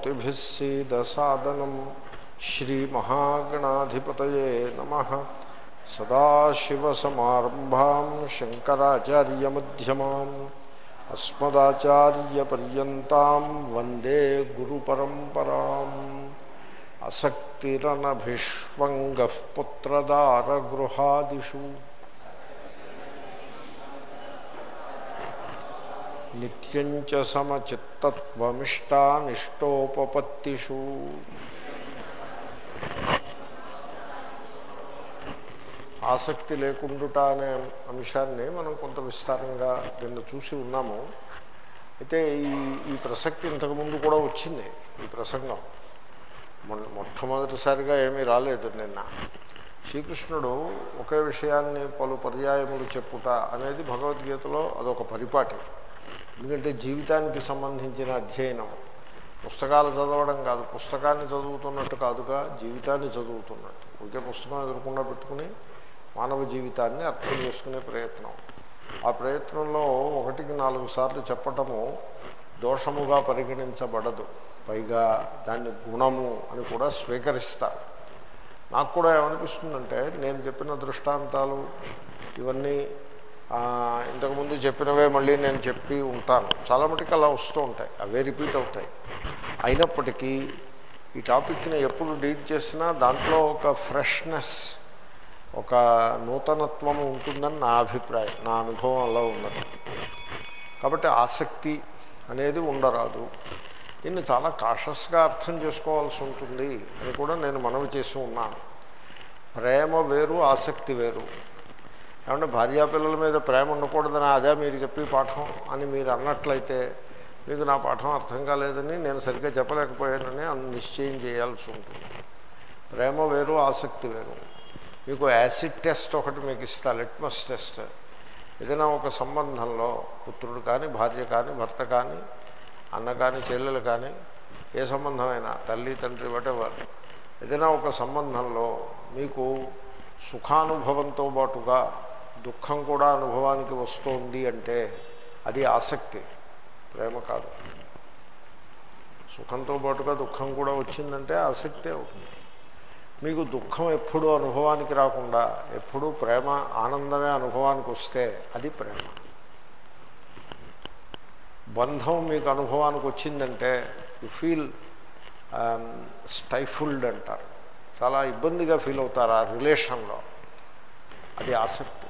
శ్రుతిభిः सीदसादनं श्रीमहागणाधिपतये नमः सदाशिवसमारम्भां शङ्कराचार्यमध्यमाम् अस्मदाचार्यपर्यन्तां वन्दे गुरुपरम्पराम् असक्तिरनभिष्वङ्गः पुत्रदारगृहादिषु నిత్యం చ సమచిత్తత్వమిష్టానిష్టోపపత్తిషు ఆసక్తి లేకుండుట అనే అంశాన్ని మనం కొంత విస్తారంగా నిన్న చూసి ఉన్నాము అయితే ఈ ఈ ప్రసక్తి ఇంతకుముందు కూడా వచ్చింది ఈ ప్రసంగం మొన్న మొట్టమొదటిసారిగా ఏమీ రాలేదు నిన్న శ్రీకృష్ణుడు ఒకే విషయాన్ని పలు పర్యాయములు చెప్పుట అనేది భగవద్గీతలో అదొక పరిపాటి ఎందుకంటే జీవితానికి సంబంధించిన అధ్యయనం పుస్తకాలు చదవడం కాదు పుస్తకాన్ని చదువుతున్నట్టు కాదుగా జీవితాన్ని చదువుతున్నట్టు ఒకే పుస్తకం ఎదురకుండా పెట్టుకుని మానవ జీవితాన్ని అర్థం చేసుకునే ప్రయత్నం ఆ ప్రయత్నంలో ఒకటికి నాలుగు సార్లు చెప్పటము దోషముగా పరిగణించబడదు పైగా దాన్ని గుణము అని కూడా స్వీకరిస్తారు నాకు కూడా ఏమనిపిస్తుందంటే నేను చెప్పిన దృష్టాంతాలు ఇవన్నీ ఇంతకుముందు చెప్పినవే మళ్ళీ నేను చెప్పి ఉంటాను చాలా మటుకు అలా వస్తూ ఉంటాయి అవే రిపీట్ అవుతాయి అయినప్పటికీ ఈ టాపిక్ని ఎప్పుడు డీల్ చేసినా దాంట్లో ఒక ఫ్రెష్నెస్ ఒక నూతనత్వం ఉంటుందని నా అభిప్రాయం నా అనుభవం అలా ఉన్నది కాబట్టి ఆసక్తి అనేది ఉండరాదు దీన్ని చాలా కాషస్గా అర్థం చేసుకోవాల్సి ఉంటుంది అని కూడా నేను మనవి చేసి ఉన్నాను ప్రేమ వేరు ఆసక్తి వేరు ఏమంటే భార్యాపిల్లల మీద ప్రేమ ఉండకూడదని అదే మీరు చెప్పి పాఠం అని మీరు అన్నట్లయితే మీకు నా పాఠం అర్థం కాలేదని నేను సరిగ్గా చెప్పలేకపోయానని నిశ్చయం చేయాల్సి ఉంటుంది ప్రేమ వేరు ఆసక్తి వేరు మీకు యాసిడ్ టెస్ట్ ఒకటి మీకు ఇస్తా లిట్మస్ టెస్ట్ ఏదైనా ఒక సంబంధంలో పుత్రుడు కానీ భార్య కానీ భర్త కానీ అన్న కానీ చెల్లెలు కానీ ఏ సంబంధమైనా తల్లి తండ్రి వటెవర్ ఏదైనా ఒక సంబంధంలో మీకు సుఖానుభవంతో పాటుగా దుఃఖం కూడా అనుభవానికి వస్తోంది అంటే అది ఆసక్తి ప్రేమ కాదు సుఖంతో పాటుగా దుఃఖం కూడా వచ్చిందంటే ఆసక్తే అవుతుంది మీకు దుఃఖం ఎప్పుడూ అనుభవానికి రాకుండా ఎప్పుడూ ప్రేమ ఆనందమే అనుభవానికి వస్తే అది ప్రేమ బంధం మీకు అనుభవానికి వచ్చిందంటే యు ఫీల్ స్టైఫుల్డ్ అంటారు చాలా ఇబ్బందిగా ఫీల్ అవుతారు ఆ రిలేషన్లో అది ఆసక్తి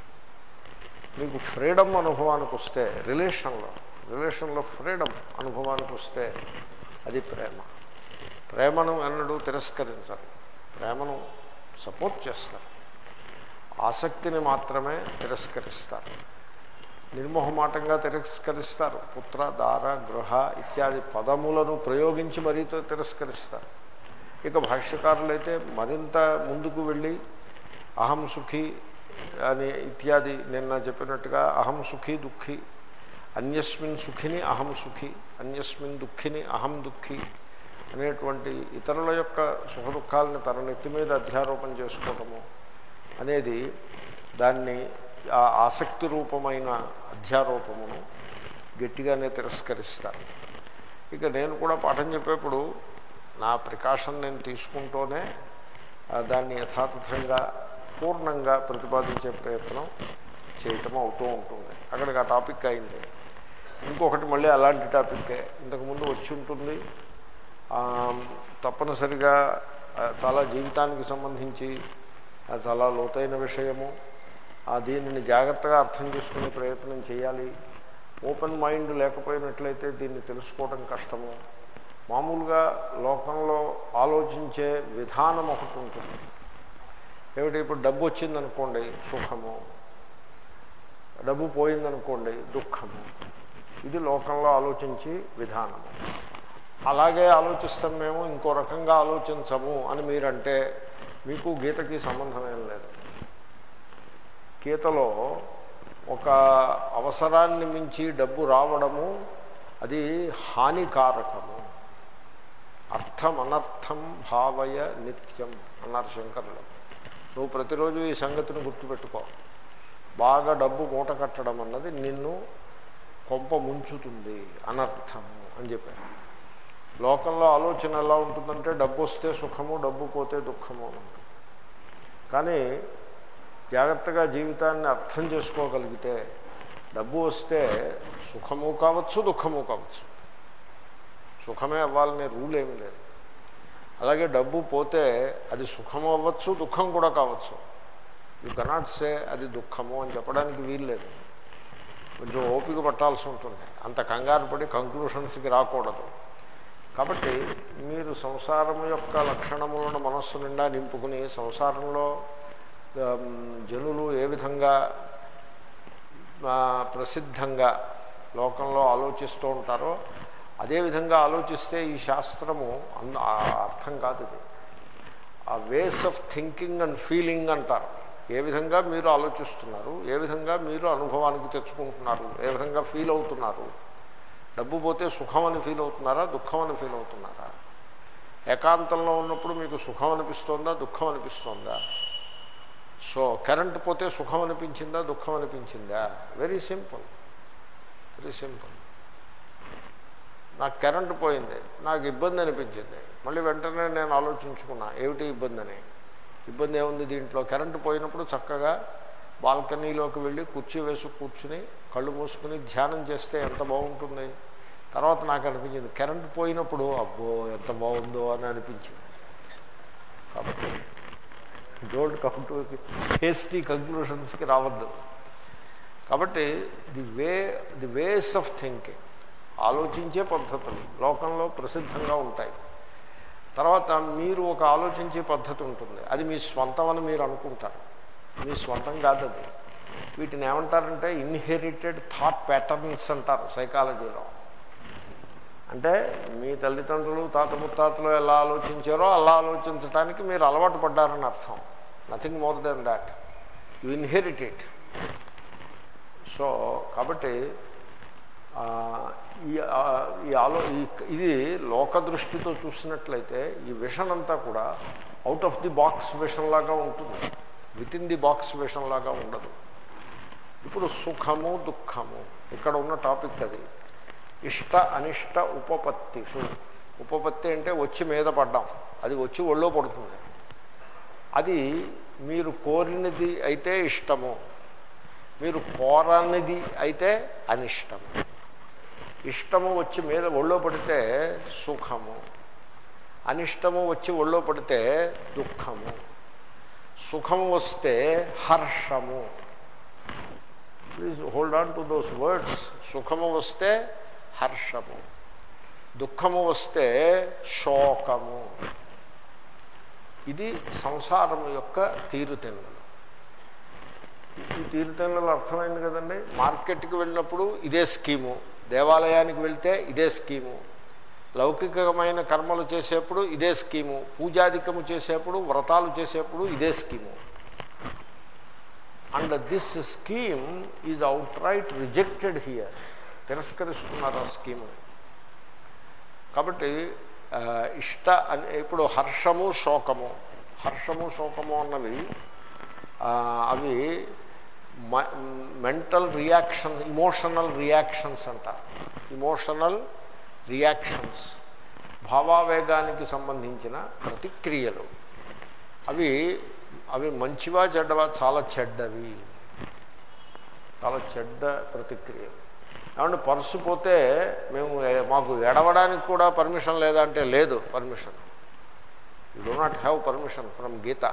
మీకు ఫ్రీడమ్ అనుభవానికి వస్తే రిలేషన్లో రిలేషన్లో ఫ్రీడమ్ అనుభవానికి వస్తే అది ప్రేమ ప్రేమను ఎన్నడూ తిరస్కరించరు ప్రేమను సపోర్ట్ చేస్తారు ఆసక్తిని మాత్రమే తిరస్కరిస్తారు నిర్మోహమాటంగా తిరస్కరిస్తారు పుత్ర దార గృహ ఇత్యాది పదములను ప్రయోగించి మరీ తిరస్కరిస్తారు ఇక భాష్యకారులైతే మరింత ముందుకు వెళ్ళి అహం సుఖి అని ఇత్యాది నిన్న చెప్పినట్టుగా అహం సుఖి దుఃఖి అన్యస్మిన్ సుఖిని అహం సుఖి అన్యస్మిన్ దుఃఖిని అహం దుఃఖి అనేటువంటి ఇతరుల యొక్క సుఖ దుఃఖాలని తన నెత్తి మీద అధ్యారోపణ చేసుకోవటము అనేది దాన్ని ఆ ఆసక్తి రూపమైన అధ్యారోపమును గట్టిగానే తిరస్కరిస్తారు ఇక నేను కూడా పాఠం చెప్పేప్పుడు నా ప్రికాషన్ నేను తీసుకుంటూనే దాన్ని యథాతథంగా పూర్ణంగా ప్రతిపాదించే ప్రయత్నం చేయటం అవుతూ ఉంటుంది అక్కడికి ఆ టాపిక్ అయింది ఇంకొకటి మళ్ళీ అలాంటి టాపిక్కే ఇంతకుముందు వచ్చి ఉంటుంది తప్పనిసరిగా చాలా జీవితానికి సంబంధించి చాలా లోతైన విషయము దీనిని జాగ్రత్తగా అర్థం చేసుకునే ప్రయత్నం చేయాలి ఓపెన్ మైండ్ లేకపోయినట్లయితే దీన్ని తెలుసుకోవడం కష్టము మామూలుగా లోకంలో ఆలోచించే విధానం ఒకటి ఉంటుంది ఏమిటి ఇప్పుడు డబ్బు వచ్చిందనుకోండి సుఖము డబ్బు పోయిందనుకోండి దుఃఖము ఇది లోకంలో ఆలోచించి విధానము అలాగే ఆలోచిస్తాం మేము ఇంకో రకంగా ఆలోచించము అని మీరంటే మీకు గీతకి సంబంధం ఏం లేదు గీతలో ఒక అవసరాన్ని మించి డబ్బు రావడము అది హానికారకము అర్థం అనర్థం భావయ నిత్యం అన్నారు శంకరులు నువ్వు ప్రతిరోజు ఈ సంగతిని గుర్తుపెట్టుకో బాగా డబ్బు మూట కట్టడం అన్నది నిన్ను కొంప ముంచుతుంది అనర్థము అని చెప్పారు లోకంలో ఆలోచన ఎలా ఉంటుందంటే డబ్బు వస్తే సుఖము డబ్బు పోతే దుఃఖము అని ఉంటుంది కానీ జాగ్రత్తగా జీవితాన్ని అర్థం చేసుకోగలిగితే డబ్బు వస్తే సుఖము కావచ్చు దుఃఖము కావచ్చు సుఖమే అవ్వాలనే రూల్ ఏమీ లేదు అలాగే డబ్బు పోతే అది సుఖము అవ్వచ్చు దుఃఖం కూడా కావచ్చు యూ కెనాట్ సే అది దుఃఖము అని చెప్పడానికి వీల్లేదు కొంచెం ఓపిక పట్టాల్సి ఉంటుంది అంత కంగారు పడి కంక్లూషన్స్కి రాకూడదు కాబట్టి మీరు సంసారం యొక్క లక్షణములను మనస్సు నిండా నింపుకుని సంసారంలో ఆమ్, జనులు ఏ విధంగా ఆ, ప్రసిద్ధంగా లోకంలో ఆలోచిస్తూ ఉంటారో అదేవిధంగా ఆలోచిస్తే ఈ శాస్త్రము అంద ఆ అర్థం కాదు ఇది ఆ ways of thinking and feeling అంటారు ఏ విధంగా మీరు ఆలోచిస్తున్నారు ఏ విధంగా మీరు అనుభవానికి తెచ్చుకుంటున్నారు ఏ విధంగా ఫీల్ అవుతున్నారు డబ్బు పోతే సుఖం అని ఫీల్ అవుతున్నారా దుఃఖం అని ఫీల్ అవుతున్నారా ఏకాంతంలో ఉన్నప్పుడు మీకు సుఖం అనిపిస్తోందా దుఃఖం అనిపిస్తోందా సో కరెంట్ పోతే సుఖం అనిపించిందా దుఃఖం అనిపించిందా వెరీ సింపుల్ వెరీ సింపుల్ నాకు కరెంటు పోయింది నాకు ఇబ్బంది అనిపించింది మళ్ళీ వెంటనే నేను ఆలోచించుకున్నా ఏమిటి ఇబ్బంది అని ఇబ్బంది ఏముంది దీంట్లో కరెంటు పోయినప్పుడు చక్కగా బాల్కనీలోకి వెళ్ళి కుర్చీ వేసి కూర్చుని కళ్ళు మూసుకుని ధ్యానం చేస్తే ఎంత బాగుంటుంది తర్వాత నాకు అనిపించింది కరెంటు పోయినప్పుడు అబ్బో ఎంత బాగుందో అని అనిపించింది కాబట్టి డోంట్ కమ్ టు హేస్టీ కంక్లూషన్స్కి రావద్దు కాబట్టి the way the ways of thinking ఆలోచించే పద్ధతులు లోకంలో ప్రసిద్ధంగా ఉంటాయి తర్వాత మీరు ఒక ఆలోచించే పద్ధతి ఉంటుంది అది మీ స్వంతం అని మీరు అనుకుంటారు మీ స్వంతం కాదు అది వీటిని ఏమంటారంటే ఇన్హెరిటెడ్ థాట్ ప్యాటర్న్స్ అంటారు సైకాలజీలో అంటే మీ తల్లిదండ్రులు తాత ముత్తాతలు ఎలా ఆలోచించారో అలా ఆలోచించడానికి మీరు అలవాటు పడ్డారని అర్థం nothing more than that you inherit it so కాబట్టి ఆ, ఈ ఆ, ఈ ఆలో ఈ- ఇది లోక దృష్టితో చూసినట్లయితే ఈ విషన్ అంతా కూడా out of the box vision లాగా ఉంటుంది within the box vision లాగా ఉండదు ఇప్పుడు సుఖము దుఃఖము ఇక్కడ ఉన్న టాపిక్ అది ఇష్ట అనిష్ట ఉపపత్తిషు ఉపపత్తి అంటే వచ్చి మీద పడ్డాం అది వచ్చి ఒళ్ళో పడుతుంది అది మీరు కోరినది అయితే ఇష్టము మీరు కోరనిది అయితే అనిష్టము ఇష్టము వచ్చి మీద ఒళ్ళో పడితే సుఖము అనిష్టము వచ్చి ఒళ్ళో పడితే దుఃఖము సుఖము వస్తే హర్షము please hold on to those words సుఖము వస్తే హర్షము దుఃఖము వస్తే శోకము ఇది సంసారము యొక్క తీరుతెన్నులు ఈ తీరుతెన్నులు అర్థమైంది కదండి మార్కెట్కి వెళ్ళినప్పుడు ఇదే స్కీము దేవాలయానికి వెళ్తే ఇదే స్కీము లౌకికమైన కర్మలు చేసేప్పుడు ఇదే స్కీము పూజాధికము చేసేప్పుడు వ్రతాలు చేసేప్పుడు ఇదే scheme and this scheme is outright rejected here తిరస్కరిస్తున్నారు ఆ స్కీమ్ని కాబట్టి ఆ, ఇష్ట అని ఇప్పుడు హర్షము శోకము హర్షము శోకము అన్నవి ఆ, అవి మెంటల్ రియాక్షన్ ఇమోషనల్ రియాక్షన్స్ అంటారు ఇమోషనల్ రియాక్షన్స్ భావావేగానికి సంబంధించిన ప్రతిక్రియలు అవి అవి మంచివా చెడ్డవా చాలా చెడ్డవి చాలా చెడ్డ ప్రతిక్రియలు ఏమంటే పర్సు పోతే మేము ఏ- మాకు ఎడవడానికి కూడా పర్మిషన్ లేదా అంటే లేదు permission you do not have permission from Gita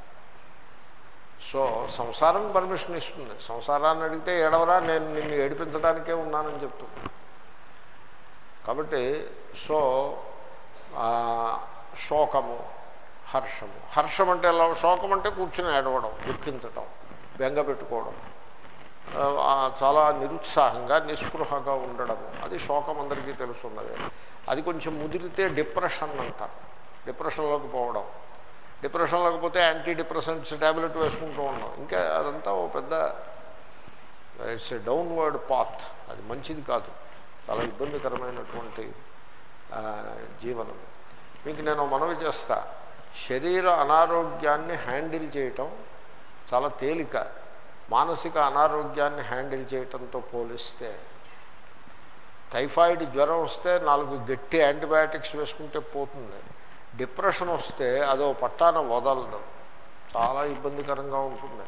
so సంసారం పర్మిషన్ ఇస్తుంది సంసారాన్ని అడిగితే ఏడవరా నేను నిన్ను ఏడిపించడానికే ఉన్నానని చెప్తుంది కాబట్టి సో ఆ, శోకము హర్షము హర్షం అంటే ఎలా శోకం అంటే కూర్చుని ఏడవడం దుఃఖించటం బెంగ పెట్టుకోవడం ఆ, ఆ, చాలా నిరుత్సాహంగా నిస్పృహగా ఉండడము అది శోకం అందరికీ తెలుస్తున్నది అది కొంచెం ముదిరితే డిప్రెషన్ అంటారు డిప్రెషన్లోకి పోవడం డిప్రెషన్లోకి పోతే యాంటీ డిప్రెసెంట్స్ ట్యాబ్లెట్ వేసుకుంటూ ఉండడం ఇంకా అదంతా ఓ పెద్ద ఇట్స్ ఎ డౌన్వర్డ్ పాత్ అది మంచిది కాదు చాలా ఇబ్బందికరమైనటువంటి ఆ, జీవనం మీకు నేను మనవి చేస్తా శరీర అనారోగ్యాన్ని హ్యాండిల్ చేయటం చాలా తేలిక మానసిక అనారోగ్యాన్ని హ్యాండిల్ చేయటంతో పోలిస్తే టైఫాయిడ్ జ్వరం వస్తే నాలుగు గట్టి యాంటీబయాటిక్స్ వేసుకుంటే పోతుంది డిప్రెషన్ వస్తే అదో పట్టాన వదలదు చాలా ఇబ్బందికరంగా ఉంటుంది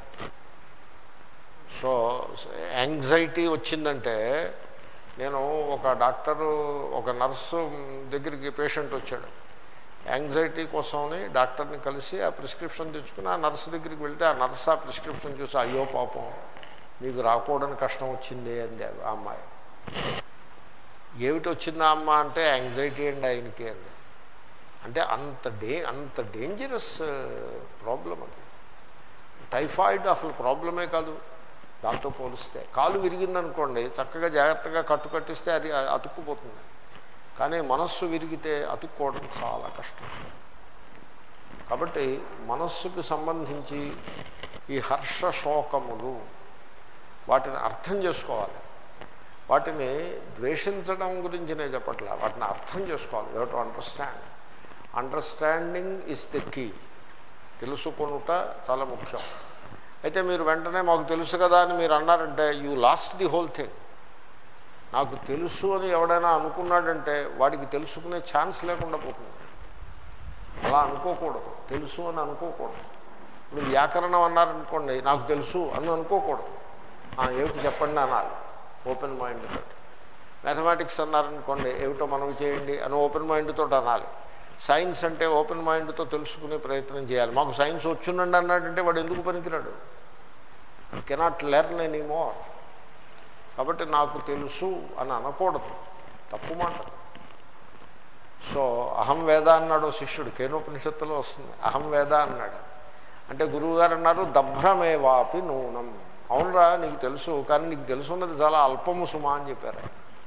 సో యాంగ్జైటీ వచ్చిందంటే నేను ఒక డాక్టరు ఒక నర్సు దగ్గరికి పేషెంట్ వచ్చాడు యాంగ్జైటీ కోసమని డాక్టర్ని కలిసి ఆ ప్రిస్క్రిప్షన్ తెచ్చుకుని ఆ నర్సు దగ్గరికి వెళ్తే ఆ నర్స్ ఆ ప్రిస్క్రిప్షన్ చూసి అయ్యో పాపం మీకు రాకూడని కష్టం వచ్చింది అంది ఆ అమ్మాయి ఏమిటి వచ్చిందా అమ్మ అంటే యాంగ్జైటీ అండి ఆయనకి అంది అంటే అంత డే అంత డేంజరస్ ప్రాబ్లం అది టైఫాయిడ్ అసలు ప్రాబ్లమే కాదు దాంతో పోలిస్తే కాలు విరిగిందనుకోండి చక్కగా జాగ్రత్తగా కట్టు కట్టిస్తే అది అతుక్కుపోతుంది కానీ మనస్సు విరిగితే అతుక్కోవడం చాలా కష్టం కాబట్టి మనస్సుకు సంబంధించి ఈ హర్ష శోకములు వాటిని అర్థం చేసుకోవాలి వాటిని ద్వేషించడం గురించి నేను చెప్పట్లే వాటిని అర్థం చేసుకోవాలి you to understand understanding is the key తెలుసుకొనుట చాలా ముఖ్యం అయితే మీరు వెంటనే మాకు తెలుసు కదా అని మీరు అన్నారంటే you lost the whole thing నాకు తెలుసు అని ఎవడైనా అనుకున్నాడంటే వాడికి తెలుసుకునే ఛాన్స్ లేకుండా పోతుంది అలా అనుకోకూడదు తెలుసు అని అనుకోకూడదు ఇప్పుడు వ్యాకరణం అన్నారనుకోండి నాకు తెలుసు అని అనుకోకూడదు ఏమిటి చెప్పండి అనాలి ఓపెన్ మైండ్ తోటి మ్యాథమెటిక్స్ అన్నారనుకోండి ఏమిటో మనవి చేయండి అని ఓపెన్ మైండ్ తోటి అనాలి సైన్స్ అంటే ఓపెన్ మైండ్తో తెలుసుకునే ప్రయత్నం చేయాలి మాకు సైన్స్ వచ్చుండండి అన్నాడంటే వాడు ఎందుకు పనికిరాడు కెనాట్ లెర్న్ ఎనీ మోర్ కాబట్టి నాకు తెలుసు అని అనకూడదు తప్పు మాట సో అహం వేద అన్నాడు శిష్యుడు కేనోపనిషత్తులో వస్తుంది అహం వేద అన్నాడు అంటే గురువుగారు అన్నారు దభ్రమేవాపి నూనం అవునరా నీకు తెలుసు కానీ నీకు తెలుసున్నది చాలా అల్పము సుమా అని చెప్పారు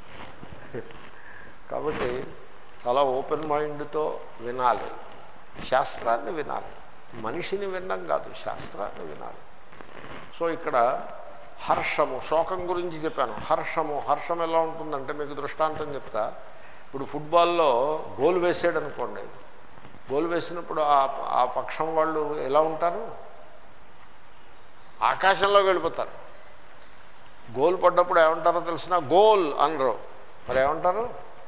కాబట్టి చాలా ఓపెన్ మైండ్తో వినాలి శాస్త్రాన్ని వినాలి మనిషిని వినడం కాదు శాస్త్రాన్ని వినాలి సో ఇక్కడ హర్షము శోకం గురించి చెప్పాను హర్షము హర్షం ఎలా ఉంటుందంటే మీకు దృష్టాంతం చెప్తా ఇప్పుడు ఫుట్బాల్లో గోల్ వేసాడు అనుకోండి గోల్ వేసినప్పుడు ఆ పక్షం వాళ్ళు ఎలా ఉంటారు ఆకాశంలోకి వెళ్ళిపోతారు గోల్ పడ్డప్పుడు ఏమంటారో తెలిసిన గోల్ అనరు మరి ఏమంటారు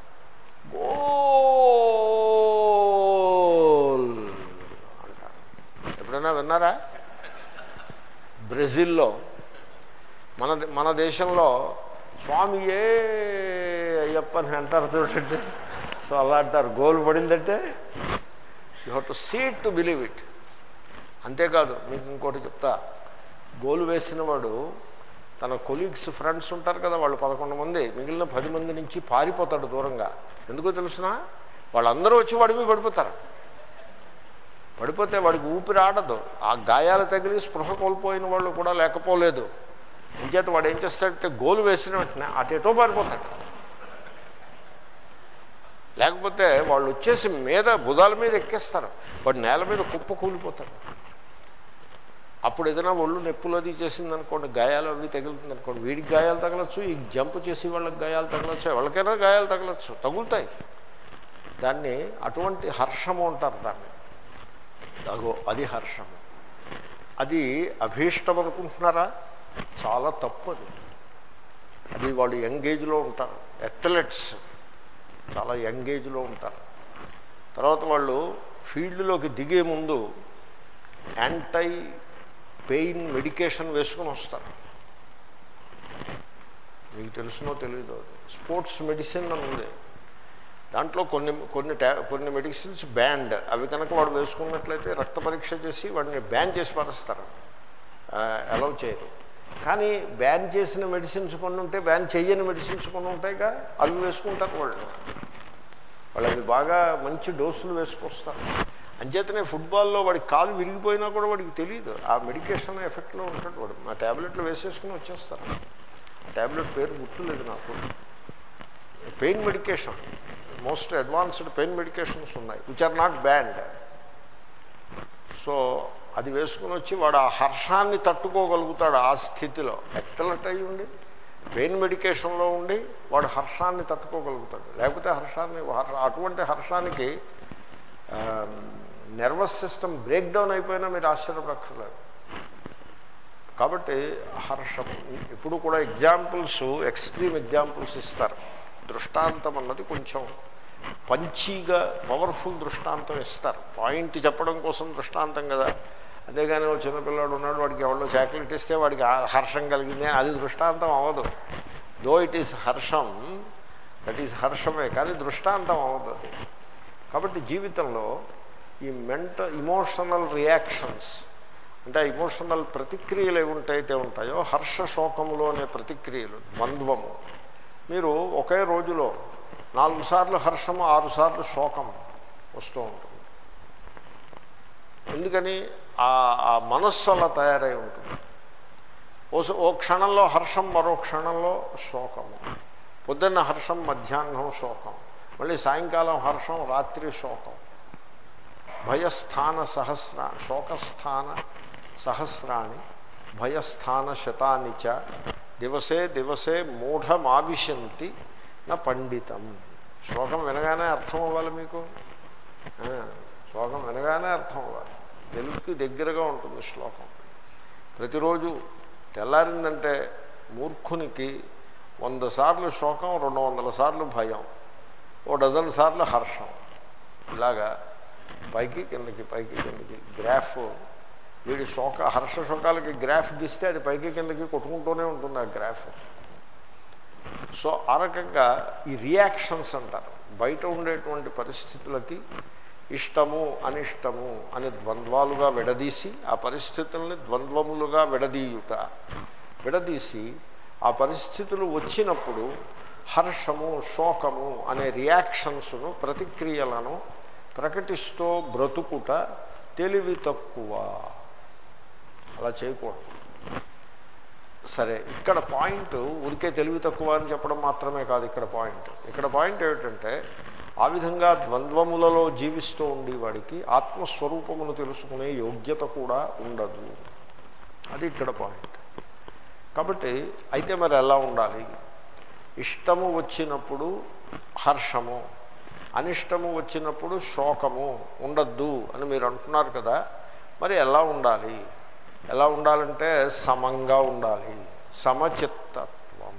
గోల్ అంటారు ఎప్పుడైనా విన్నారా బ్రెజిల్లో మన మన దేశంలో స్వామియే అయ్యప్ప అని అంటారు చూడండి సో అలా అంటారు గోల్ పడిందంటే you have to see it to believe it అంతేకాదు మీకు ఇంకోటి చెప్తా గోలు వేసిన వాడు తన కొలీగ్స్ ఫ్రెండ్స్ ఉంటారు కదా వాళ్ళు పదకొండు మంది మిగిలిన పది మంది నుంచి పారిపోతాడు దూరంగా ఎందుకో తెలుసిన వాళ్ళందరూ వచ్చి వాడి మీద పడిపోతారు పడిపోతే వాడికి ఊపిరి ఆడదు ఆ గాయాలు తగిలి స్పృహ కోల్పోయిన వాళ్ళు కూడా లేకపోలేదు ఇంచేత వాడు ఏం చేస్తాడంటే గోలు వేసిన వెంటనే అటేటో పారిపోతాడు లేకపోతే వాళ్ళు వచ్చేసి మీద బుధాల మీద ఎక్కేస్తారు వాడు నేల మీద కుప్ప కూలిపోతాడు అప్పుడు ఏదైనా ఒళ్ళు నొప్పులు అది చేసింది అనుకోండి గాయాలు అవి తగులుతుంది అనుకోండి వీడికి గాయాలు తగలచ్చు ఈ జంప్ చేసి వాళ్ళకి గాయాలు తగలచ్చు ఎవరికైనా గాయాలు తగలచ్చు తగులుతాయి దాన్ని అటువంటి హర్షము అంటారు దాన్ని అగో అది హర్షము అది అభీష్టం అనుకుంటున్నారా చాలా తప్పు అది అది వాళ్ళు యంగేజ్లో ఉంటారు ఎథ్లెట్స్ చాలా యంగేజ్లో ఉంటారు తర్వాత వాళ్ళు ఫీల్డ్లోకి దిగే ముందు యాంటై పెయిన్ మెడికేషన్ వేసుకుని వస్తారు మీకు తెలుసునో తెలియదు స్పోర్ట్స్ మెడిసిన్ అని ఉంది దాంట్లో కొన్ని కొన్ని టా కొన్ని మెడిసిన్స్ బ్యాండ్ అవి కనుక వాడు వేసుకున్నట్లయితే రక్త పరీక్ష చేసి వాడిని బ్యాన్ చేసి పరుస్తారు అలౌ చేయరు కానీ బ్యాన్ చేసిన మెడిసిన్స్ కొన్ని ఉంటే బ్యాన్ చేయని మెడిసిన్స్ కొన్ని ఉంటాయిగా అవి వేసుకుంటారు వాళ్ళు వాళ్ళు అవి బాగా మంచి డోసులు వేసుకొస్తారు అంచేతనే ఫుట్బాల్లో వాడికి కాలు విరిగిపోయినా కూడా వాడికి తెలియదు ఆ మెడికేషన్ ఎఫెక్ట్లో ఉంటాడు వాడు ఆ ట్యాబ్లెట్లు వేసేసుకుని వచ్చేస్తారు ట్యాబ్లెట్ పేరు గుర్తులేదు నాకు pain medication most advanced pain medications ఉన్నాయి which are not banned so అది వేసుకుని వచ్చి వాడు ఆ హర్షాన్ని తట్టుకోగలుగుతాడు ఆ స్థితిలో ఎక్సలెంట్ అయ్యి ఉండి పెయిన్ మెడికేషన్లో ఉండి వాడు హర్షాన్ని తట్టుకోగలుగుతాడు లేకపోతే హర్షాన్ని అటువంటి హర్షానికి నర్వస్ సిస్టమ్ బ్రేక్ డౌన్ అయిపోయినా మీరు ఆశ్చర్యపడక్కర్లేదు కాబట్టి హర్షం ఇప్పుడు కూడా ఎగ్జాంపుల్స్ ఎక్స్ట్రీమ్ ఎగ్జాంపుల్స్ ఇస్తారు దృష్టాంతం అన్నది కొంచెం పంచీగా పవర్ఫుల్ దృష్టాంతం ఇస్తారు పాయింట్ చెప్పడం కోసం దృష్టాంతం కదా అంతేగాని ఓ చిన్నపిల్లాడు ఉన్నాడు వాడికి ఎవరో చాక్లెట్ ఇస్తే వాడికి ఆ హర్షం కలిగింది అది దృష్టాంతం అవ్వదు దో ఇట్ ఈస్ హర్షం దట్ ఈస్ హర్షమే కానీ దృష్టాంతం అవ్వదు అది కాబట్టి జీవితంలో ఈ మెంట ఇమోషనల్ రియాక్షన్స్ అంటే ఇమోషనల్ ప్రతిక్రియలు ఏవి ఉంటాయితే ఉంటాయో హర్ష శోకములు అనే ప్రతిక్రియలు ద్వంద్వము మీరు ఒకే రోజులో నాలుగు సార్లు హర్షము ఆరు సార్లు శోకం వస్తూ ఉంటుంది ఎందుకని ఆ ఆ మనస్సు అలా తయారై ఉంటుంది ఓ స- ఓ క్షణంలో హర్షం మరో క్షణంలో శోకము పొద్దున్న హర్షం మధ్యాహ్నం శోకం మళ్ళీ సాయంకాలం హర్షం రాత్రి శోకం భయస్థాన సహస్ర శోకస్థాన సహస్రాణి భయస్థాన శతాని చ దివసే దివసే మూఢమావిశంతి నా పండితం శ్లోకం వినగానే అర్థం అవ్వాలి మీకు ఆ, శ్లోకం వినగానే అర్థం అవ్వాలి తెలుగుకి దగ్గరగా ఉంటుంది శ్లోకం ప్రతిరోజు తెల్లారిందంటే మూర్ఖునికి వంద సార్లు శోకం రెండు వందల సార్లు భయం ఓ డజన్ సార్లు హర్షం ఇలాగా పైకి కిందకి పైకి కిందకి గ్రాఫ్ వీడి శోక హర్ష శోకాలకి గ్రాఫ్ గీస్తే అది పైకి కిందకి కొట్టుకుంటూనే ఉంటుంది ఆ గ్రాఫ్ సో ఆ రకంగా ఈ రియాక్షన్స్ అంటారు బయట ఉండేటువంటి పరిస్థితులకి ఇష్టము అనిష్టము అనే ద్వంద్వాలుగా విడదీసి ఆ పరిస్థితుల్ని ద్వంద్వములుగా విడదీయుట విడదీసి ఆ పరిస్థితులు వచ్చినప్పుడు హర్షము శోకము అనే రియాక్షన్స్ను ప్రతిక్రియలను ప్రకటిస్తూ బ్రతుకుట తెలివి తక్కువ అలా చేయకూడదు సరే ఇక్కడ పాయింట్ ఊరికే తెలివి తక్కువ అని చెప్పడం మాత్రమే కాదు ఇక్కడ పాయింట్ ఇక్కడ పాయింట్ ఏమిటంటే ఆ విధంగా ద్వంద్వములలో జీవిస్తూ ఉండి వాడికి ఆత్మస్వరూపమును తెలుసుకునే యోగ్యత కూడా ఉండదు అది ఇక్కడ పాయింట్ కాబట్టి అయితే మరి ఎలా ఉండాలి ఇష్టము వచ్చినప్పుడు హర్షము అనిష్టము వచ్చినప్పుడు శోకము ఉండద్దు అని మీరు అంటున్నారు కదా మరి ఎలా ఉండాలి ఎలా ఉండాలంటే సమంగా ఉండాలి సమచిత్తత్వం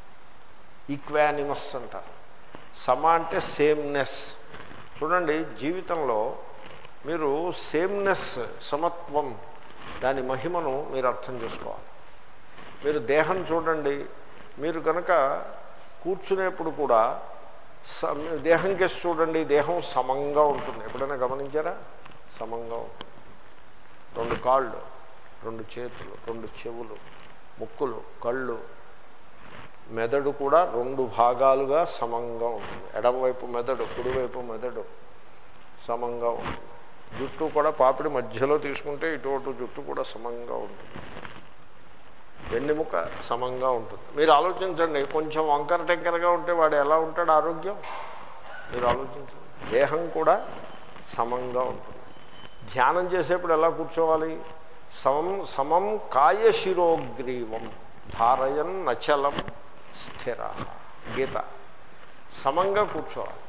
ఈక్వానిమస్ అంటారు సమ అంటే సేమ్నెస్ చూడండి జీవితంలో మీరు సేమ్నెస్ సమత్వం దాని మహిమను మీరు అర్థం చేసుకోవాలి మీరు దేహం చూడండి మీరు కనుక కూర్చునేప్పుడు కూడా స దేహం కేసి చూడండి దేహం సమంగా ఉంటుంది ఎప్పుడైనా గమనించారా సమంగా ఉంటుంది రెండు కాళ్ళు రెండు చేతులు రెండు చెవులు ముక్కులు కళ్ళు మెదడు కూడా రెండు భాగాలుగా సమంగా ఉంటుంది ఎడమవైపు మెదడు కుడివైపు మెదడు సమంగా ఉంటుంది జుట్టు కూడా పాపిడి మధ్యలో తీసుకుంటే ఇటు అటు జుట్టు కూడా సమంగా ఉంటుంది వెన్నెముక సమంగా ఉంటుంది మీరు ఆలోచించండి కొంచెం వంకర టెంకరగా ఉంటే వాడు ఎలా ఉంటాడు ఆరోగ్యం మీరు ఆలోచించండి దేహం కూడా సమంగా ఉంటుంది ధ్యానం చేసేప్పుడు ఎలా కూర్చోవాలి సమం సమం కాయశిరోగ్రీవం ధారయన్ నచలం స్థిర గీత సమంగా కూర్చోవాలి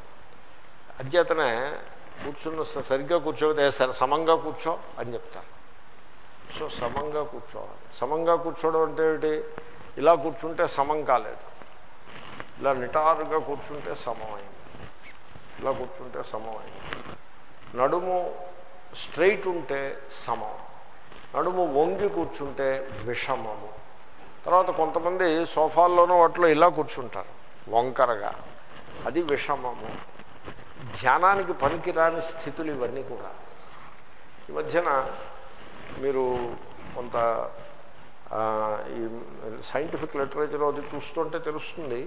అధ్యతనే కూర్చున్న స- సరిగ్గా కూర్చోతే సరే సమంగా కూర్చో అని చెప్తారు సో సమంగా కూర్చోవాలి సమంగా కూర్చోవడం అంటే ఏమిటి ఇలా కూర్చుంటే సమం కాలేదు ఇలా నిటారుగా కూర్చుంటే సమమైంది ఇలా కూర్చుంటే సమమైంది నడుము స్ట్రైట్ ఉంటే సమం నడుము వంగి కూర్చుంటే విషమము తర్వాత కొంతమంది సోఫాల్లోనూ వాటిలో ఇలా కూర్చుంటారు వంకరగా అది విషమము ధ్యానానికి పనికిరాని స్థితులు ఇవన్నీ కూడా ఈ మధ్యన మీరు కొంత ఆ, ఈ సైంటిఫిక్ లిటరేచర్ అది చూస్తుంటే తెలుస్తుంది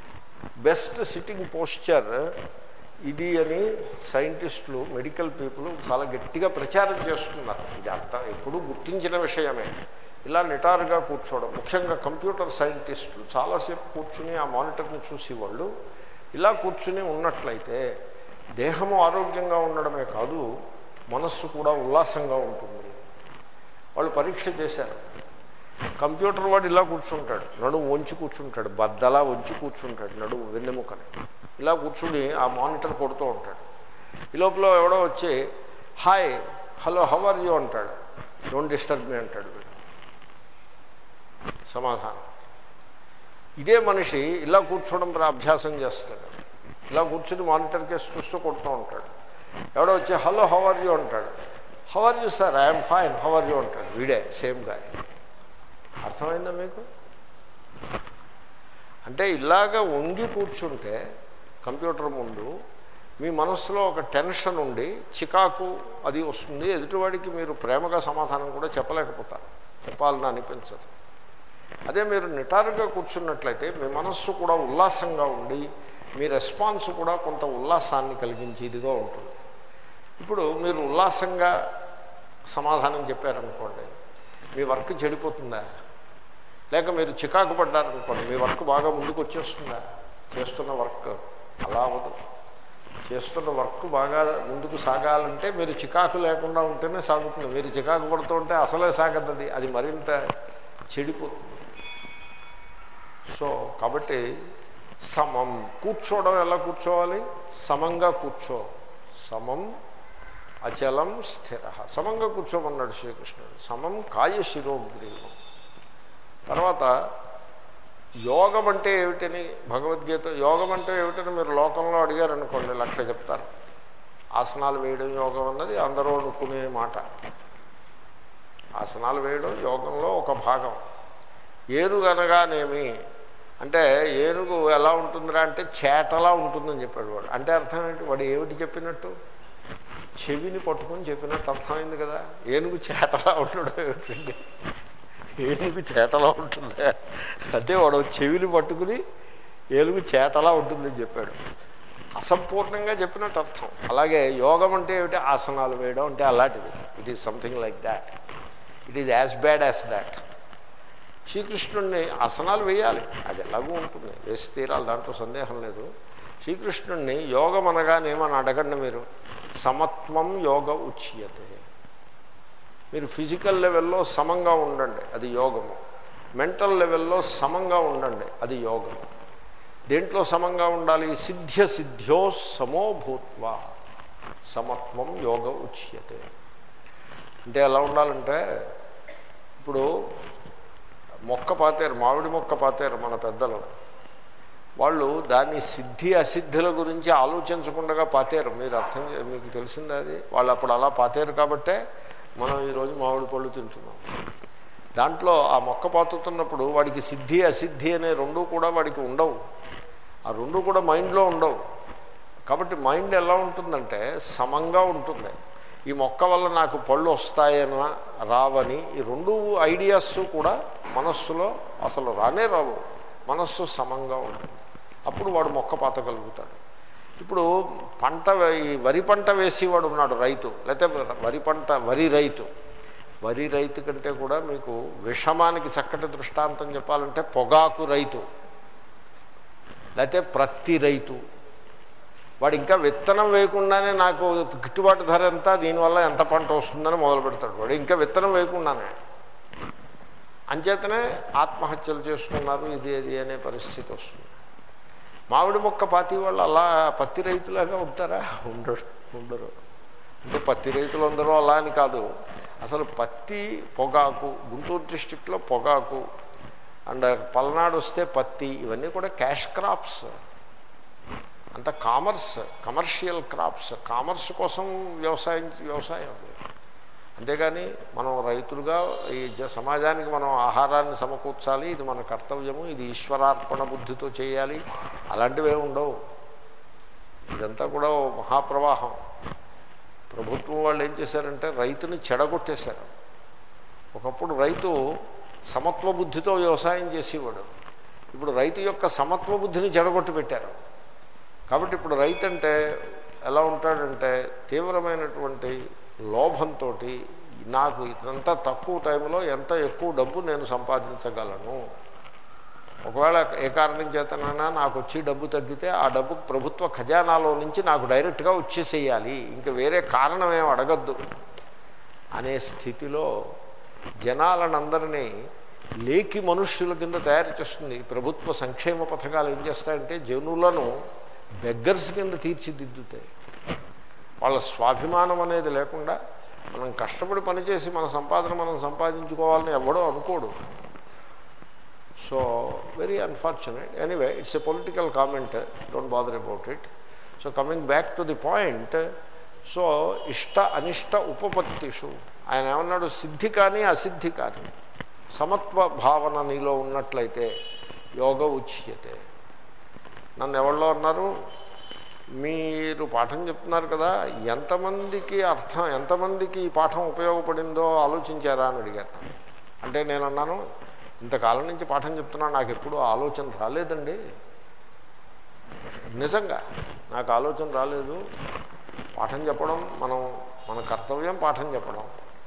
బెస్ట్ సిట్టింగ్ పోస్చర్ ఇది అని సైంటిస్టులు మెడికల్ పీపుల్ చాలా గట్టిగా ప్రచారం చేస్తున్నారు ఇది అంత ఎప్పుడూ గుర్తించిన విషయమే ఇలా నిటారుగా కూర్చోవడం ముఖ్యంగా కంప్యూటర్ సైంటిస్టులు చాలాసేపు కూర్చుని ఆ మానిటర్ని చూసి వాళ్ళు ఇలా కూర్చుని ఉన్నట్లయితే దేహము ఆరోగ్యంగా ఉండడమే కాదు మనస్సు కూడా ఉల్లాసంగా ఉంటుంది వాళ్ళు పరీక్ష చేశారు కంప్యూటర్ వాడు ఇలా కూర్చుంటాడు నడుము వంచి కూర్చుంటాడు బద్దలా వంచి కూర్చుంటాడు నడుము వెన్నెముకని ఇలా కూర్చుని ఆ మానిటర్ కొడుతూ ఉంటాడు ఈ లోపల ఎవడో వచ్చి hi hello how are you అంటాడు డోంట్ డిస్టర్బ్ మీ అంటాడు వీడు సమాధానం ఇదే మనిషి ఇలా కూర్చోవడం ప్ర- అభ్యాసం చేస్తాడు ఇలా కూర్చుని మానిటర్ కేసు చూస్తూ కొడుతూ ఉంటాడు ఎవడో వచ్చి హలో హౌ ఆర్ యూ అంటాడు how are you sir I'm fine how are you అంటాడు వీడే సేమ్ గాయ అర్థమైందా మీకు అంటే ఇలాగ వంగి కూర్చుంటే కంప్యూటర్ ముందు మీ మనస్సులో ఒక టెన్షన్ ఉండి చికాకు అది వస్తుంది ఎదుటివాడికి మీరు ప్రేమగా సమాధానం కూడా చెప్పలేకపోతారు చెప్పాలని అనిపించదు అదే మీరు నిటారుగా కూర్చున్నట్లయితే మీ మనస్సు కూడా ఉల్లాసంగా ఉండి మీ రెస్పాన్స్ కూడా కొంత ఉల్లాసాన్ని కలిగించేదిగా ఉంటుంది ఇప్పుడు మీరు ఉల్లాసంగా సమాధానం చెప్పారనుకోండి మీ వర్క్ చెడిపోతుందా లేక మీరు చికాకు పడ్డారనుకోండి మీ వర్క్ బాగా ముందుకు వచ్చేస్తుందా చేస్తున్న వర్క్ అలా అవ్వదు చేస్తున్న వర్క్ బాగా ముందుకు సాగాలంటే మీరు చికాకు లేకుండా ఉంటేనే సాగుతుంది మీరు చికాకు పడుతూ ఉంటే అసలే సాగద్దది అది మరింత చెడిపోతుంది సో కాబట్టి సమం కూర్చోవడం ఎలా కూర్చోవాలి సమంగా కూర్చో సమం అచలం స్థిర సమంగా కూర్చోమన్నాడు శ్రీకృష్ణుడు సమం కాయ శిరోగ్రీవం తర్వాత యోగం అంటే ఏమిటని భగవద్గీత యోగం అంటే ఏమిటని మీరు లోకంలో అడిగారనుకోండి లక్ష చెప్తారు ఆసనాలు వేయడం యోగం అన్నది అందరూ అనుకునే మాట ఆసనాలు వేయడం యోగంలో ఒక భాగం ఏనుగు అనగానేమి అంటే ఏనుగు ఎలా ఉంటుందిరా అంటే చేటలా ఉంటుందని చెప్పాడు వాడు అంటే అర్థం ఏంటి వాడు ఏమిటి చెప్పినట్టు చెవిని పట్టుకొని చెప్పినట్టు అర్థమైంది కదా ఏనుగు చేటలా ఉండడం ఏమిటండి ఏనుగు చేటలా ఉంటుంది అంటే వాడు చెవిని పట్టుకుని ఏనుగు చేటలా ఉంటుందని చెప్పాడు అసంపూర్ణంగా చెప్పినట్టు అర్థం అలాగే యోగం అంటే ఏమిటి ఆసనాలు వేయడం అంటే అలాంటిది it is something like that it is as bad as that శ్రీకృష్ణుడిని ఆసనాలు వేయాలి అది ఎలాగూ ఉంటుంది వేసి తీరాలి దాంట్లో సందేహం లేదు శ్రీకృష్ణుడిని యోగం అనగానేమని అడగండి మీరు సమత్వం యోగ ఉచ్యతే మీరు ఫిజికల్ లెవెల్లో సమంగా ఉండండి అది యోగము మెంటల్ లెవెల్లో సమంగా ఉండండి అది యోగము దేంట్లో సమంగా ఉండాలి సిద్ధ్య సిద్ధ్యో సమో భూత్వా సమత్వం యోగ ఉచ్యతే అంటే ఎలా ఉండాలంటే ఇప్పుడు మొక్క పాతారు మామిడి మొక్క పాతారు మన పెద్దలు వాళ్ళు దాన్ని సిద్ధి అసిద్ధుల గురించి ఆలోచించకుండా పాతారు మీరు అర్థం చే- మీకు తెలిసింది అది వాళ్ళు అప్పుడు అలా పాతారు కాబట్టే మనం ఈరోజు మామిడి పళ్ళు తింటున్నాం దాంట్లో ఆ మొక్క పాతుతున్నప్పుడు వాడికి సిద్ధి అసిద్ధి అనే రెండు కూడా వాడికి ఉండవు ఆ రెండు కూడా మైండ్లో ఉండవు కాబట్టి మైండ్ ఎలా ఉంటుందంటే సమంగా ఉంటుంది ఈ మొక్క వల్ల నాకు పళ్ళు వస్తాయన రావని ఈ రెండు ఐడియాస్ కూడా మనస్సులో అసలు రానే రావు మనస్సు సమంగా ఉంటుంది అప్పుడు వాడు మొక్క పాతగలుగుతాడు ఇప్పుడు పంట వే- ఈ వరి పంట వేసేవాడు ఉన్నాడు రైతు లేకపోతే వరి పంట వరి రైతు వరి రైతు కంటే కూడా మీకు విషమానికి చక్కటి దృష్టాంతం చెప్పాలంటే పొగాకు రైతు లేకపోతే ప్రతి రైతు వాడు ఇంకా విత్తనం వేయకుండానే నాకు గిట్టుబాటు ధర ఎంత దీనివల్ల ఎంత పంట వస్తుందని మొదలు పెడతాడు వాడు ఇంకా విత్తనం వేయకుండానే అంచేతనే ఆత్మహత్యలు చేసుకున్నారు ఇది అది అనే పరిస్థితి వస్తుంది మామిడి మొక్క పాతి వాళ్ళు అలా పత్తి రైతులాగా ఉంటారా ఉండరు ఉండరు అంటే పత్తి రైతులు అందరూ అలా అని కాదు అసలు పత్తి పొగాకు గుంటూరు డిస్టిక్లో పొగాకు అండ్ పల్నాడు వస్తే పత్తి ఇవన్నీ కూడా క్యాష్ క్రాప్స్ అంత కామర్స్ కమర్షియల్ క్రాప్స్ కామర్స్ కోసం వ్యవసాయం వ్యవసాయం అది అంతేగాని మనం రైతులుగా ఈ జ- సమాజానికి మనం ఆహారాన్ని సమకూర్చాలి ఇది మన కర్తవ్యము ఇది ఈశ్వరార్పణ బుద్ధితో చేయాలి అలాంటివే ఉండవు ఇదంతా కూడా ఓ మహాప్రవాహం ప్రభుత్వం వాళ్ళు ఏం చేశారంటే రైతుని చెడగొట్టేశారు ఒకప్పుడు రైతు సమత్వ బుద్ధితో వ్యవసాయం చేసేవాడు ఇప్పుడు రైతు యొక్క సమత్వ బుద్ధిని చెడగొట్టి పెట్టారు కాబట్టి ఇప్పుడు రైతు అంటే ఎలా ఉంటాడంటే తీవ్రమైనటువంటి లోభంతో నాకు ఇదంతా తక్కువ టైంలో ఎంత ఎక్కువ డబ్బు నేను సంపాదించగలను ఒకవేళ ఏ కారణం చేతనైనా నాకు వచ్చి డబ్బు తగ్గితే ఆ డబ్బు ప్రభుత్వ ఖజానాలో నుంచి నాకు డైరెక్ట్గా వచ్చేసేయాలి ఇంకా వేరే కారణం ఏం అడగద్దు అనే స్థితిలో జనాలనందరినీ లేకి మనుష్యుల కింద తయారు చేస్తుంది ఈ ప్రభుత్వ సంక్షేమ పథకాలు ఏం చేస్తాయంటే జనులను బెగ్గర్స్ కింద తీర్చిదిద్దుతాయి వాళ్ళ స్వాభిమానం అనేది లేకుండా మనం కష్టపడి పనిచేసి మన సంపాదన మనం సంపాదించుకోవాలని ఎవడో అనుకోడు so very unfortunate anyway it's a political comment don't bother about it so coming back to the point so ఇష్ట అనిష్ట ఉపపత్తిషు ఆయన ఏమన్నాడు సిద్ధి కానీ అసిద్ధి కానీ సమత్వ భావన నీలో ఉన్నట్లయితే యోగ ఉచ్యతే నన్ను ఎవరిలో అన్నారు మీరు పాఠం చెప్తున్నారు కదా ఎంతమందికి అర్థం ఎంతమందికి ఈ పాఠం ఉపయోగపడిందో ఆలోచించారా అని అడిగారు నన్ను. అంటే నేను అన్నాను ఇంతకాలం నుంచి పాఠం చెప్తున్నా నాకు ఎప్పుడూ ఆలోచన రాలేదండి నిజంగా నాకు ఆలోచన రాలేదు పాఠం చెప్పడం మనం మన కర్తవ్యం పాఠం చెప్పడం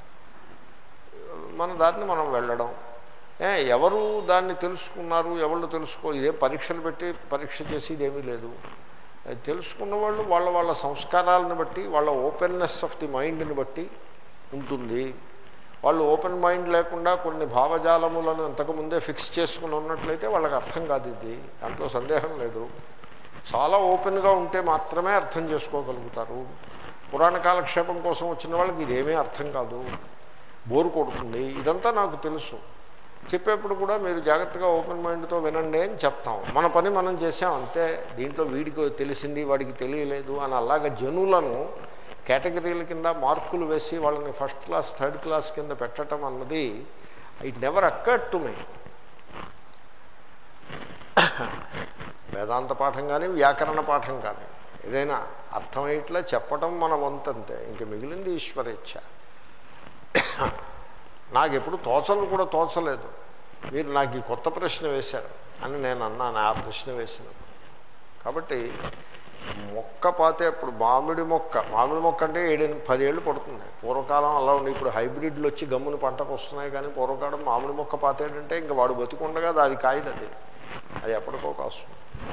మన దారిని మనం వెళ్ళడం ఏ, ఎవరు దాన్ని తెలుసుకున్నారు ఎవరు తెలుసుకో ఇదే పరీక్షలు పెట్టి పరీక్ష చేసేది ఏమీ లేదు అది తెలుసుకున్న వాళ్ళు వాళ్ళ వాళ్ళ సంస్కారాలను బట్టి వాళ్ళ ఓపెన్నెస్ ఆఫ్ ది మైండ్ని బట్టి ఉంటుంది వాళ్ళు ఓపెన్ మైండ్ లేకుండా కొన్ని భావజాలములను ఇంతకుముందే ఫిక్స్ చేసుకుని ఉన్నట్లయితే వాళ్ళకి అర్థం కాదు ఇది దాంట్లో సందేహం లేదు చాలా ఓపెన్గా ఉంటే మాత్రమే అర్థం చేసుకోగలుగుతారు పురాణ కాలక్షేపం కోసం వచ్చిన వాళ్ళకి ఇదేమీ అర్థం కాదు బోరు కొడుతుంది ఇదంతా నాకు తెలుసు చెప్పేప్పుడు కూడా మీరు జాగ్రత్తగా ఓపెన్ మైండ్తో వినండి అని చెప్తాం మన పని మనం చేసాం అంతే దీంట్లో వీడికి తెలిసింది వాడికి తెలియలేదు అని అలాగ జనులను కేటగిరీల కింద మార్కులు వేసి వాళ్ళని ఫస్ట్ క్లాస్ థర్డ్ క్లాస్ కింద పెట్టడం అన్నది it never occurred to me వేదాంత పాఠం కానీ వ్యాకరణ పాఠం కానీ ఏదైనా అర్థమయ్యేట్లా చెప్పడం మన వంతంతే ఇంక మిగిలింది ఈశ్వరేచ్ఛ నాకు ఎప్పుడు తోచలు కూడా తోచలేదు మీరు నాకు ఈ కొత్త ప్రశ్న వేశారు అని నేను అన్నాను ఆ ప్రశ్న వేసినప్పుడు కాబట్టి మొక్క పాతే అప్పుడు మామిడి మొక్క మామిడి మొక్క అంటే ఏడు పదేళ్ళు పడుతుంది పూర్వకాలం అలా ఉండి ఇప్పుడు హైబ్రిడ్లు వచ్చి గమ్ముని పంటకు వస్తున్నాయి కానీ పూర్వకాలం మామిడి మొక్క పాతేటంటే ఇంకా వాడు బతికుండగా అది కాయదు అది అది ఎప్పటికో కాసు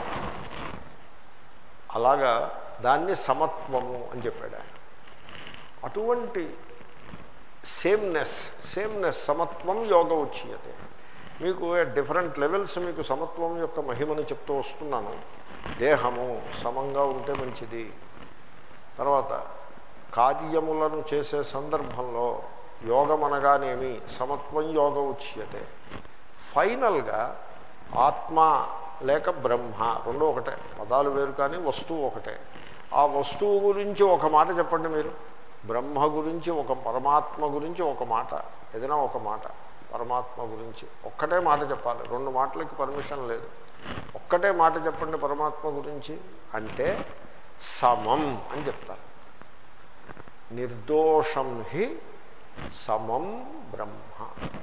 అలాగా దాన్ని సమత్వము అని చెప్పాడు ఆయన అటువంటి సేమ్నెస్ సేమ్నెస్ సమత్వం యోగ ఉచ్యతే మీకు డిఫరెంట్ లెవెల్స్ మీకు సమత్వం యొక్క మహిమని చెప్తూ వస్తున్నాను దేహము సమంగా ఉంటే మంచిది తర్వాత కార్యములను చేసే సందర్భంలో యోగం అనగానేమి సమత్వం యోగ ఉచ్యతే ఫైనల్గా ఆత్మ లేక బ్రహ్మ రెండు ఒకటే పదాలు వేరు కానీ వస్తువు ఒకటే ఆ వస్తువు గురించి ఒక మాట చెప్పండి మీరు బ్రహ్మ గురించి ఒక పరమాత్మ గురించి ఒక మాట ఏదైనా ఒక మాట పరమాత్మ గురించి ఒక్కటే మాట చెప్పాలి రెండు మాటలకి పర్మిషన్ లేదు ఒక్కటే మాట చెప్పండి పరమాత్మ గురించి అంటే సమం అని చెప్తారు నిర్దోషం హి సమం బ్రహ్మ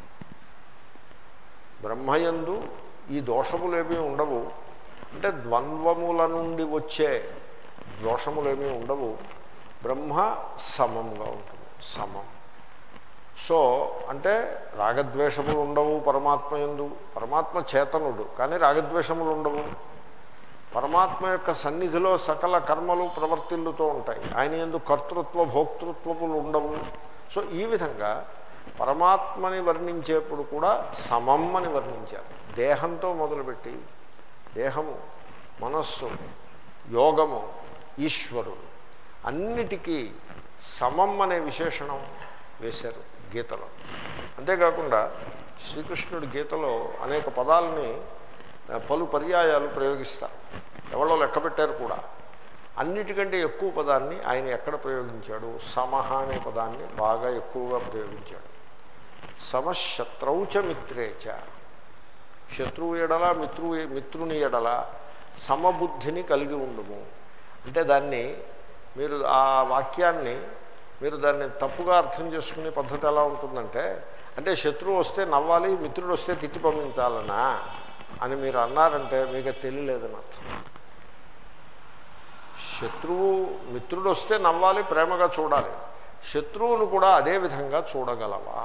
బ్రహ్మయందు ఈ దోషములేమీ ఉండవు అంటే ద్వంద్వముల నుండి వచ్చే దోషములేమీ ఉండవు బ్రహ్మ సమంగా ఉంటుంది సమం సో అంటే రాగద్వేషములు ఉండవు పరమాత్మ ఎందు పరమాత్మ చేతనుడు కానీ రాగద్వేషములు ఉండవు పరమాత్మ యొక్క సన్నిధిలో సకల కర్మలు ప్రవర్తిల్లుతూ ఉంటాయి ఆయన ఎందు కర్తృత్వ భోక్తృత్వములు ఉండవు సో ఈ విధంగా పరమాత్మని వర్ణించేప్పుడు కూడా సమం అని వర్ణించారు దేహంతో మొదలుపెట్టి దేహము మనస్సు యోగము ఈశ్వరుడు అన్నిటికీ సమం అనే విశేషణం వేశారు గీతలో అంతేకాకుండా శ్రీకృష్ణుడి గీతలో అనేక పదాలని ఆ, పలు పర్యాయాలు ప్రయోగిస్తారు ఎవరో లెక్క పెట్టారు కూడా అన్నిటికంటే ఎక్కువ పదాన్ని ఆయన ఎక్కడ ప్రయోగించాడు సమహ అనే పదాన్ని బాగా ఎక్కువగా ప్రయోగించాడు సమశత్రౌచ మిత్రేచ శత్రువు ఎడల మిత్రు మిత్రుని ఎడల సమబుద్ధిని కలిగి ఉండుము అంటే దాన్ని మీరు ఆ వాక్యాన్ని మీరు దాన్ని తప్పుగా అర్థం చేసుకునే పద్ధతి ఎలా ఉంటుందంటే అంటే శత్రువు వస్తే నవ్వాలి మిత్రుడు వస్తే తిట్టి పంపించాలనా అని మీరు అన్నారంటే మీకు అది తెలియలేదని అర్థం శత్రువు మిత్రుడు వస్తే నవ్వాలి ప్రేమగా చూడాలి శత్రువును కూడా అదే విధంగా చూడగలవా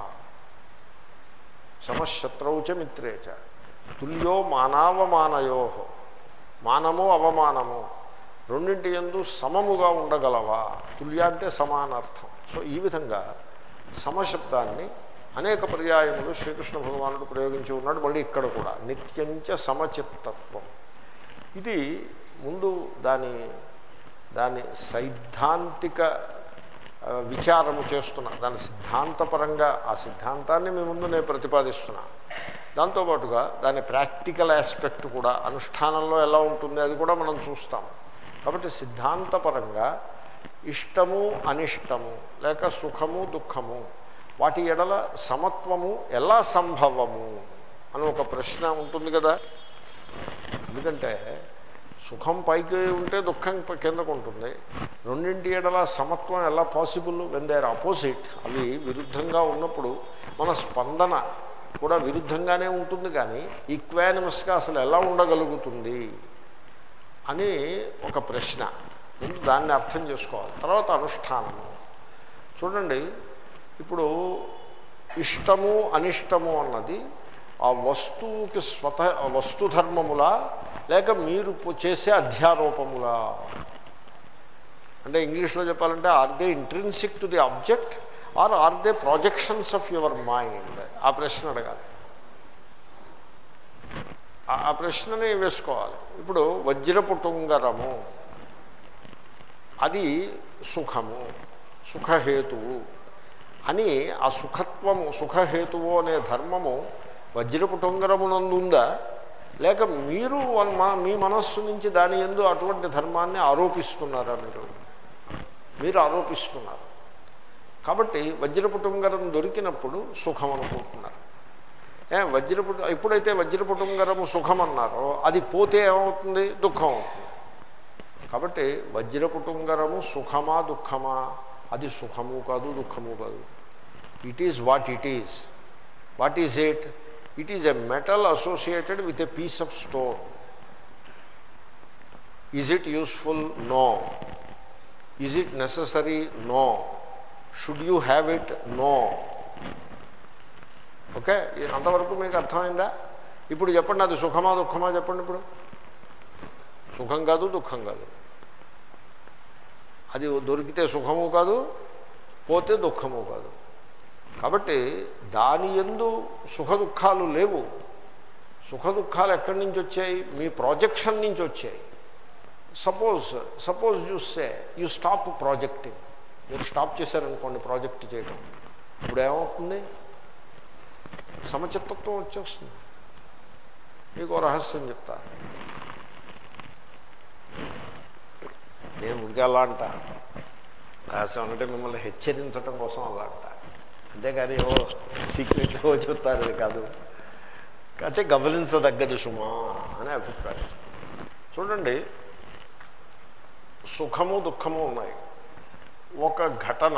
సమశత్రౌచ మిత్రేచ తుల్యో మానావమానయో మానము అవమానము రెండింటి ఎందు సమముగా ఉండగలవా తుల్య అంటే సమానార్థం సో ఈ విధంగా సమశబ్దాన్ని అనేక పర్యాయములు శ్రీకృష్ణ భగవానుడు ప్రయోగించి ఉన్నాడు మళ్ళీ ఇక్కడ కూడా నిత్యంచ సమచిత్తత్వం ఇది ముందు దాని దాని సైద్ధాంతిక ఆ, విచారము చేస్తున్నా దాని సిద్ధాంతపరంగా ఆ సిద్ధాంతాన్ని మీ ముందు నేను ప్రతిపాదిస్తున్నా దాంతోపాటుగా దాని ప్రాక్టికల్ ఆస్పెక్ట్ కూడా అనుష్ఠానంలో ఎలా ఉంటుంది అది కూడా మనం చూస్తాం కాబట్టి సిద్ధాంతపరంగా ఇష్టము అనిష్టము లేక సుఖము దుఃఖము వాటి ఎడల సమత్వము ఎలా సంభవము అని ఒక ప్రశ్న ఉంటుంది కదా ఎందుకంటే సుఖం పైకి ఉంటే దుఃఖం కిందకు ఉంటుంది రెండింటి ఎడల సమత్వం ఎలా possible when they are opposite అవి విరుద్ధంగా ఉన్నప్పుడు మన స్పందన కూడా విరుద్ధంగానే ఉంటుంది కానీ ఈక్వానిమస్గా అసలు ఎలా ఉండగలుగుతుంది అని ఒక ప్రశ్న ముందు దాన్ని అర్థం చేసుకోవాలి తర్వాత అనుష్ఠానము చూడండి ఇప్పుడు ఇష్టము అనిష్టము అన్నది ఆ వస్తువుకి స్వత వస్తుధర్మములా లేక మీరు చేసే అధ్యారోపములా అంటే ఇంగ్లీష్లో చెప్పాలంటే are they intrinsic to the object are are they projections of your mind ఆ ప్రశ్న అడగాలి ఆ ప్రశ్నని వేసుకోవాలి ఇప్పుడు వజ్రపు టుంగరము అది సుఖము సుఖహేతువు అని ఆ సుఖత్వము సుఖహేతువు అనే ధర్మము వజ్రపు టొంగరమునందుందా లేక మీరు మీ మనస్సు నుంచి దాని ఎందు అటువంటి ధర్మాన్ని ఆరోపిస్తున్నారా మీరు మీరు ఆరోపిస్తున్నారు కాబట్టి వజ్రపు టొంగరం దొరికినప్పుడు సుఖం అనుకుంటున్నారు ఏ వజ్రపు ఎప్పుడైతే వజ్రపు టొంగరము సుఖం అన్నారో అది పోతే ఏమవుతుంది దుఃఖం అవుతుంది కాబట్టి వజ్రపు టొంగరము సుఖమా దుఃఖమా అది సుఖము కాదు దుఃఖము కాదు it is what it is what is it it is a metal associated with a piece of stone is it useful no is it necessary no should you have it no okay అంతవరకు మీకు అర్థమైందా ఇప్పుడు చెప్పండి అది సుఖమా దుఃఖమా చెప్పండి ఇప్పుడు సుఖం కాదు దుఃఖం కాదు అది దొరికితే సుఖము కాదు పోతే దుఃఖము కాదు కాబట్టి దాని ఎందు సుఖ దుఃఖాలు లేవు సుఖ దుఃఖాలు ఎక్కడి నుంచి వచ్చాయి మీ ప్రాజెక్షన్ నుంచి వచ్చాయి సపోజ్ సపోజ్ చూస్తే యూ స్టాప్ ప్రాజెక్టింగ్ మీరు స్టాప్ చేశారనుకోండి ప్రాజెక్ట్ చేయడం ఇప్పుడు ఏమవుతుంది సమచిత్తత్వం వచ్చేస్తుంది మీకు రహస్యం చెప్తా నేను ఉడికి అలా అంట రహస్యం అంటే మిమ్మల్ని హెచ్చరించడం కోసం అలా అంట అంతేగాని ఓ సీక్రెట్లో చెప్తారు కాదు అంటే గమనించదగ్గది సుమా అనే అభిప్రాయం చూడండి సుఖము దుఃఖము ఉన్నాయి ఒక ఘటన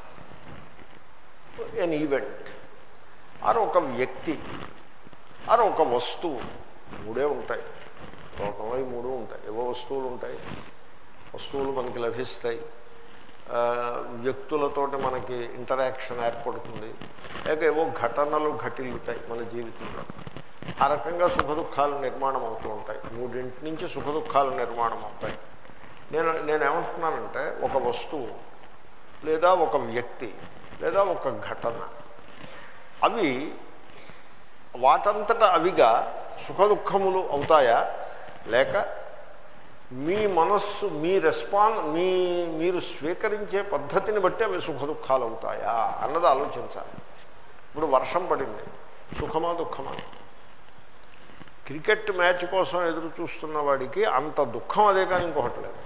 ఎన్ ఈవెంట్ ఆర్ ఒక వ్యక్తి ఆర్ ఒక వస్తువు మూడే ఉంటాయి లోకంలో ఈ మూడు ఉంటాయి ఏవో వస్తువులు ఉంటాయి వస్తువులు మనకి లభిస్తాయి వ్యక్తులతోటి మనకి ఇంటరాక్షన్ ఏర్పడుతుంది లేక ఏవో ఘటనలు ఘటిల్లుతాయి మన జీవితంలో ఆ రకంగా సుఖ దుఃఖాలు నిర్మాణం అవుతూ ఉంటాయి మూడింటి నుంచి సుఖ దుఃఖాలు నిర్మాణం అవుతాయి నేను నేనేమంటున్నానంటే ఒక వస్తువు లేదా ఒక వ్యక్తి లేదా ఒక ఘటన అవి వాటంతట అవిగా సుఖ దుఃఖములు అవుతాయా లేక మీ మనస్సు మీ రెస్పాన్ మీ మీరు స్వీకరించే పద్ధతిని బట్టి అవి సుఖ దుఃఖాలు అవుతాయా అన్నది ఆలోచించాలి ఇప్పుడు వర్షం పడింది సుఖమా దుఃఖమా క్రికెట్ మ్యాచ్ కోసం ఎదురు చూస్తున్న వాడికి అంత దుఃఖం అదే కానీ ఇంకొకటి లేదు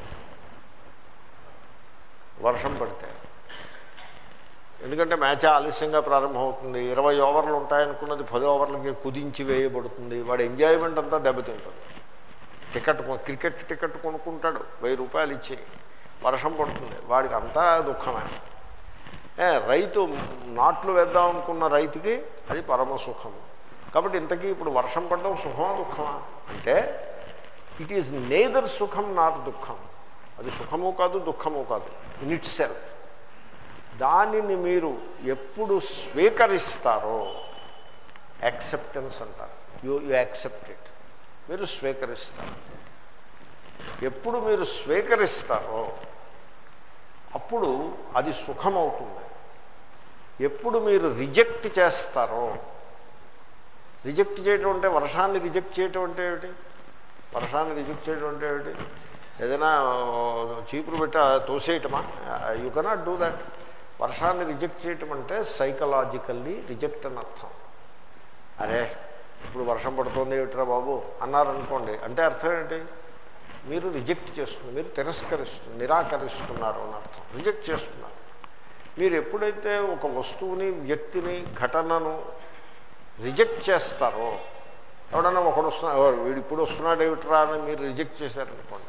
వర్షం పడితే ఎందుకంటే మ్యాచ్ ఆలస్యంగా ప్రారంభమవుతుంది ఇరవై ఓవర్లు ఉంటాయనుకున్నది పది ఓవర్లకి కుదించి వేయబడుతుంది వాడి ఎంజాయ్మెంట్ అంతా దెబ్బతింటుంది టికెట్ క్రికెట్ టికెట్ కొనుక్కుంటాడు వెయ్యి రూపాయలు ఇచ్చి వర్షం పడుతుంది వాడికి అంతా దుఃఖమే రైతు నాట్లు వేద్దాం అనుకున్న రైతుకి అది పరమ సుఖము కాబట్టి ఇంతకీ ఇప్పుడు వర్షం పడడం సుఖమా దుఃఖమా అంటే ఇట్ ఈజ్ నేదర్ సుఖం నాట్ దుఃఖం అది సుఖము కాదు దుఃఖము కాదు ఇన్ ఇట్ సెల్ఫ్ దానిని మీరు ఎప్పుడు స్వీకరిస్తారో యాక్సెప్టెన్స్ అంటారు యూ యూ యాక్సెప్ట్ ఇట్ మీరు స్వీకరిస్తారు ఎప్పుడు మీరు స్వీకరిస్తారో అప్పుడు అది సుఖమవుతుంది ఎప్పుడు మీరు రిజెక్ట్ చేస్తారో రిజెక్ట్ చేయడం అంటే వర్షాన్ని రిజెక్ట్ చేయడం అంటే ఏమిటి వర్షాన్ని రిజెక్ట్ చేయడం అంటే ఏమిటి ఏదైనా చీపురు పెట్ట తోసేయటమా యూ కెనాట్ డూ దట్ వర్షాన్ని రిజెక్ట్ చేయటం అంటే సైకలాజికల్లీ రిజెక్ట్ అని అర్థం అరే ఇప్పుడు వర్షం పడుతుంది ఏమిట్రా బాబు అన్నారనుకోండి అంటే అర్థం ఏంటి మీరు రిజెక్ట్ చేస్తున్నారు మీరు తిరస్కరిస్తున్నారు నిరాకరిస్తున్నారు అని అర్థం రిజెక్ట్ చేస్తున్నారు మీరు ఎప్పుడైతే ఒక వస్తువుని వ్యక్తిని ఘటనను రిజెక్ట్ చేస్తారో ఎవడన్నా ఒకడు వస్తున్నా ఎవరు వీడు ఇప్పుడు వస్తున్నాడు ఏమిట్రా అని మీరు రిజెక్ట్ చేశారనుకోండి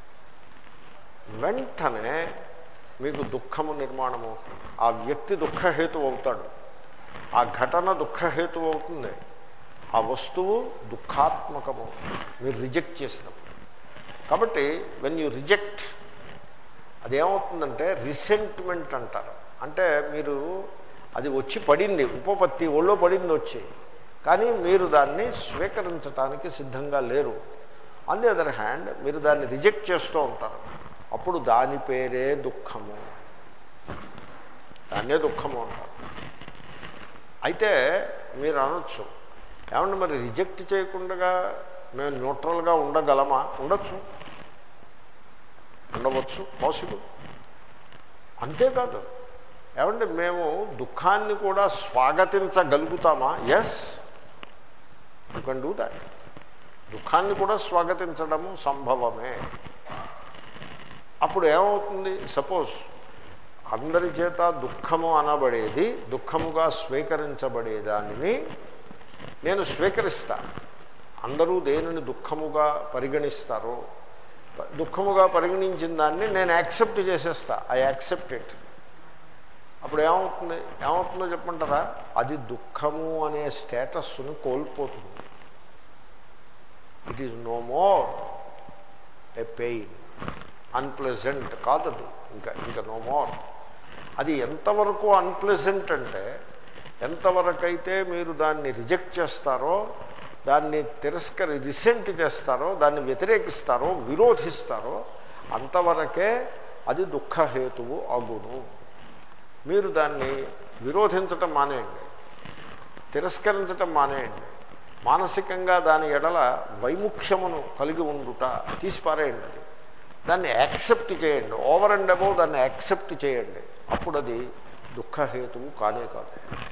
వెంటనే మీకు దుఃఖము నిర్మాణం అవుతుంది ఆ వ్యక్తి దుఃఖహేతు అవుతాడు ఆ ఘటన దుఃఖహేతు అవుతుంది ఆ వస్తువు దుఃఖాత్మకము మీరు రిజెక్ట్ చేసినప్పుడు కాబట్టి వెన్ యూ రిజెక్ట్ అదేమవుతుందంటే రిసెంట్మెంట్ అంటారు అంటే మీరు అది వచ్చి పడింది ఉపపత్తి ఒళ్ళో పడింది వచ్చి కానీ మీరు దాన్ని స్వీకరించడానికి సిద్ధంగా లేరు ఆన్ ది అదర్ హ్యాండ్ మీరు దాన్ని రిజెక్ట్ చేస్తూ ఉంటారు అప్పుడు దాని పేరే దుఃఖము దాన్నే దుఃఖము అంటారు అయితే మీరు అనొచ్చు ఏమంటే మరి రిజెక్ట్ చేయకుండా మేము న్యూట్రల్గా ఉండగలమా ఉండొచ్చు ఉండవచ్చు పాసిబుల్ అంతేకాదు ఏమంటే మేము దుఃఖాన్ని కూడా స్వాగతించగలుగుతామా yes you can do that దుఃఖాన్ని కూడా స్వాగతించడము సంభవమే అప్పుడు ఏమవుతుంది సపోజ్ అందరి చేత దుఃఖము అనబడేది దుఃఖముగా స్వీకరించబడే దానిని నేను స్వీకరిస్తా అందరూ దేనిని దుఃఖముగా పరిగణిస్తారో ప- దుఃఖముగా పరిగణించిన దాన్ని నేను యాక్సెప్ట్ చేసేస్తా ఐ యాక్సెప్ట్ ఇట్ అప్పుడు ఏమవుతుంది ఏమవుతుందో చెప్పమంటారా అది దుఃఖము అనే స్టేటస్ని కోల్పోతుంది it is no more a pain unpleasant కాదు అది ఇంకా ఇంకా నో మోర్ అది ఎంతవరకు అన్ప్లెజెంట్ అంటే ఎంతవరకైతే మీరు దాన్ని రిజెక్ట్ చేస్తారో దాన్ని తిరస్కరి రిసెంట్ చేస్తారో దాన్ని వ్యతిరేకిస్తారో విరోధిస్తారో అంతవరకే అది దుఃఖహేతువు అగును మీరు దాన్ని విరోధించటం మానేయండి తిరస్కరించటం మానేయండి మానసికంగా దాని ఎడల వైముఖ్యమును కలిగి ఉండుట తీసిపారేయండి అది దాన్ని యాక్సెప్ట్ చేయండి ఓవర్ అండ్ అబౌవ్ దాన్ని యాక్సెప్ట్ చేయండి అప్పుడు అది దుఃఖహేతువు కానే కాదు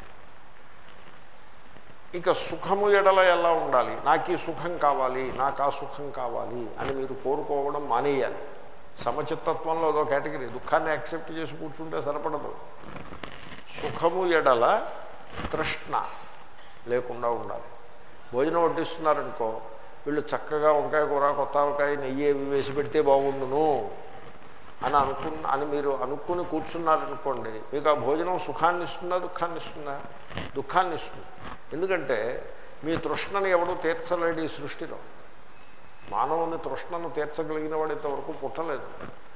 ఇక సుఖము ఎడల ఎలా ఉండాలి నాకు ఈ సుఖం కావాలి నాకు ఆ సుఖం కావాలి అని మీరు కోరుకోవడం మానేయాలి సమచిత్తత్వంలో అదో కేటగిరీ దుఃఖాన్ని యాక్సెప్ట్ చేసి కూర్చుంటే సరిపడదు సుఖము ఎడల తృష్ణ లేకుండా ఉండాలి భోజనం వడ్డిస్తున్నారనుకో వీళ్ళు చక్కగా వంకాయ కూర కొత్త వంకాయ నెయ్యి ఇవి వేసి పెడితే బాగుండును అని అనుకున్న అని మీరు అనుకుని కూర్చున్నారనుకోండి మీకు ఆ భోజనం సుఖాన్ని ఇస్తుందా దుఃఖాన్ని ఇస్తుందా దుఃఖాన్ని ఇస్తుంది ఎందుకంటే మీ తృష్ణని ఎవడూ తీర్చలేడు ఈ సృష్టిలో మానవుని తృష్ణను తీర్చగలిగిన వాడు ఇంతవరకు పుట్టలేదు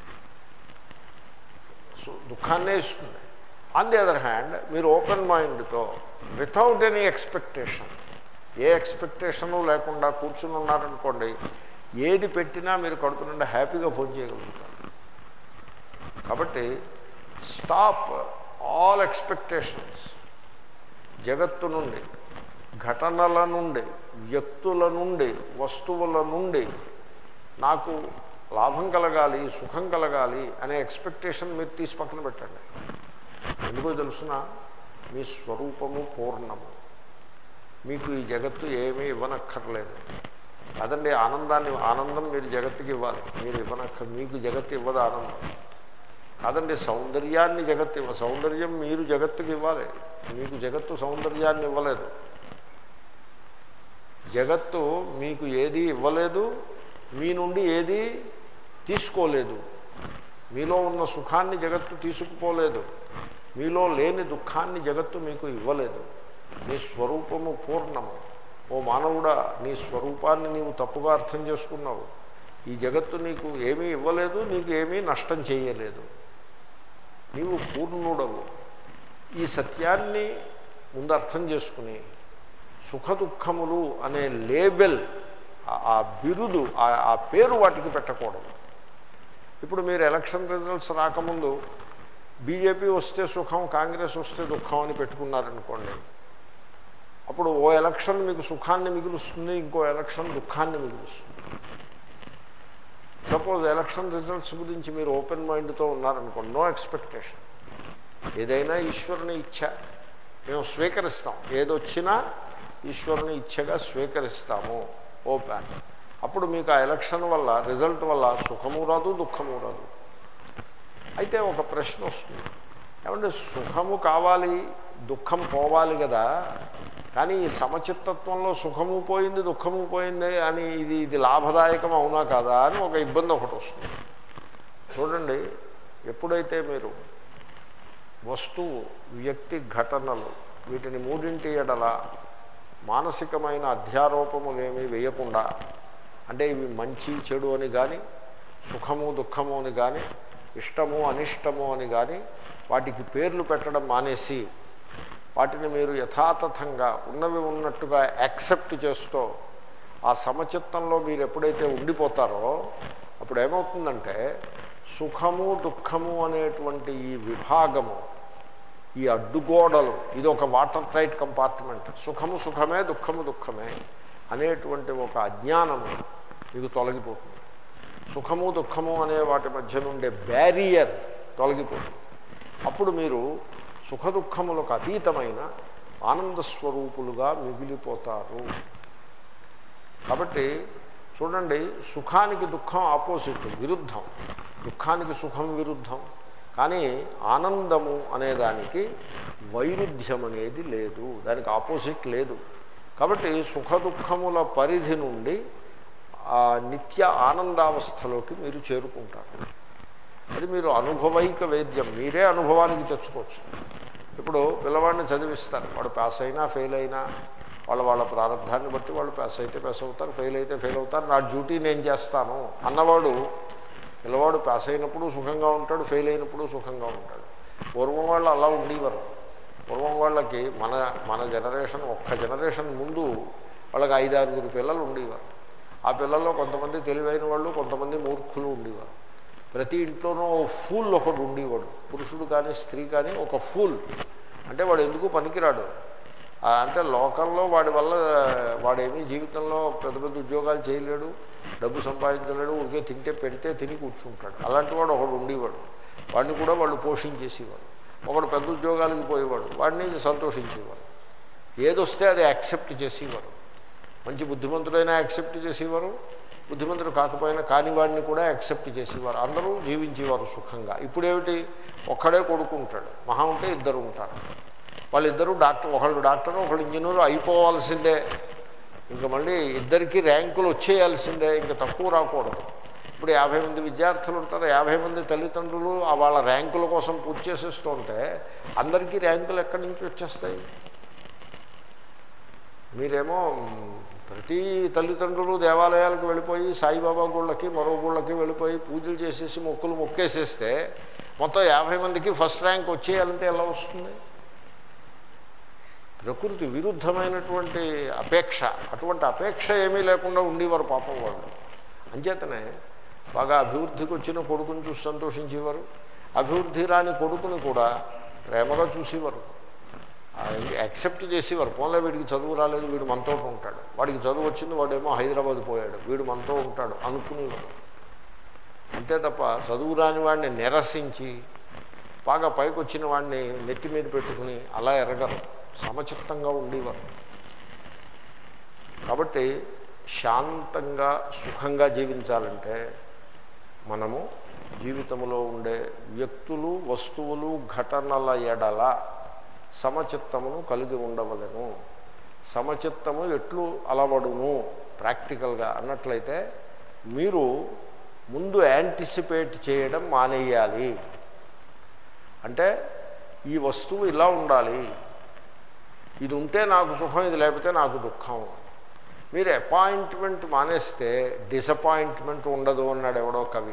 సో దుఃఖాన్నే ఇస్తుంది ఆన్ ది అదర్ హ్యాండ్ మీరు ఓపెన్ మైండ్తో వితౌట్ ఎనీ ఎక్స్పెక్టేషన్ ఏ ఎక్స్పెక్టేషను లేకుండా కూర్చుని ఉన్నారనుకోండి ఏది పెట్టినా మీరు కడుపు నిండా హ్యాపీగా ఫోన్ చేయగలుగుతారు కాబట్టి స్టాప్ ఆల్ ఎక్స్పెక్టేషన్స్ జగత్తు నుండి ఘటనల నుండి వ్యక్తుల నుండి వస్తువుల నుండి నాకు లాభం కలగాలి సుఖం కలగాలి అనే ఎక్స్పెక్టేషన్ మీరు తీసి పక్కన పెట్టండి ఎందుకో తెలుసిన మీ స్వరూపము పూర్ణము మీకు ఈ జగత్తు ఏమీ ఇవ్వనక్కర్లేదు అదండి ఆనందాన్ని ఆనందం మీరు జగత్తుకి ఇవ్వాలి మీరు ఇవ్వనక్క మీకు జగత్తు ఇవ్వదు ఆనందం కాదండి సౌందర్యాన్ని జగత్తు ఇవ్వ సౌందర్యం మీరు జగత్తుకి ఇవ్వాలి మీకు జగత్తు సౌందర్యాన్ని ఇవ్వలేదు జగత్తు మీకు ఏది ఇవ్వలేదు మీ నుండి ఏది తీసుకోలేదు మీలో ఉన్న సుఖాన్ని జగత్తు తీసుకుపోలేదు మీలో లేని దుఃఖాన్ని జగత్తు మీకు ఇవ్వలేదు నీ స్వరూపము పూర్ణము ఓ మానవుడా నీ స్వరూపాన్ని నీవు తప్పుగా అర్థం చేసుకున్నావు ఈ జగత్తు నీకు ఏమీ ఇవ్వలేదు నీకు ఏమీ నష్టం చేయలేదు నీవు పూర్ణుడవు ఈ సత్యాన్ని ముందు అర్థం చేసుకుని సుఖ దుఃఖములు అనే లేబెల్ ఆ- ఆ బిరుదు ఆ- ఆ పేరు వాటికి పెట్టకూడదు ఇప్పుడు మీరు ఎలక్షన్ రిజల్ట్స్ రాకముందు బీజేపీ వస్తే సుఖం కాంగ్రెస్ వస్తే దుఃఖం అని పెట్టుకున్నారనుకోండి అప్పుడు ఓ ఎలక్షన్ మీకు సుఖాన్ని మిగులుస్తుంది ఇంకో ఎలక్షన్ దుఃఖాన్ని మిగులుస్తుంది సపోజ్ ఎలక్షన్ రిజల్ట్స్ గురించి మీరు ఓపెన్ మైండ్తో ఉన్నారనుకోండి నో ఎక్స్పెక్టేషన్ ఏదైనా ఈశ్వరుని ఇచ్చ మేము స్వీకరిస్తాం ఏదొచ్చినా ఈశ్వరుని ఇచ్ఛగా స్వీకరిస్తాము ఓపెన్ అప్పుడు మీకు ఆ ఎలక్షన్ వల్ల రిజల్ట్ వల్ల సుఖము రాదు దుఃఖము రాదు అయితే ఒక ప్రశ్న వస్తుంది ఏమంటే సుఖము కావాలి దుఃఖం పోవాలి కదా కానీ ఈ సమచిత్తత్వంలో సుఖము పోయింది దుఃఖము పోయింది అని ఇది ఇది లాభదాయకం అవునా కాదా అని ఒక ఇబ్బంది ఒకటి వస్తుంది చూడండి ఎప్పుడైతే మీరు వస్తువు వ్యక్తి ఘటనలు వీటిని మూడింటి ఎడల మానసికమైన అధ్యారోపములేమీ వేయకుండా అంటే ఇవి మంచి చెడు అని కానీ సుఖము దుఃఖము అని కానీ ఇష్టము అనిష్టము అని కానీ వాటికి పేర్లు పెట్టడం మానేసి వాటిని మీరు యథాతథంగా ఉన్నవి ఉన్నట్టుగా యాక్సెప్ట్ చేస్తూ ఆ సమచిత్తంలో మీరు ఎప్పుడైతే ఉండిపోతారో అప్పుడు ఏమవుతుందంటే సుఖము దుఃఖము అనేటువంటి ఈ విభాగము ఈ అడ్డుగోడలు ఇది ఒక వాటర్ టైట్ కంపార్ట్మెంట్ సుఖము సుఖమే దుఃఖము దుఃఖమే అనేటువంటి ఒక అజ్ఞానము మీకు తొలగిపోతుంది సుఖము దుఃఖము అనే వాటి మధ్య నుండే బ్యారియర్ తొలగిపోతుంది అప్పుడు మీరు సుఖ దుఃఖములకు అతీతమైన ఆనంద స్వరూపులుగా మిగిలిపోతారు కాబట్టి చూడండి సుఖానికి దుఃఖం ఆపోజిట్ విరుద్ధం దుఃఖానికి సుఖం విరుద్ధం కానీ ఆనందము అనేదానికి వైరుధ్యం అనేది లేదు దానికి ఆపోజిట్ లేదు కాబట్టి సుఖ దుఃఖముల పరిధి నుండి ఆ నిత్య ఆనందావస్థలోకి మీరు చేరుకుంటారు అది మీరు అనుభవైక వేద్యం మీరే అనుభవానికి తెచ్చుకోవచ్చు ఇప్పుడు పిల్లవాడిని చదివిస్తారు వాడు పాస్ అయినా ఫెయిల్ అయినా వాళ్ళ వాళ్ళ ప్రారంభాన్ని బట్టి వాళ్ళు పాస్ అయితే పాస్ అవుతారు ఫెయిల్ అయితే ఫెయిల్ అవుతారు నా డ్యూటీ నేను చేస్తాను అన్నవాడు పిల్లవాడు పాస్ అయినప్పుడు సుఖంగా ఉంటాడు ఫెయిల్ అయినప్పుడు సుఖంగా ఉంటాడు పూర్వం వాళ్ళు అలా ఉండేవారు పూర్వం వాళ్ళకి మన మన జనరేషన్ ఒక్క జనరేషన్ ముందు వాళ్ళకి ఐదారుగురు పిల్లలు ఉండేవారు ఆ పిల్లల్లో కొంతమంది తెలివైన వాళ్ళు కొంతమంది మూర్ఖులు ఉండేవారు ప్రతి ఇంట్లోనూ ఓ ఫూల్ ఒకడు ఉండేవాడు పురుషుడు కానీ స్త్రీ కానీ ఒక ఫూల్ అంటే వాడు ఎందుకు పనికిరాడు ఆ, అంటే లోకల్లో వాడి వల్ల వాడేమీ జీవితంలో పెద్ద పెద్ద ఉద్యోగాలు చేయలేడు డబ్బు సంపాదించలేడు ఊరికే తింటే పెడితే తిని కూర్చుంటాడు అలాంటి వాడు ఒకడు ఉండేవాడు వాడిని కూడా వాళ్ళు పోషించేసేవాడు ఒకడు పెద్ద ఉద్యోగాలకు పోయేవాడు వాడిని సంతోషించేవాడు ఏదొస్తే అది యాక్సెప్ట్ చేసేవారు మంచి బుద్ధిమంతుడైనా యాక్సెప్ట్ చేసేవారు బుద్ధిమంతుడు కాకపోయినా కాని వాడిని కూడా యాక్సెప్ట్ చేసేవారు అందరూ జీవించేవారు సుఖంగా ఇప్పుడేమిటి ఒక్కడే కొడుకుంటాడు మహా ఉంటే ఇద్దరు ఉంటారు వాళ్ళిద్దరూ డాక్టర్ ఒకళ్ళు డాక్టర్ ఒకళ్ళు ఇంజనీరు అయిపోవాల్సిందే ఇంకా మళ్ళీ ఇద్దరికి ర్యాంకులు వచ్చేయాల్సిందే ఇంకా తక్కువ రాకూడదు ఇప్పుడు యాభై మంది విద్యార్థులు ఉంటారు యాభై మంది తల్లిదండ్రులు ఆ వాళ్ళ ర్యాంకుల కోసం పూర్తి చేసేస్తూ ఉంటే అందరికీ ర్యాంకులు ఎక్కడి నుంచి వచ్చేస్తాయి మీరేమో ప్రతి తల్లిదండ్రులు దేవాలయాలకు వెళ్ళిపోయి సాయిబాబా గుళ్ళకి మరో గుళ్ళకి వెళ్ళిపోయి పూజలు చేసేసి మొక్కులు మొక్కేసేస్తే మొత్తం యాభై మందికి ఫస్ట్ ర్యాంక్ వచ్చేయాలంటే ఎలా వస్తుంది ప్రకృతి విరుద్ధమైనటువంటి అపేక్ష అటువంటి అపేక్ష ఏమీ లేకుండా ఉండేవారు పాపం వాళ్ళు అంచేతనే బాగా అభివృద్ధికి వచ్చిన కొడుకుని చూసి సంతోషించేవారు అభివృద్ధి రాని కొడుకుని కూడా ప్రేమగా చూసేవారు యాక్సెప్ట్ చేసేవారు పోన్లే వీడికి చదువు రాలేదు వీడు మనతో ఉంటాడు వాడికి చదువు వచ్చింది వాడేమో హైదరాబాద్ పోయాడు వీడు మనతో ఉంటాడు అనుకునేవాడు అంతే తప్ప చదువు రాని వాడిని నిరసించి బాగా పైకి వచ్చిన వాడిని నెత్తి మీద పెట్టుకుని అలా ఎరగరు సమచిత్తంగా ఉండేవారు కాబట్టి శాంతంగా సుఖంగా జీవించాలంటే మనము జీవితంలో ఉండే వ్యక్తులు వస్తువులు ఘటనల ఎడల సమచిత్తమును కలిగి ఉండవలను సమచిత్తము ఎట్లు అలవడును ప్రాక్టికల్గా అన్నట్లయితే మీరు ముందు యాంటిసిపేట్ చేయడం మానేయాలి అంటే ఈ వస్తువు ఇలా ఉండాలి ఇది ఉంటే నాకు సుఖం ఇది లేకపోతే నాకు దుఃఖం మీరు అపాయింట్మెంట్ మానేస్తే డిసప్పాయింట్మెంట్ ఉండదు అన్నాడు ఎవడో కవి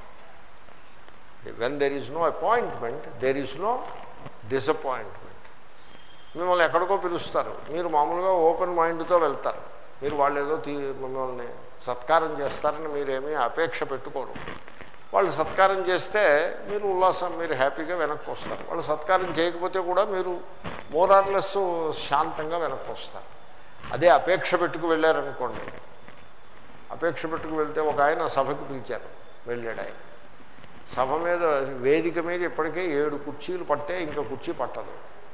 when there is no appointment there is no disappointment మిమ్మల్ని ఎక్కడికో పిలుస్తారు మీరు మామూలుగా ఓపెన్ మైండ్తో వెళ్తారు మీరు వాళ్ళు ఏదో తీ మిమ్మల్ని సత్కారం చేస్తారని మీరేమీ అపేక్ష పెట్టుకోరు వాళ్ళు సత్కారం చేస్తే మీరు ఉల్లాసం మీరు హ్యాపీగా వెనక్కి వస్తారు వాళ్ళు సత్కారం చేయకపోతే కూడా మీరు మోరార్లెస్ శాంతంగా వెనక్కి వస్తారు అదే అపేక్ష పెట్టుకు వెళ్ళారనుకోండి అపేక్ష పెట్టుకు వెళ్తే ఒక ఆయన సభకు పిలిచారు వెళ్ళాడు ఆయన సభ మీద వేదిక మీద ఇప్పటికే ఏడు కుర్చీలు పట్టే ఇంకా కుర్చీ పట్టదు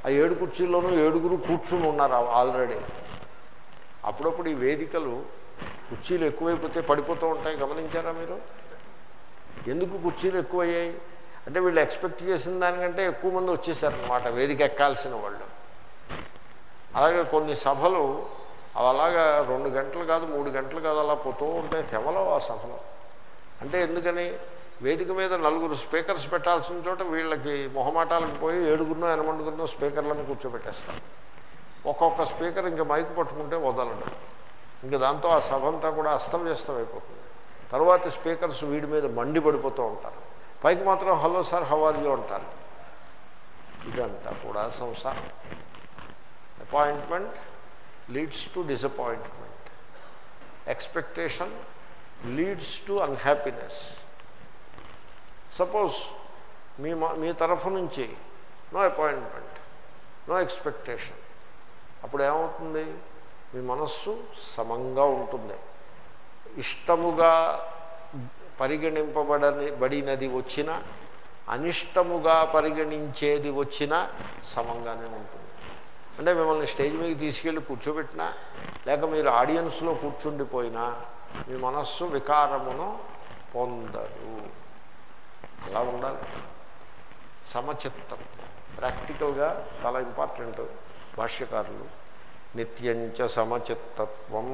ఆ ఏడు కుర్చీల్లోనూ ఏడుగురు కూర్చుని ఉన్నారు ఆల్రెడీ అప్పుడప్పుడు ఈ వేదికలు కుర్చీలు ఎక్కువైపోతే పడిపోతూ ఉంటాయి గమనించారా మీరు ఎందుకు కుర్చీలు ఎక్కువయ్యాయి అంటే వీళ్ళు ఎక్స్పెక్ట్ చేసిన దానికంటే ఎక్కువ మంది వచ్చేసారనమాట వేదిక ఎక్కాల్సిన వాళ్ళు అలాగే కొన్ని సభలు అవి అలాగా రెండు గంటలు కాదు మూడు గంటలు కాదు అలా పోతూ ఉంటాయి తెమలో ఆ సభలో అంటే ఎందుకని వేదిక మీద నలుగురు స్పీకర్స్ పెట్టాల్సిన చోట వీళ్ళకి మొహమాటాలకు పోయి ఏడుగురినో ఎనమండుగురినో స్పీకర్లను కూర్చోబెట్టేస్తారు ఒక్కొక్క స్పీకర్ ఇంకా మైక్ పట్టుకుంటే వదలడం ఇంకా దాంతో ఆ సభ అంతా కూడా అస్తవ్యస్తం అయిపోతుంది తర్వాత స్పీకర్స్ వీడి మీద మండి పడిపోతూ ఉంటారు పైకి మాత్రం హలో సార్ హవారియో అంటారు ఇదంతా కూడా సంసారం appointment leads to disappointment expectation leads to unhappiness suppose మీ మ- మీ తరఫు నుంచి నో అపాయింట్మెంట్ నో ఎక్స్పెక్టేషన్ అప్పుడు ఏమవుతుంది మీ మనస్సు సమంగా ఉంటుంది ఇష్టముగా పరిగణింపబడని బడినది వచ్చిన అనిష్టముగా పరిగణించేది వచ్చినా సమంగానే ఉంటుంది అంటే మిమ్మల్ని స్టేజ్ మీద తీసుకెళ్ళి కూర్చోబెట్టినా లేక మీరు ఆడియన్స్లో కూర్చుండిపోయినా మీ మనస్సు వికారమును పొందరు అలా ఉండాలి సమచిత్తం ప్రాక్టికల్గా చాలా ఇంపార్టెంట్ భాష్యకారులు నిత్యంచ సమచిత్తత్వం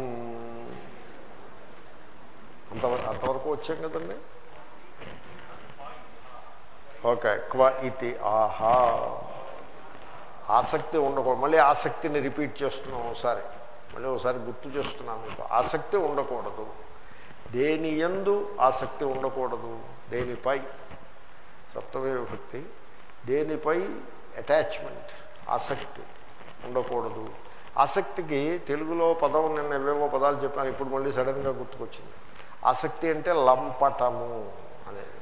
అంతవరకు అంతవరకు వచ్చాం కదండి ఓకే క్వ ఇది ఆహా ఆసక్తి ఉండకూడదు మళ్ళీ ఆసక్తిని రిపీట్ చేస్తున్నాం ఒకసారి మళ్ళీ ఒకసారి గుర్తు చేస్తున్నాం మీకు ఆసక్తి ఉండకూడదు దేని ఎందు ఆసక్తి ఉండకూడదు దేనిపై సప్తమే విభక్తి దేనిపై అటాచ్మెంట్ ఆసక్తి ఉండకూడదు ఆసక్తికి తెలుగులో పదం నిన్న ఏవేవో పదాలు చెప్పాను ఇప్పుడు మళ్ళీ సడన్గా గుర్తుకొచ్చింది ఆసక్తి అంటే లంపటము అనేది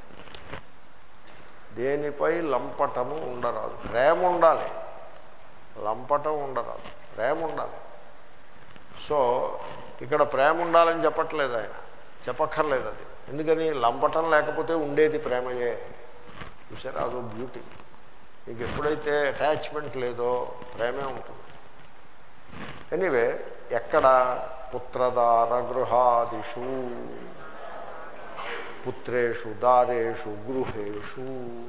దేనిపై లంపటము ఉండరాదు ప్రేమ ఉండాలి లంపటం ఉండరాదు ప్రేమ ఉండాలి సో ఇక్కడ ప్రేమ ఉండాలని చెప్పట్లేదు ఆయన చెప్పక్కర్లేదు అది ఎందుకని లంపటం లేకపోతే ఉండేది ప్రేమయే చూసారా అదో బ్యూటీ మీకు ఎప్పుడైతే అటాచ్మెంట్ లేదో ప్రేమే ఉంటుంది ఎనీవే ఎక్కడ పుత్రదార గృహాదిషు పుత్రేషు దారేషు గృహేషు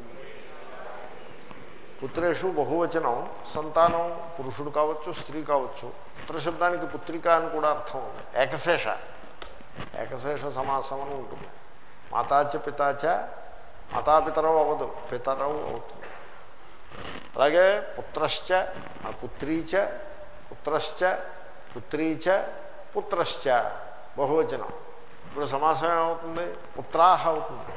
పుత్రేషు బహువచనం సంతానం పురుషుడు కావచ్చు స్త్రీ కావచ్చు పుత్రశబ్దానికి పుత్రిక అని కూడా అర్థం ఉంది ఏకశేష ఏకశేష సమాసం అని ఉంటుంది మాతాచ పితాచ మాతాపితరవు అవ్వదు పితరవు అవుతుంది అలాగే పుత్రశ్చ ఆ పుత్రీచ పుత్రశ్చ పుత్రీచ పుత్రశ్చ బహువచనం ఇప్పుడు సమాసం ఏమవుతుంది పుత్రాహ అవుతుంది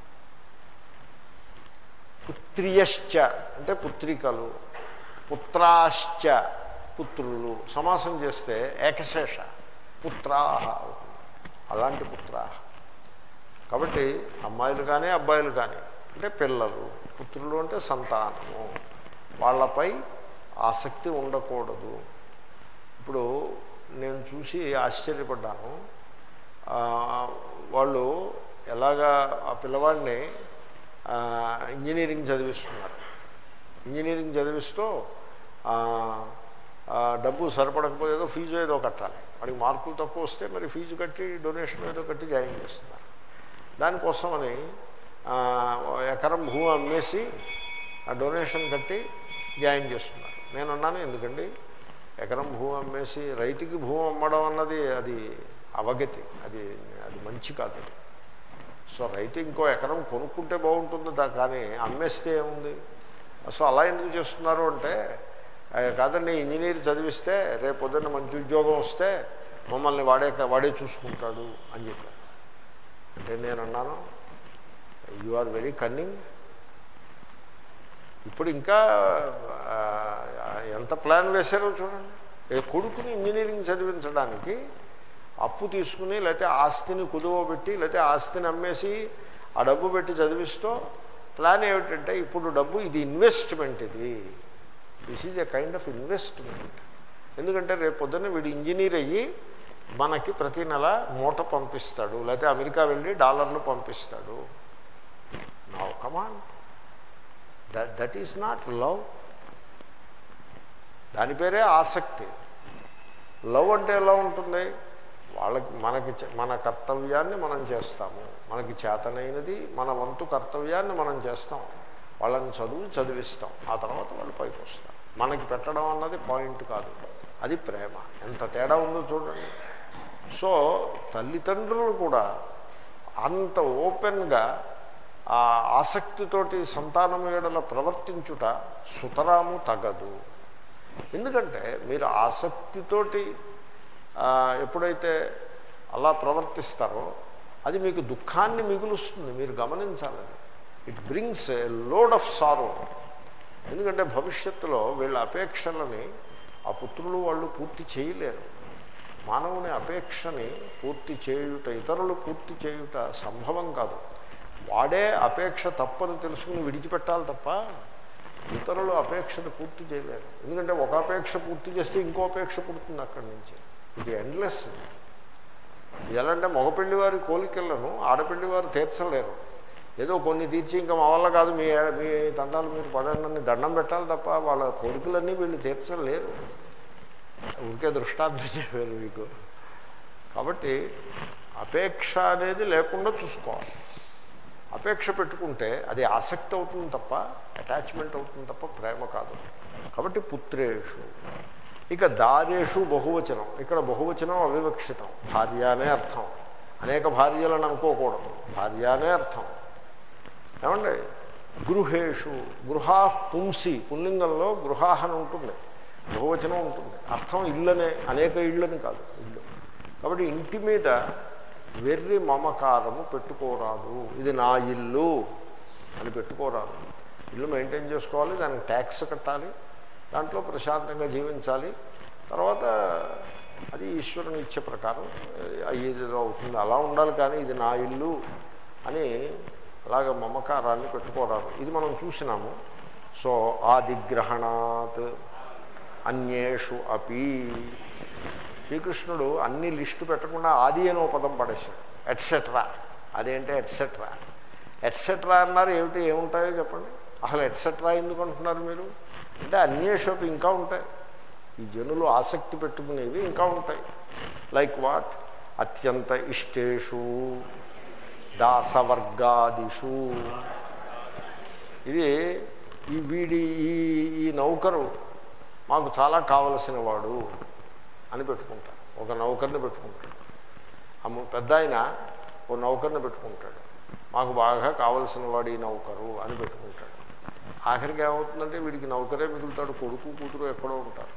పుత్రియశ్చ అంటే పుత్రికలు పుత్రాశ్చ పుత్రులు సమాసం చేస్తే ఏకశేష పుత్రాహ అవుతుంది అలాంటి పుత్రాహ కాబట్టి అమ్మాయిలు కానీ అబ్బాయిలు కానీ అంటే పిల్లలు పుత్రులు అంటే సంతానము వాళ్ళపై ఆసక్తి ఉండకూడదు ఇప్పుడు నేను చూసి ఆశ్చర్యపడ్డాను ఆ, వాళ్ళు ఎలాగా ఆ పిల్లవాడిని ఆ, ఇంజనీరింగ్ చదివిస్తున్నారు ఇంజనీరింగ్ చదివిస్తూ ఆ, ఆ, డబ్బు సరిపడకపోతే ఏదో ఫీజు ఏదో కట్టాలి వాడికి మార్కులు తక్కువ వస్తే మరి ఫీజు కట్టి డొనేషన్ ఏదో కట్టి జాయిన్ చేస్తున్నారు దానికోసమని ఆ, ఎకరం భూమి అమ్మేసి ఆ డొనేషన్ కట్టి జాయిన్ చేస్తున్నారు నేను అన్నాను ఎందుకండి ఎకరం భూమి అమ్మేసి రైతుకి భూమి అమ్మడం అన్నది అది అవగతి అది అది మంచి కాదు అది సో రైతు ఇంకో ఎకరం కొనుక్కుంటే బాగుంటుంది దా కానీ అమ్మేస్తే ఏముంది సో అలా ఎందుకు చేస్తున్నారు అంటే "ఆ, కాదండి ఇంజనీర్ చదివిస్తే రేపు పొద్దున్న మంచి ఉద్యోగం వస్తే మమ్మల్ని వాడే వాడే చూసుకుంటాడు అని చెప్పారు అంటే నేను అన్నాను యు ఆర్ వెరీ కన్నింగ్ ఇప్పుడు ఇంకా ఆ, ఎంత ప్లాన్ వేశారో చూడండి ఏ కొడుకుని ఇంజనీరింగ్ చదివించడానికి అప్పు తీసుకుని లేకపోతే ఆస్తిని కుదువబెట్టి లేకపోతే ఆస్తిని అమ్మేసి ఆ డబ్బు పెట్టి చదివిస్తూ ప్లాన్ ఏమిటంటే ఇప్పుడు డబ్బు ఇది ఇన్వెస్ట్మెంట్ ఇది this is a kind of investment ఎందుకంటే రేపు పొద్దున్న వీడు ఇంజనీర్ అయ్యి మనకి ప్రతి నెల మూట పంపిస్తాడు లేకపోతే అమెరికా వెళ్ళి డాలర్లు పంపిస్తాడు now come on that that is not love దాని పేరే ఆసక్తి లవ్ అంటే ఎలా ఉంటుంది వాళ్ళకి మనకి చే- మన కర్తవ్యాన్ని మనం చేస్తాము మనకి చేతనైనది మన వంతు కర్తవ్యాన్ని మనం చేస్తాం వాళ్ళని చదువు చదివిస్తాం ఆ తర్వాత వాళ్ళు పైకి వస్తారు మనకి పెట్టడం అన్నది పాయింట్ కాదు అది ప్రేమ ఎంత తేడా ఉందో చూడండి సో తల్లిదండ్రులు కూడా అంత ఓపెన్గా ఆ ఆసక్తితోటి సంతానం ఏడల ప్రవర్తించుట సుతరాము తగదు ఎందుకంటే మీరు ఆసక్తితోటి ఆ, ఎప్పుడైతే అలా ప్రవర్తిస్తారో అది మీకు దుఃఖాన్ని మిగులుస్తుంది మీరు గమనించాలి అది it brings a load of sorrow ఎందుకంటే భవిష్యత్తులో వీళ్ళ అపేక్షలని ఆ పుత్రులు వాళ్ళు పూర్తి చేయలేరు మానవుని అపేక్షని పూర్తి చేయుట ఇతరులు పూర్తి చేయుట సంభవం కాదు వాడే అపేక్ష తప్పని తెలుసుకుని విడిచిపెట్టాలి తప్ప ఇతరులు అపేక్షను పూర్తి చేయలేరు ఎందుకంటే ఒక అపేక్ష పూర్తి చేస్తే ఇంకో అపేక్ష పుడుతుంది అక్కడి నుంచి ఇది ఎండ్లెస్ ఇది ఎలా అంటే మగపెళ్లి వారి కోరికలను ఆడపెళ్లి వారు తీర్చలేరు ఏదో కొన్ని తీర్చి ఇంకా మా వల్ల కాదు మీ మీ దండాలు మీరు పడండి అని దండం పెట్టాలి తప్ప వాళ్ళ కోరికలన్నీ వీళ్ళు తీర్చలేరు ఊరికే దృష్టాంతం చెప్పారు మీకు కాబట్టి అపేక్ష అనేది లేకుండా చూసుకోవాలి అపేక్ష పెట్టుకుంటే అది ఆసక్తి అవుతుంది తప్ప అటాచ్మెంట్ అవుతుంది తప్ప ప్రేమ కాదు కాబట్టి పుత్రేషు ఇక దారేషు బహువచనం ఇక్కడ బహువచనం అవివక్షితం భార్య అనే అర్థం అనేక భార్యలను అనుకోకూడదు భార్య అనే అర్థం ఏమండి గృహేషు గృహా పుంసి పుల్లింగంలో గృహాహ అని ఉంటుంది బహువచనం ఉంటుంది అర్థం ఇళ్ళనే అనేక ఇళ్ళని కాదు ఇల్లు కాబట్టి ఇంటి మీద వెర్రి మమకారము పెట్టుకోరాదు ఇది నా ఇల్లు అని పెట్టుకోరాదు ఇల్లు మెయింటైన్ చేసుకోవాలి దానికి ట్యాక్స్ కట్టాలి దాంట్లో ప్రశాంతంగా జీవించాలి తర్వాత అది ఈశ్వరుని ఇచ్చే ప్రకారం అయ్యేదో అవుతుంది అలా ఉండాలి కానీ ఇది నా ఇల్లు అని అలాగ మమకారాన్ని పెట్టుకోరాదు ఇది మనం చూసినాము సో ఆదిగ్రహణాత్ అన్యేషు అపి శ్రీకృష్ణుడు అన్ని లిస్టు పెట్టకుండా ఆది అనో పదం పడేశాడు ఎట్సెట్రా అదేంటే ఎట్సెట్రా ఎట్సెట్రా అన్నారు ఏమిటి ఏముంటాయో చెప్పండి అసలు ఎట్సెట్రా ఎందుకు అంటున్నారు మీరు అంటే అన్యేషోపు ఇంకా ఉంటాయి ఈ జనులు ఆసక్తి పెట్టుకునేవి ఇంకా ఉంటాయి లైక్ వాట్ అత్యంత ఇష్టేషు దాసవర్గాదిషు ఇది ఈ వీడి ఈ ఈ నౌకరు మాకు చాలా కావలసిన వాడు అని పెట్టుకుంటాడు ఒక నౌకర్ని పెట్టుకుంటాడు అమ్మ పెద్ద ఆయన ఓ నౌకర్ని పెట్టుకుంటాడు మాకు బాగా కావలసిన వాడు ఈ నౌకరు అని పెట్టుకుంటాడు ఆఖరికి ఏమవుతుందంటే వీడికి నౌకరే మిగులుతాడు కొడుకు కూతురు ఎక్కడో ఉంటారు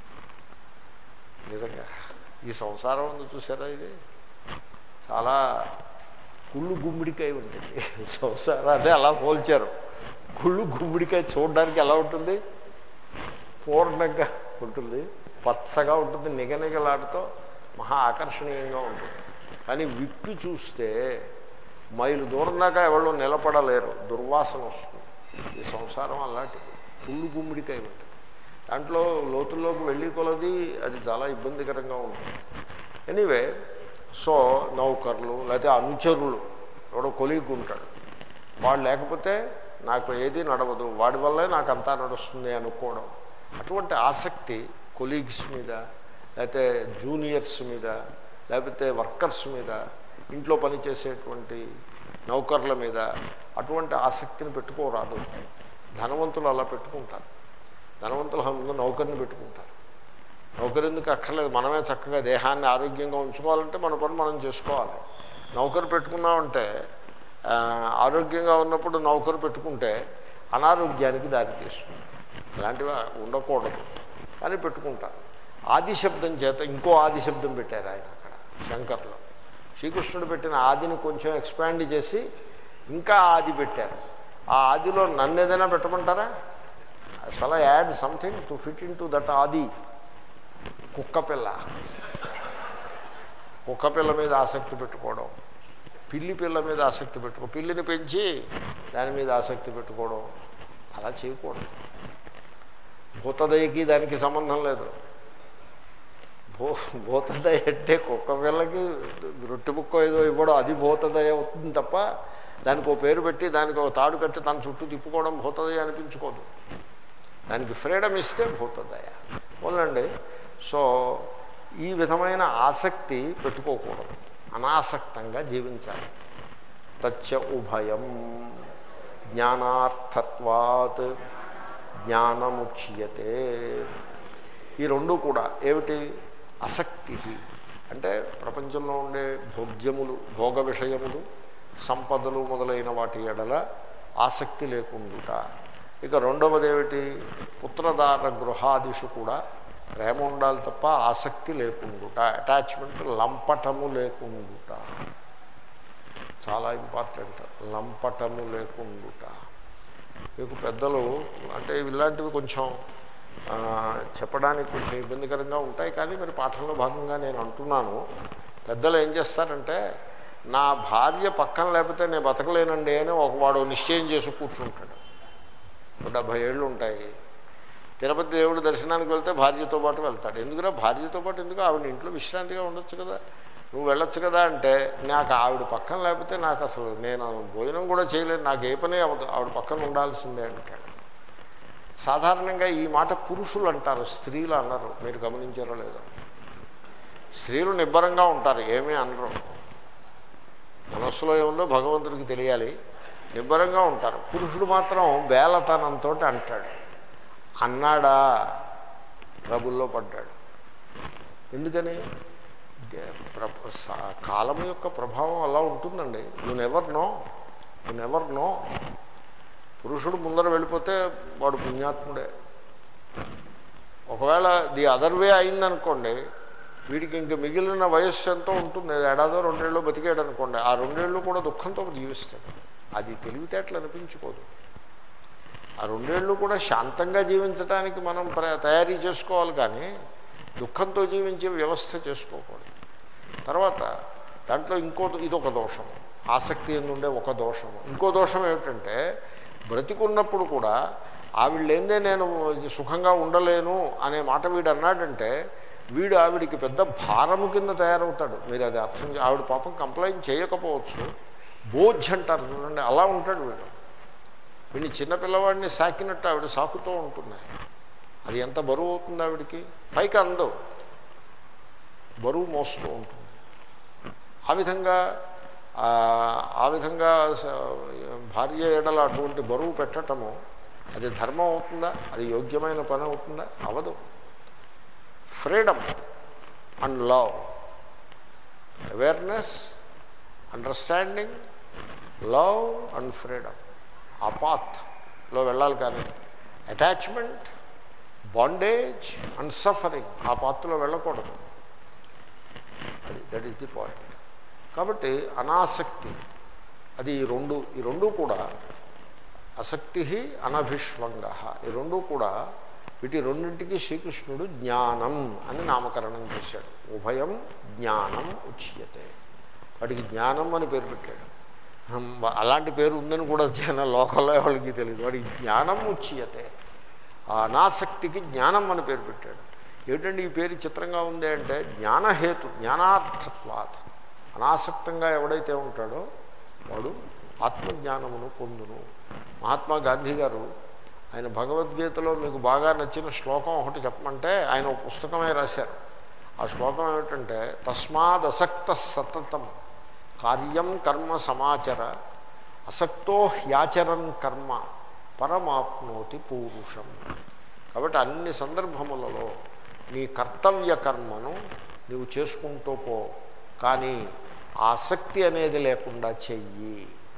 నిజంగా ఈ సంసారం ఉంది చూసారా ఇది చాలా కుళ్ళు గుమ్మిడికాయ ఉంటుంది సంసారాన్ని అలా పోల్చారు కుళ్ళు గుమ్మిడికాయ చూడడానికి ఎలా ఉంటుంది పూర్ణంగా ఉంటుంది పచ్చగా ఉంటుంది నిగనిగలాడుతో మహా ఆకర్షణీయంగా ఉంటుంది కానీ విప్పి చూస్తే మైలు దూరం దాకా ఎవరు నిలబడలేరు దుర్వాసన వస్తుంది ఈ సంసారం అలాంటిది పుల్లు గుమ్మిడికాయ ఉంటుంది దాంట్లో లోతుల్లోకి వెళ్ళి కొలది అది చాలా ఇబ్బందికరంగా ఉంటుంది ఎనీవే సో నౌకర్లు లేకపోతే అనుచరులు ఎవడో కొలీగ్ ఉంటాడు వాడు లేకపోతే నాకు ఏది నడవదు వాడి వల్లే నాకు అంతా నడుస్తుంది అనుకోవడం అటువంటి ఆసక్తి కొలీగ్స్ మీద లేకపోతే జూనియర్స్ మీద లేకపోతే వర్కర్స్ మీద ఇంట్లో పనిచేసేటువంటి నౌకర్ల మీద అటువంటి ఆసక్తిని పెట్టుకోరాదు ధనవంతులు అలా పెట్టుకుంటారు ధనవంతులు ముందు నౌకర్ని పెట్టుకుంటారు నౌకరు ఎందుకు అక్కర్లేదు మనమే చక్కగా దేహాన్ని ఆరోగ్యంగా ఉంచుకోవాలంటే మన పని మనం చేసుకోవాలి నౌకరు పెట్టుకున్నామంటే ఆ, ఆరోగ్యంగా ఉన్నప్పుడు నౌకరు పెట్టుకుంటే అనారోగ్యానికి దారితీస్తుంది ఇలాంటివి ఉండకూడదు కానీ పెట్టుకుంటారు ఆది శబ్దం చేత ఇంకో ఆది శబ్దం పెట్టారు ఆయన అక్కడ శంకర్లో శ్రీకృష్ణుడు పెట్టిన ఆదిని కొంచెం ఎక్స్పాండ్ చేసి ఇంకా ఆది పెట్టారు ఆ ఆదిలో నన్ను ఏదైనా పెట్టమంటారా అసలు add something to fit in to that ఆది కుక్కపిల్ల కుక్కపిల్ల మీద ఆసక్తి పెట్టుకోవడం పిల్లి పిల్ల మీద ఆసక్తి పెట్టుకో పిల్లిని పెంచి దాని మీద ఆసక్తి పెట్టుకోవడం అలా చేయకూడదు భూతదయకి దానికి సంబంధం లేదు భూ భూతదయ అంటే కుక్క పిల్లకి రొట్టె ముక్క ఏదో ఇవ్వడం అది భూతదయ అవుతుంది తప్ప దానికి ఒక పేరు పెట్టి దానికి ఒక తాడు కట్టి తన చుట్టూ తిప్పుకోవడం భూతదయ అనిపించుకోదు దానికి ఫ్రీడమ్ ఇస్తే భూతదయ పోలండి సో ఈ విధమైన ఆసక్తి పెట్టుకోకూడదు అనాసక్తంగా జీవించాలి తచ్చ ఉభయం జ్ఞానార్థత్వాత్ జ్ఞానముచ్యతే ఈ రెండు కూడా ఏమిటి అసక్తి అంటే ప్రపంచంలో ఉండే భోగ్యములు భోగ విషయములు సంపదలు మొదలైన వాటి ఎడల ఆసక్తి లేకుండుట ఇక రెండవది ఏమిటి పుత్రదార గృహాదిషు కూడా ప్రేమ ఉండాలి తప్ప ఆసక్తి లేకుండుట అటాచ్మెంట్ లంపటము లేకుండుట చాలా ఇంపార్టెంట్ లంపటము లేకుండుట మీకు పెద్దలు అంటే ఇలాంటివి కొంచెం ఆ, చెప్పడానికి కొంచెం ఇబ్బందికరంగా ఉంటాయి కానీ మరి పాఠంలో భాగంగా నేను అంటున్నాను పెద్దలు ఏం చేస్తారంటే నా భార్య పక్కన లేకపోతే నేను బతకలేనండి అని ఒక వాడు నిశ్చయం చేసి కూర్చుంటాడు ఒక డెబ్భై ఏళ్ళు ఉంటాయి తిరుపతి దేవుడి దర్శనానికి వెళ్తే భార్యతో పాటు వెళ్తాడు ఎందుకురా భార్యతో పాటు ఎందుకు ఆవిడ ఇంట్లో విశ్రాంతిగా ఉండొచ్చు కదా నువ్వు వెళ్ళొచ్చు కదా అంటే నాకు ఆవిడ పక్కన లేకపోతే నాకు అసలు నేను భోజనం కూడా చేయలేను నాకు ఏ పని అవ్వదు ఆవిడ పక్కన ఉండాల్సిందే అంటాడు సాధారణంగా ఈ మాట పురుషులు అంటారు స్త్రీలు అన్నారు మీరు గమనించారో లేదో స్త్రీలు నిబ్బరంగా ఉంటారు ఏమీ అనరు మనస్సులో ఏముందో భగవంతుడికి తెలియాలి నిబ్బరంగా ఉంటారు పురుషుడు మాత్రం బేలతనంతో అంటాడు అన్నాడా ట్రబుల్లో పడ్డాడు ఎందుకని దే- ప్ర- సా- కాలం యొక్క ప్రభావం అలా ఉంటుందండి you never know you never know పురుషుడు ముందర వెళ్ళిపోతే వాడు పుణ్యాత్ముడే ఒకవేళ ది అదర్ వే అయిందనుకోండి వీడికి ఇంక మిగిలిన వయస్సు ఎంతో ఉంటుంది ఏడాదో రెండేళ్ళు బతికాడు అనుకోండి ఆ రెండేళ్ళు కూడా దుఃఖంతో జీవిస్తాడు అది తెలివితేటలు అనిపించుకోదు ఆ రెండేళ్ళు కూడా శాంతంగా జీవించడానికి మనం ప్ర- తయారీ చేసుకోవాలి కానీ దుఃఖంతో జీవించే వ్యవస్థ చేసుకోకూడదు తర్వాత దాంట్లో ఇంకో ఇదొక దోషం ఆసక్తి ఎందుండే ఒక దోషము ఇంకో దోషం ఏమిటంటే బ్రతికున్నప్పుడు కూడా ఆవిడలేందే నేను సుఖంగా ఉండలేను అనే మాట వీడు అన్నాడంటే వీడు ఆవిడికి పెద్ద భారము కింద తయారవుతాడు మీరు అది అర్థం చే- ఆవిడ పాపం కంప్లైంట్ చేయకపోవచ్చు బోజ్ అంటారు చూడండి అలా ఉంటాడు వీడు వీడిని చిన్నపిల్లవాడిని సాకినట్టు ఆవిడ సాకుతూ ఉంటుంది అది ఎంత బరువు అవుతుంది ఆవిడికి పైకి అందవు బరువు మోస్తూ ఉంటుంది ఆ విధంగా ఆ, ఆ విధంగా స- భార్య ఎడల అటువంటి బరువు పెట్టటము అది ధర్మం అవుతుందా అది యోగ్యమైన పని అవుతుందా అవదు freedom and love awareness understanding love and freedom ఆ పాత్లో వెళ్ళాలి కానీ అటాచ్మెంట్ బాండేజ్ అండ్ సఫరింగ్ ఆ పాత్రలో వెళ్ళకూడదు అది దట్ ఈస్ ది పాయింట్ కాబట్టి అనాసక్తి అది ఈ రెండు ఈ రెండు కూడా అసక్తి అనభిష్వంగ ఈ రెండు కూడా వీటి రెండింటికి శ్రీకృష్ణుడు జ్ఞానం అని నామకరణం చేశాడు ఉభయం జ్ఞానం ఉచ్యతే వాటికి జ్ఞానం అని పేరు పెట్టాడు హం, అలాంటి పేరు ఉందని కూడా జన లోకల్లో వాళ్ళకి తెలియదు వాడికి జ్ఞానం ఉచ్యతే ఆ అనాసక్తికి జ్ఞానం అని పేరు పెట్టాడు ఏమిటండి ఈ పేరు చిత్రంగా ఉంది అంటే జ్ఞానహేతు జ్ఞానార్థత్వాత్ అనాసక్తంగా ఎవడైతే ఉంటాడో వాడు ఆత్మజ్ఞానమును పొందును మహాత్మా గాంధీ గారు ఆయన భగవద్గీతలో మీకు బాగా నచ్చిన శ్లోకం ఒకటి చెప్పమంటే ఆయన ఒక పుస్తకమే రాశారు ఆ శ్లోకం ఏమిటంటే తస్మాదసక్త సతతం కార్యం కర్మ సమాచర అసక్తో హ్యాచరన్ కర్మ పరమాప్నోతి పూరుషం కాబట్టి అన్ని సందర్భములలో నీ కర్తవ్య కర్మను నీవు చేసుకుంటూ పో కానీ ఆసక్తి అనేది లేకుండా చెయ్యి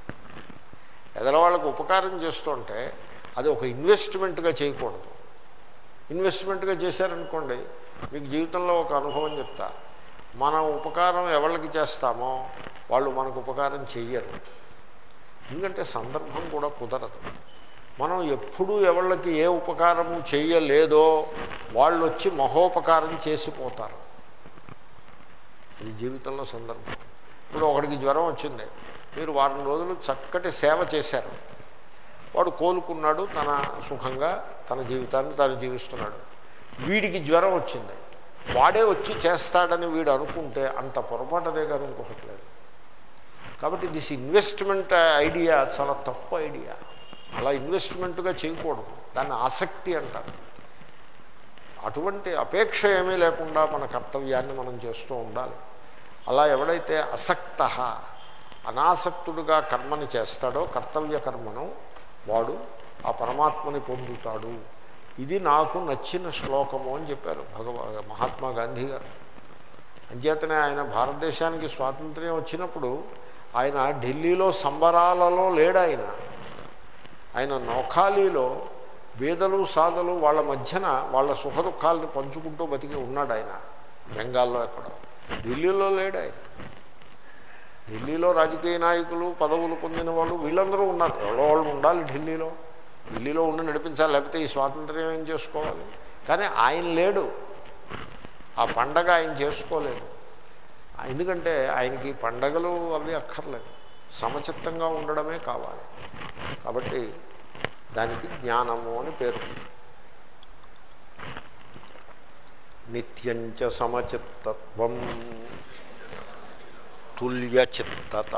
ఎదరవాళ్ళకు ఉపకారం చేస్తుంటే అది ఒక ఇన్వెస్ట్మెంట్గా చేయకూడదు ఇన్వెస్ట్మెంట్గా చేశారనుకోండి మీకు జీవితంలో ఒక అనుభవం చెప్తా మన ఉపకారం ఎవరికి చేస్తామో వాళ్ళు మనకు ఉపకారం చెయ్యరు ఎందుకంటే సందర్భం కూడా కుదరదు మనం ఎప్పుడూ ఎవళ్ళకి ఏ ఉపకారము చెయ్యలేదో వాళ్ళు వచ్చి మహోపకారం చేసిపోతారు ఇది జీవితంలో సందర్భం ఇప్పుడు ఒకడికి జ్వరం వచ్చింది మీరు వారం రోజులు చక్కటి సేవ చేశారు వాడు కోలుకున్నాడు తన సుఖంగా తన జీవితాన్ని తాను జీవిస్తున్నాడు వీడికి జ్వరం వచ్చింది వాడే వచ్చి చేస్తాడని వీడు అనుకుంటే అంత పొరపాటుదే కానీ ఇంకొకటి లేదు కాబట్టి దిస్ ఇన్వెస్ట్మెంట్ ఐడియా చాలా తప్పు ఐడియా అలా ఇన్వెస్ట్మెంట్గా చేయకూడదు దాన్ని ఆసక్తి అంటారు అటువంటి అపేక్ష ఏమీ లేకుండా మన కర్తవ్యాన్ని మనం చేస్తూ ఉండాలి అలా ఎవడైతే అసక్త అనాసక్తుడుగా కర్మని చేస్తాడో కర్తవ్య కర్మను వాడు ఆ పరమాత్మని పొందుతాడు ఇది నాకు నచ్చిన శ్లోకము అని చెప్పారు భగవా మహాత్మా గాంధీ గారు అంచేతనే ఆయన భారతదేశానికి స్వాతంత్ర్యం వచ్చినప్పుడు ఆయన ఢిల్లీలో సంబరాలలో లేడు ఆయన ఆయన నౌఖాళీలో బీదలు సాదలు వాళ్ళ మధ్యన వాళ్ళ సుఖ దుఃఖాలని పంచుకుంటూ బతికి ఉన్నాడు ఆయన బెంగాల్లో ఎక్కడ ఢిల్లీలో లేడు ఆయన ఢిల్లీలో రాజకీయ నాయకులు పదవులు పొందిన వాళ్ళు వీళ్ళందరూ ఉన్నారు ఎవరో వాళ్ళు ఉండాలి ఢిల్లీలో ఢిల్లీలో ఉండి నడిపించాలి లేకపోతే ఈ స్వాతంత్ర్యం ఏం చేసుకోవాలి కానీ ఆయన లేడు ఆ పండగ ఆయన చేసుకోలేదు ఎందుకంటే ఆయనకి పండగలు అవి అక్కర్లేదు సమచిత్తంగా ఉండడమే కావాలి కాబట్టి దానికి జ్ఞానము అని పేరు నిత్యంచ సమచిత్తత్వం తుల్యచిత్తత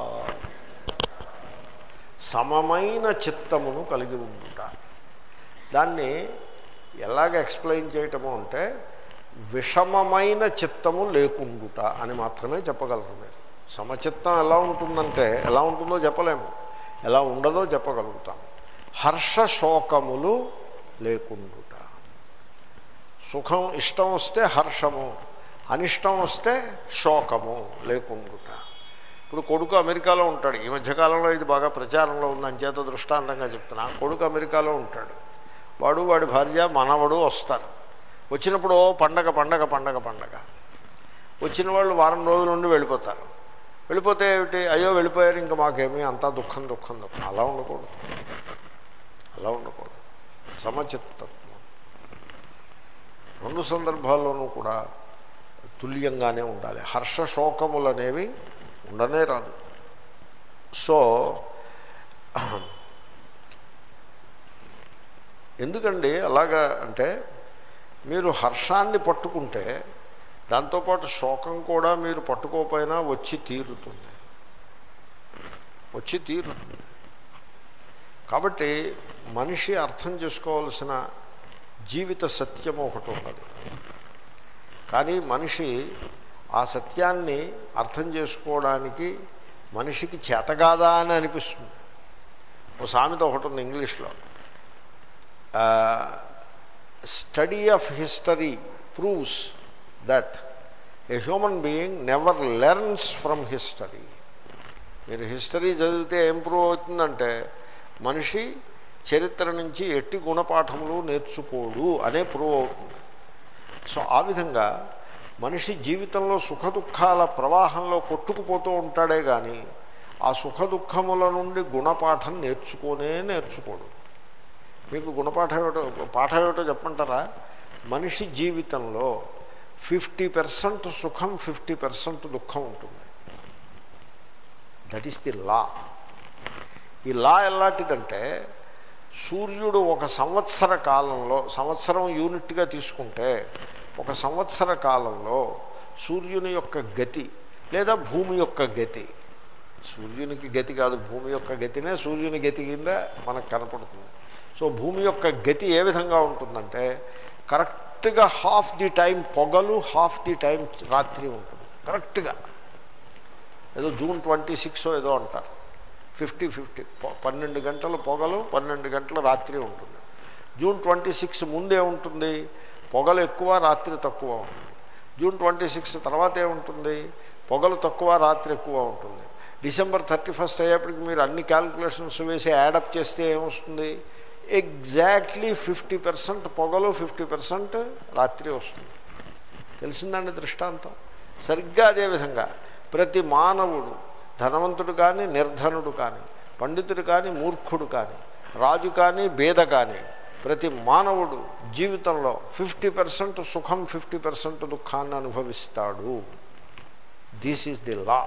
సమమైన చిత్తమును కలిగి ఉండుట దాన్ని ఎలాగ ఎక్స్ప్లెయిన్ చేయటము అంటే విషమమైన చిత్తము లేకుండుట అని మాత్రమే చెప్పగలరు మీరు సమచిత్తం ఎలా ఉంటుందంటే ఎలా ఉంటుందో చెప్పలేము ఎలా ఉండదో చెప్పగలుగుతాం హర్ష శోకములు లేకుండుట సుఖం ఇష్టం వస్తే హర్షము అనిష్టం వస్తే శోకము లేకుండుట ఇప్పుడు కొడుకు అమెరికాలో ఉంటాడు ఈ మధ్యకాలంలో ఇది బాగా ప్రచారంలో ఉంది అంచేత దృష్టాంతంగా చెప్తున్నా కొడుకు అమెరికాలో ఉంటాడు వాడు వాడి భార్య మనవడు వస్తారు వచ్చినప్పుడు ఓ పండగ పండగ పండగ పండగ వచ్చిన వాళ్ళు వారం రోజుల నుండి వెళ్ళిపోతారు వెళ్ళిపోతే ఏమిటి అయ్యో వెళ్ళిపోయారు ఇంకా మాకేమీ అంతా దుఃఖం దుఃఖం దుఃఖం అలా ఉండకూడదు అలా ఉండకూడదు సమచిత్తత్వం రెండు సందర్భాల్లోనూ కూడా తుల్యంగానే ఉండాలి హర్ష శోకములు అనేవి ఉండనే రాదు సో ఎందుకండి అలాగా అంటే మీరు హర్షాన్ని పట్టుకుంటే దాంతోపాటు శోకం కూడా మీరు పట్టుకోకపోయినా వచ్చి తీరుతుంది వచ్చి తీరుతుంది కాబట్టి మనిషి అర్థం చేసుకోవాల్సిన జీవిత సత్యం ఒకటి ఉన్నది కానీ మనిషి ఆ సత్యాన్ని అర్థం చేసుకోవడానికి మనిషికి చేతగాదా అని అనిపిస్తుంది ఓ సామెత ఒకటి ఉంది ఇంగ్లీష్లో study of history proves that a human being never learns from history మీరు హిస్టరీ చదివితే ఏం ప్రూవ్ అవుతుందంటే మనిషి చరిత్ర నుంచి ఎట్టి గుణపాఠములు నేర్చుకోడు అనే ప్రూవ్ అవుతుంది సో ఆ విధంగా మనిషి జీవితంలో సుఖ దుఃఖాల ప్రవాహంలో కొట్టుకుపోతూ ఉంటాడే కానీ ఆ సుఖ దుఃఖముల నుండి గుణపాఠం నేర్చుకోనే నేర్చుకోడు మీకు గుణపాఠం ఏమిటో పాఠం ఏమిటో చెప్పంటారా మనిషి జీవితంలో ఫిఫ్టీ పర్సెంట్ సుఖం ఫిఫ్టీ పర్సెంట్ దుఃఖం ఉంటుంది దట్ ఈస్ ది లా ఈ లా ఎలాంటిదంటే సూర్యుడు ఒక సంవత్సర కాలంలో సంవత్సరం యూనిట్గా తీసుకుంటే ఒక సంవత్సర కాలంలో సూర్యుని యొక్క గతి లేదా భూమి యొక్క గతి సూర్యునికి గతి కాదు భూమి యొక్క గతినే సూర్యుని గతి కింద మనకు కనపడుతుంది సో భూమి యొక్క గతి ఏ విధంగా ఉంటుందంటే కరెక్ట్గా హాఫ్ ది టైం పొగలు హాఫ్ ది టైం రాత్రి ఉంటుంది కరెక్ట్గా ఏదో జూన్ ట్వంటీ సిక్స్ ఏదో అంటారు ఫిఫ్టీ ఫిఫ్టీ పన్నెండు గంటలు పొగలు పన్నెండు గంటల రాత్రి ఉంటుంది జూన్ ట్వంటీ సిక్స్ ముందే ఉంటుంది పొగలు ఎక్కువ రాత్రి తక్కువ ఉంటుంది జూన్ ట్వంటీ సిక్స్ తర్వాత ఏముంటుంది పొగలు తక్కువ రాత్రి ఎక్కువ ఉంటుంది డిసెంబర్ థర్టీ ఫస్ట్ అయ్యేప్పటికి మీరు అన్ని క్యాల్కులేషన్స్ వేసి యాడప్ చేస్తే ఏమొస్తుంది ఎగ్జాక్ట్లీ ఫిఫ్టీ పర్సెంట్ పొగలు ఫిఫ్టీ పర్సెంట్ రాత్రి వస్తుంది తెలిసిందండి దృష్టాంతం సరిగ్గా అదేవిధంగా ప్రతి మానవుడు ధనవంతుడు కానీ నిర్ధనుడు కానీ పండితుడు కానీ మూర్ఖుడు కానీ రాజు కానీ బేద కానీ ప్రతి మానవుడు జీవితంలో ఫిఫ్టీ పర్సెంట్ సుఖం ఫిఫ్టీ పర్సెంట్ దుఃఖాన్ని అనుభవిస్తాడు దిస్ ఈజ్ ది లా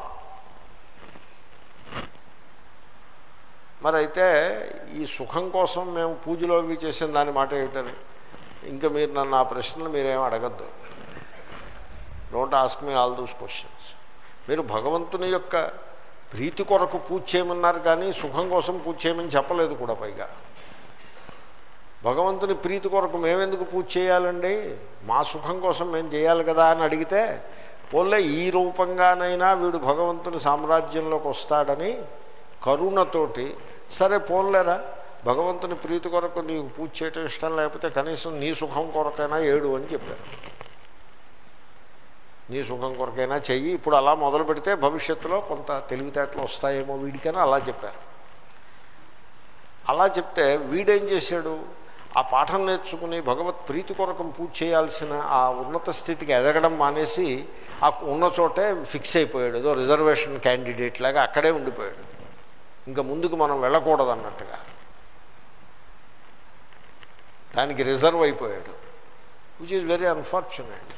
మరి అయితే ఈ సుఖం కోసం మేము పూజలో అవి చేసిన దాని మాట ఏమిటని ఇంకా మీరు నన్ను ఆ ప్రశ్నలు మీరేం అడగద్దు don't ask me all those questions మీరు భగవంతుని యొక్క ప్రీతి కొరకు పూజ చేయమన్నారు కానీ సుఖం కోసం పూజ చేయమని చెప్పలేదు కూడా పైగా భగవంతుని ప్రీతి కొరకు మేమెందుకు పూజ చేయాలండి మా సుఖం కోసం మేము చేయాలి కదా అని అడిగితే పోలే ఈ రూపంగానైనా వీడు భగవంతుని సామ్రాజ్యంలోకి వస్తాడని కరుణతోటి సరే పోన్లేరా భగవంతుని ప్రీతి కొరకు నీకు పూజ చేయటం ఇష్టం లేకపోతే కనీసం నీ సుఖం కొరకైనా ఏడు అని చెప్పారు నీ సుఖం కొరకైనా చెయ్యి ఇప్పుడు అలా మొదలు పెడితే భవిష్యత్తులో కొంత తెలివితేటలు వస్తాయేమో వీడికైనా అలా చెప్పారు అలా చెప్తే వీడేం చేశాడు ఆ పాఠం నేర్చుకుని భగవత్ ప్రీతి కొరకు పూజ చేయాల్సిన ఆ ఉన్నత స్థితికి ఎదగడం మానేసి ఆ ఉన్న చోటే ఫిక్స్ అయిపోయాడు ఏదో రిజర్వేషన్ క్యాండిడేట్ లాగా అక్కడే ఉండిపోయాడు ఇంకా ముందుకు మనం వెళ్ళకూడదు అన్నట్టుగా దానికి రిజర్వ్ అయిపోయాడు విచ్ ఈజ్ వెరీ అన్ఫార్చునేట్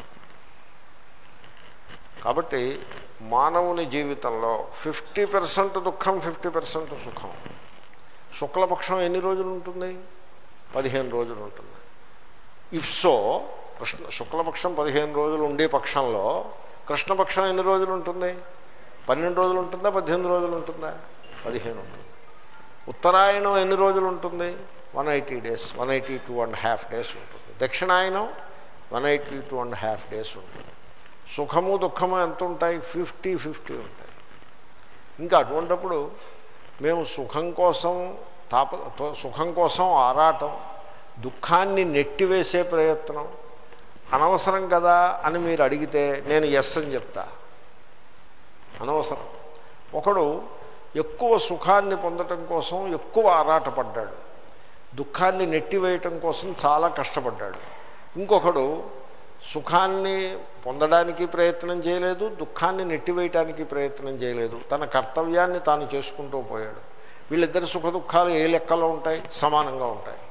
కాబట్టి మానవుని జీవితంలో ఫిఫ్టీ పర్సెంట్ దుఃఖం ఫిఫ్టీ పర్సెంట్ సుఖం శుక్లపక్షం ఎన్ని రోజులు ఉంటుంది పదిహేను రోజులు ఉంటుంది ఇఫ్ సో కృష్ణ శుక్లపక్షం పదిహేను రోజులు ఉండే పక్షంలో కృష్ణపక్షం ఎన్ని రోజులు ఉంటుంది పన్నెండు రోజులు ఉంటుందా పద్దెనిమిది రోజులు ఉంటుందా పదిహేను ఉంటుంది ఉత్తరాయణం ఎన్ని రోజులు ఉంటుంది one eighty days one eighty two and half days ఉంటుంది దక్షిణాయనం one eighty two and half days ఉంటుంది సుఖము దుఃఖము ఎంత ఉంటాయి ఫిఫ్టీ ఫిఫ్టీ ఉంటాయి ఇంకా అటువంటప్పుడు మేము సుఖం కోసం తాప తో- సుఖం కోసం ఆరాటం దుఃఖాన్ని నెట్టివేసే ప్రయత్నం అనవసరం కదా అని మీరు అడిగితే నేను ఎస్ అని చెప్తా అనవసరం ఒకడు ఎక్కువ సుఖాన్ని పొందటం కోసం ఎక్కువ ఆరాటపడ్డాడు దుఃఖాన్ని నెట్టివేయటం కోసం చాలా కష్టపడ్డాడు ఇంకొకడు సుఖాన్ని పొందడానికి ప్రయత్నం చేయలేదు దుఃఖాన్ని నెట్టివేయటానికి ప్రయత్నం చేయలేదు తన కర్తవ్యాన్ని తాను చేసుకుంటూ పోయాడు వీళ్ళిద్దరి సుఖ దుఃఖాలు ఏ లెక్కలో ఉంటాయి సమానంగా ఉంటాయి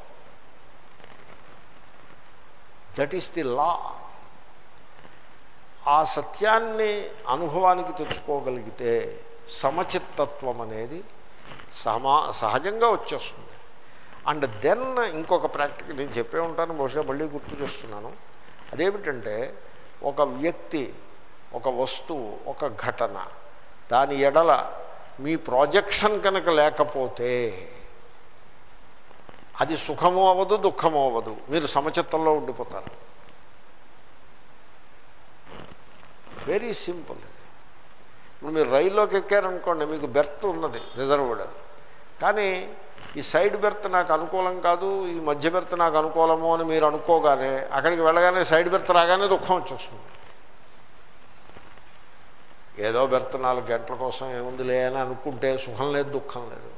దట్ ఈస్ ది లా ఆ సత్యాన్ని అనుభవానికి తెచ్చుకోగలిగితే సమచిత్తత్వం అనేది సమా సహజంగా వచ్చేస్తుంది అండ్ దెన్ ఇంకొక ప్రాక్టికల్ నేను చెప్పే ఉంటాను బహుశా మళ్ళీ గుర్తు చేస్తున్నాను అదేమిటంటే ఒక వ్యక్తి ఒక వస్తువు ఒక ఘటన దాని ఎడల మీ ప్రాజెక్షన్ కనుక లేకపోతే అది సుఖము అవ్వదు దుఃఖము అవ్వదు మీరు సమచిత్తంలో ఉండిపోతారు వెరీ సింపుల్ ఇప్పుడు మీరు రైల్లోకి ఎక్కారనుకోండి మీకు బెర్త్ ఉన్నది రిజర్వ్డ్ కానీ ఈ సైడ్ బెర్త్ నాకు అనుకూలం కాదు ఈ మధ్య బెర్త్ నాకు అనుకూలము అని మీరు అనుకోగానే అక్కడికి వెళ్ళగానే సైడ్ బెర్త్ రాగానే దుఃఖం వచ్చేస్తుంది ఏదో బెర్త్ నాలుగు గంటల కోసం ఏముందిలే అని అనుకుంటే సుఖం లేదు దుఃఖం లేదు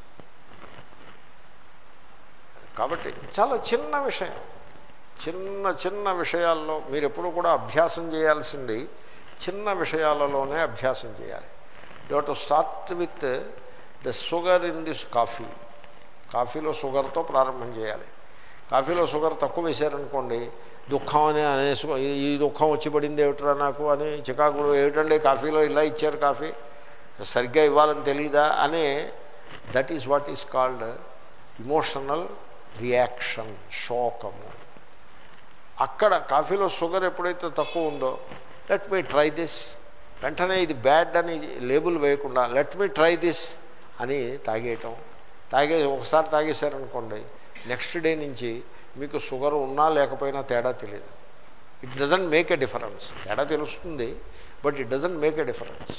కాబట్టి చాలా చిన్న విషయం చిన్న చిన్న విషయాల్లో మీరు ఎప్పుడు కూడా అభ్యాసం చేయాల్సింది చిన్న విషయాలలోనే అభ్యాసం చేయాలి you to start with the sugar in this coffee కాఫీలో షుగర్తో ప్రారంభం చేయాలి కాఫీలో షుగర్ తక్కువ వేశారనుకోండి దుఃఖం అని అనేసుకో ఈ- ఈ దుఃఖం వచ్చి పడింది ఏమిట్రా నాకు అని చికాకులు ఏమిటండి కాఫీలో ఇలా ఇచ్చారు కాఫీ సరిగ్గా ఇవ్వాలని తెలీదా అని that is what is called emotional reaction శోకము అక్కడ కాఫీలో షుగర్ ఎప్పుడైతే తక్కువ ఉందో లెట్ మీ ట్రై దిస్ వెంటనే ఇది బ్యాడ్ అని లేబుల్ వేయకుండా లెట్ మీ ట్రై దిస్ అని తాగేయటం తాగే ఒకసారి తాగేశారనుకోండి నెక్స్ట్ డే నుంచి మీకు షుగర్ ఉన్నా లేకపోయినా తేడా తెలియదు it doesn't make a difference తేడా తెలుస్తుంది but it doesn't make a difference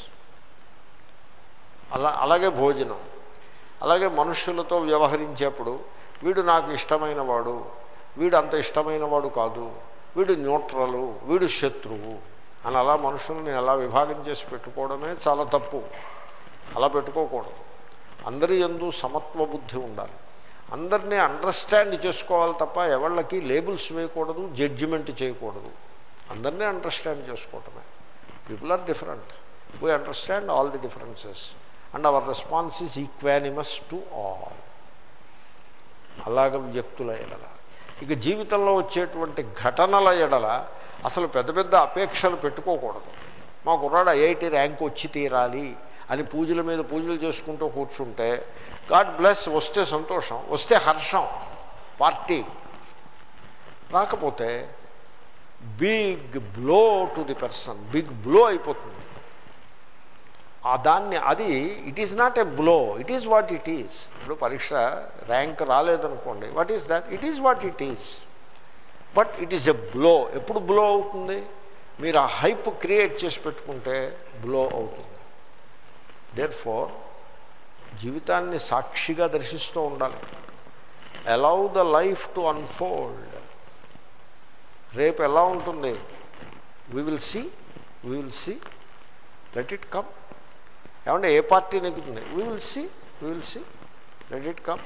అలా అలాగే భోజనం అలాగే మనుష్యులతో వ్యవహరించేప్పుడు వీడు నాకు ఇష్టమైన వాడు వీడు అంత ఇష్టమైన వాడు కాదు వీడు న్యూట్రలు వీడు శత్రువు అని అలా మనుషుల్ని అలా విభాగం చేసి పెట్టుకోవడమే చాలా తప్పు అలా పెట్టుకోకూడదు అందరి ఎందు సమత్వ బుద్ధి ఉండాలి అందరినీ అండర్స్టాండ్ చేసుకోవాలి తప్ప ఎవళ్ళకి లేబుల్స్ వేయకూడదు జడ్జిమెంట్ చేయకూడదు అందరినీ అండర్స్టాండ్ చేసుకోవటమే people are different we understand all the differences and our response is equanimous to all అలాగ వ్యక్తుల ఎడల ఇక జీవితంలో వచ్చేటువంటి ఘటనల ఎడల అసలు పెద్ద పెద్ద అపేక్షలు పెట్టుకోకూడదు మా కుర్రాడు ఐఐటి ర్యాంక్ వచ్చి తీరాలి అని పూజల మీద పూజలు చేసుకుంటూ కూర్చుంటే గాడ్ బ్లెస్ వస్తే సంతోషం వస్తే హర్షం పార్టీ రాకపోతే big blow to the person big blow అయిపోతుంది ఆ దాన్ని అది it is not a blow it is what it is ఇప్పుడు పరీక్ష ర్యాంక్ రాలేదనుకోండి what is that it is what it is but it is a blow ఎప్పుడు blow అవుతుంది మీరు ఆ హైప్ క్రియేట్ చేసి పెట్టుకుంటే బ్లో అవుతుంది దేర్ ఫోర్ జీవితాన్ని సాక్షిగా దర్శిస్తూ ఉండాలి allow the life to unfold రేపు ఎలా ఉంటుంది we will see we will see let it come ఏమంటే ఏ పార్టీ నెగ్గుతుంది we will see we will see let it come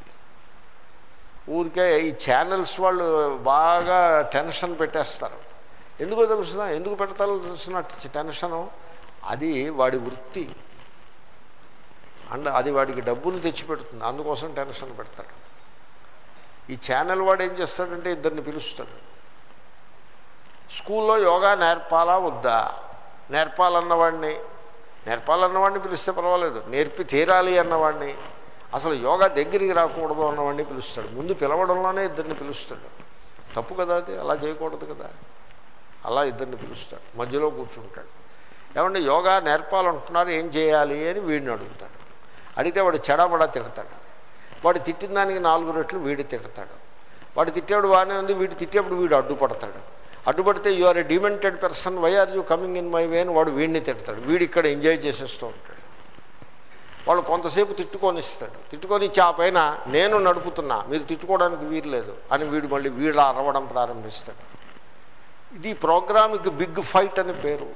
ఊరికే ఈ ఛానల్స్ వాళ్ళు బాగా టెన్షన్ పెట్టేస్తారు ఎందుకో తెలుసునా ఎందుకు పెడతారో తెలుసిన టెన్షను అది వాడి వృత్తి అండ్ అది వాడికి డబ్బులు తెచ్చిపెడుతుంది అందుకోసం టెన్షన్ పెడతాడు ఈ ఛానల్ వాడు ఏం చేస్తాడంటే ఇద్దరిని పిలుస్తాడు స్కూల్లో యోగా నేర్పాలా వద్దా నేర్పాలన్నవాడిని నేర్పాలన్నవాడిని పిలిస్తే పర్వాలేదు నేర్పి తీరాలి అన్నవాడిని అసలు యోగా దగ్గరికి రాకూడదు అన్నవాడిని పిలుస్తాడు ముందు పిలవడంలోనే ఇద్దరిని పిలుస్తాడు తప్పు కదా అది అలా చేయకూడదు కదా అలా ఇద్దరిని పిలుస్తాడు మధ్యలో కూర్చుంటాడు ఏమంటే యోగా నేర్పాలంటున్నారు ఏం చేయాలి అని వీడిని అడుగుతాడు అడిగితే వాడు చెడబడా తిడతాడు వాడు తిట్టిన దానికి నాలుగు రెట్లు వీడు తిడతాడు వాడు తిట్టేవాడు బాగానే ఉంది వీడు తిట్టేప్పుడు వీడు అడ్డుపడతాడు అడ్డుపడితే you are a demented person why are you coming in my way అని వాడు వీడిని తిడతాడు వీడు ఇక్కడ ఎంజాయ్ చేసేస్తూ ఉంటాడు వాళ్ళు కొంతసేపు తిట్టుకొనిస్తాడు తిట్టుకొని ఇచ్చి ఆ పైన నేను నడుపుతున్నా మీరు తిట్టుకోవడానికి వీలు లేదు అని వీడు మళ్ళీ వీళ్ళ అరవడం ప్రారంభిస్తాడు ఇది ప్రోగ్రామ్కి బిగ్ ఫైట్ అని పేరు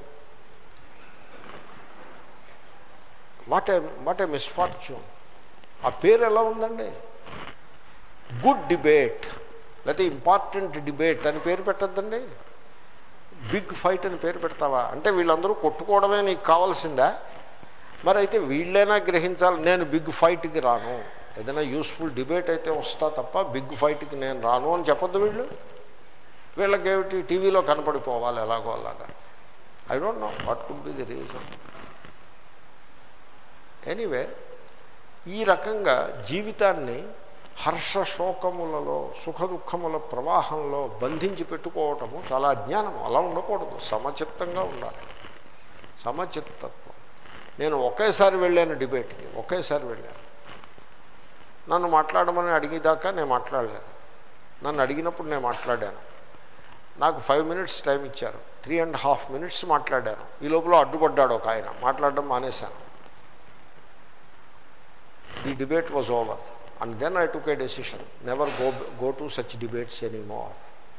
what a what a misfortune ఆ పేరు ఎలా ఉందండి గుడ్ డిబేట్ లేకపోతే ఇంపార్టెంట్ డిబేట్ అని పేరు పెట్టద్దండి బిగ్ ఫైట్ అని పేరు పెడతావా అంటే వీళ్ళందరూ కొట్టుకోవడమే నీకు కావాల్సిందా మరి అయితే వీళ్ళైనా గ్రహించాలి నేను బిగ్ ఫైట్కి రాను ఏదైనా యూస్ఫుల్ డిబేట్ అయితే వస్తా తప్ప బిగ్ ఫైట్కి నేను రాను అని చెప్పొద్దు వీళ్ళు వీళ్ళకేమిటి టీవీలో కనపడిపోవాలి ఎలాగో అలాగా I don't know what could be the reason anyway ఈ రకంగా జీవితాన్ని హర్ష శోకములలో సుఖ దుఃఖముల ప్రవాహంలో బంధించి పెట్టుకోవటము చాలా అజ్ఞానము అలా ఉండకూడదు సమచిత్తంగా ఉండాలి సమచిత్తత్వం నేను ఒకేసారి వెళ్ళాను డిబేట్కి ఒకేసారి వెళ్ళాను నన్ను మాట్లాడమని అడిగేదాకా నేను మాట్లాడలేదు నన్ను అడిగినప్పుడు నేను మాట్లాడాను నాకు ఫైవ్ మినిట్స్ టైం ఇచ్చారు త్రీ అండ్ హాఫ్ మినిట్స్ మాట్లాడాను ఈ లోపల అడ్డుపడ్డాడు ఒక ఆయన మాట్లాడడం మానేశాను ఈ debate was over and then I took a decision never go go to such debates any more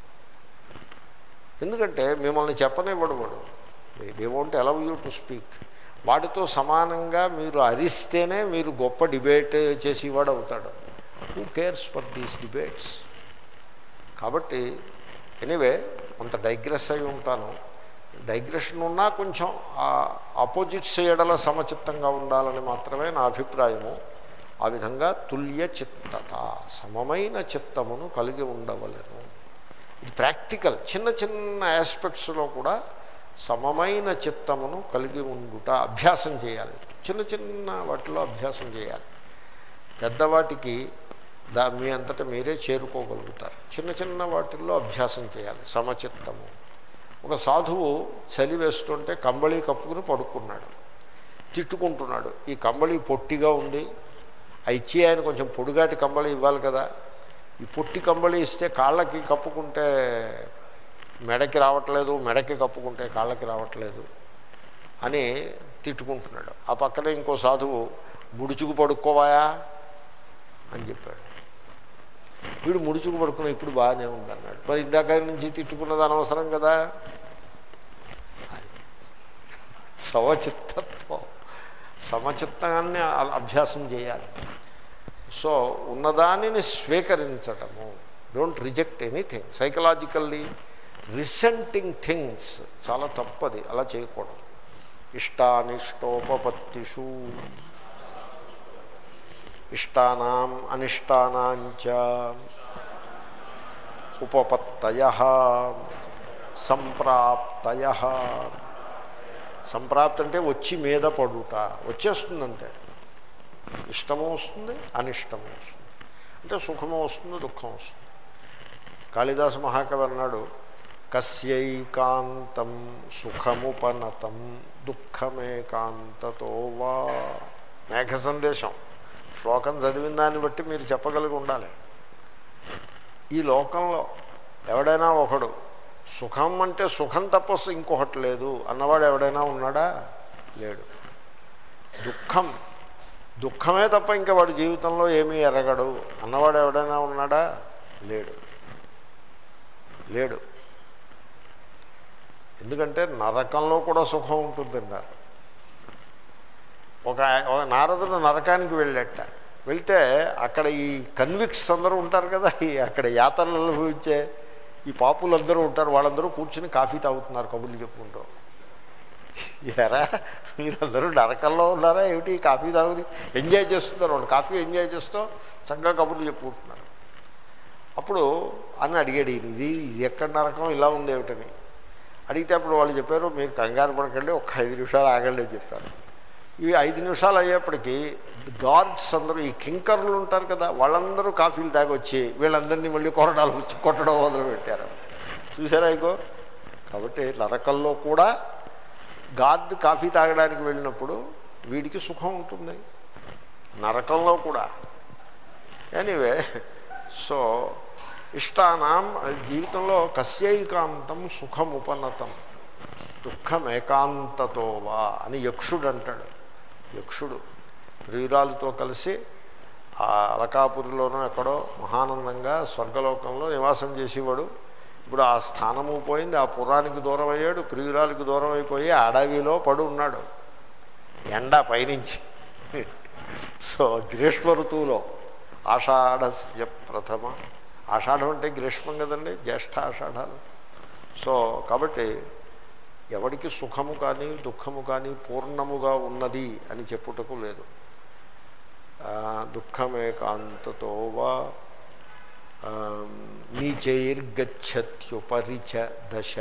ఎందుకంటే మిమ్మల్ని చెప్పనివ్వడు వాడు they won't allow you to speak వాటితో సమానంగా మీరు అరిస్తేనే మీరు గొప్ప డిబేట్ చేసేవాడు అవుతాడు who cares for these debates కాబట్టి ఎనీవే కొంత డైగ్రెస్ అయి ఉంటాను డైగ్రెషన్ ఉన్నా కొంచెం ఆపోజిట్స్ ఎడల సమచిత్తంగా ఉండాలని మాత్రమే నా అభిప్రాయము ఆ విధంగా తుల్య చిత్తత సమమైన చిత్తమును కలిగి ఉండవలను ఇది ప్రాక్టికల్ చిన్న చిన్న ఆస్పెక్ట్స్లో కూడా సమమైన చిత్తమును కలిగి ఉండుట అభ్యాసం చేయాలి చిన్న చిన్న వాటిలో అభ్యాసం చేయాలి పెద్దవాటికి దా మీ అంతటా మీరే చేరుకోగలుగుతారు చిన్న చిన్న వాటిల్లో అభ్యాసం చేయాలి సమచిత్తము ఒక సాధువు చలి వేస్తుంటే కంబళి కప్పుకుని పడుకున్నాడు తిట్టుకుంటున్నాడు ఈ కంబళి పొట్టిగా ఉంది ఆ ఇచ్చి ఆయన కొంచెం పొడుగాటి కంబళి ఇవ్వాలి కదా ఈ పొట్టి కంబళి ఇస్తే కాళ్ళకి కప్పుకుంటే మెడకి రావట్లేదు మెడకి కప్పుకుంటే కాళ్ళకి రావట్లేదు అని తిట్టుకుంటున్నాడు ఆ పక్కనే ఇంకో సాధువు ముడుచుకు పడుకోవాయా అని చెప్పాడు వీడు ముడుచుకు పడుకున్న ఇప్పుడు బాగానే ఉందన్నాడు మరి ఇందాక నుంచి తిట్టుకున్నది అనవసరం కదా సమచిత్తత్వం సమచిత్తాన్ని అభ్యాసం చేయాలి సో ఉన్నదానిని స్వీకరించటము don't reject anything psychologically resenting things చాలా తప్పది అలా చేయకూడదు ఇష్టానిష్టోపపత్తిషు ఇష్టానాం అనిష్టానాంచ ఉపపత్తయ సంప్రాప్తయ సంప్రాప్తి అంటే వచ్చి మీద పడుట వచ్చేస్తుందంటే ఇష్టము వస్తుంది అనిష్టము వస్తుంది అంటే సుఖము వస్తుంది దుఃఖం వస్తుంది కాళిదాసు మహాకవి అన్నాడు కస్యైకాంతం సుఖముపనతం దుఃఖమేకాంతతో వా మేఘ సందేశం శ్లోకం చదివిన దాన్ని బట్టి మీరు చెప్పగలిగి ఉండాలి ఈ లోకంలో ఎవడైనా ఒకడు సుఖం అంటే సుఖం తప్ప ఇంకొకటి లేదు అన్నవాడు ఎవడైనా ఉన్నాడా లేడు దుఃఖం దుఃఖమే తప్ప ఇంకా వాడి జీవితంలో ఏమీ ఎరగడు అన్నవాడు ఎవడైనా ఉన్నాడా లేడు లేడు ఎందుకంటే నరకంలో కూడా సుఖం ఉంటుందన్నారు ఒక ఒక నారదుడు నరకానికి వెళ్ళేట వెళ్తే అక్కడ ఈ కన్విక్స్ అందరూ ఉంటారు కదా ఈ అక్కడ యాతనలు అనుభవించే ఈ పాపులందరూ ఉంటారు వాళ్ళందరూ కూర్చుని కాఫీ తాగుతున్నారు కబుర్లు చెప్పుకుంటూ ఎరా మీరందరూ నరకంలో ఉన్నారా ఏమిటి ఈ కాఫీ తాగుది ఎంజాయ్ చేస్తున్నారు వాళ్ళు కాఫీ ఎంజాయ్ చేస్తూ చక్కగా కబుర్లు చెప్పుకుంటున్నారు అప్పుడు అని అడిగాడు ఈయన, ఇది ఇది ఎక్కడ నరకం ఇలా ఉంది ఏమిటని అడిగితే అప్పుడు వాళ్ళు చెప్పారు మీరు కంగారు పడకండి ఒక ఐదు నిమిషాలు ఆగండి అని చెప్పారు ఈ ఐదు నిమిషాలు అయ్యేప్పటికీ గార్డ్స్ అందరూ ఈ కింకర్లు ఉంటారు కదా వాళ్ళందరూ కాఫీలు తాగొచ్చి వీళ్ళందరినీ మళ్ళీ కొరడాలు వచ్చి కొట్టడం మొదలుపెట్టారు చూసారా ఇగో కాబట్టి నరకంలో కూడా గార్డ్ కాఫీ తాగడానికి వెళ్ళినప్పుడు వీడికి సుఖం ఉంటుంది నరకంలో కూడా ఎనీవే సో ఇష్టానాం జీవితంలో కస్యైకాంతం సుఖం ఉపనతం దుఃఖం ఏకాంతతో వా అని యక్షుడు అంటాడు యక్షుడు ప్రియురాలతో కలిసి ఆ అలకాపురిలోనో ఎక్కడో మహానందంగా స్వర్గలోకంలో నివాసం చేసేవాడు ఇప్పుడు ఆ స్థానము పోయింది ఆ పురానికి దూరం అయ్యాడు ప్రియురాలకి దూరం అయిపోయి అడవిలో పడు ఉన్నాడు ఎండ పైనుంచి సో గ్రీష్మ ఋతువులో ఆషాఢస్య ప్రథమ ఆషాఢం అంటే గ్రీష్మం కదండి జ్యేష్ఠ ఆషాఢాలు సో కాబట్టి ఎవడికి సుఖము కానీ దుఃఖము కానీ పూర్ణముగా ఉన్నది అని చెప్పుటకు లేదు ఆ, దుఃఖమేకాంతతో వా ఆ, నీచైర్గచ్చత్యుపరిచ దశ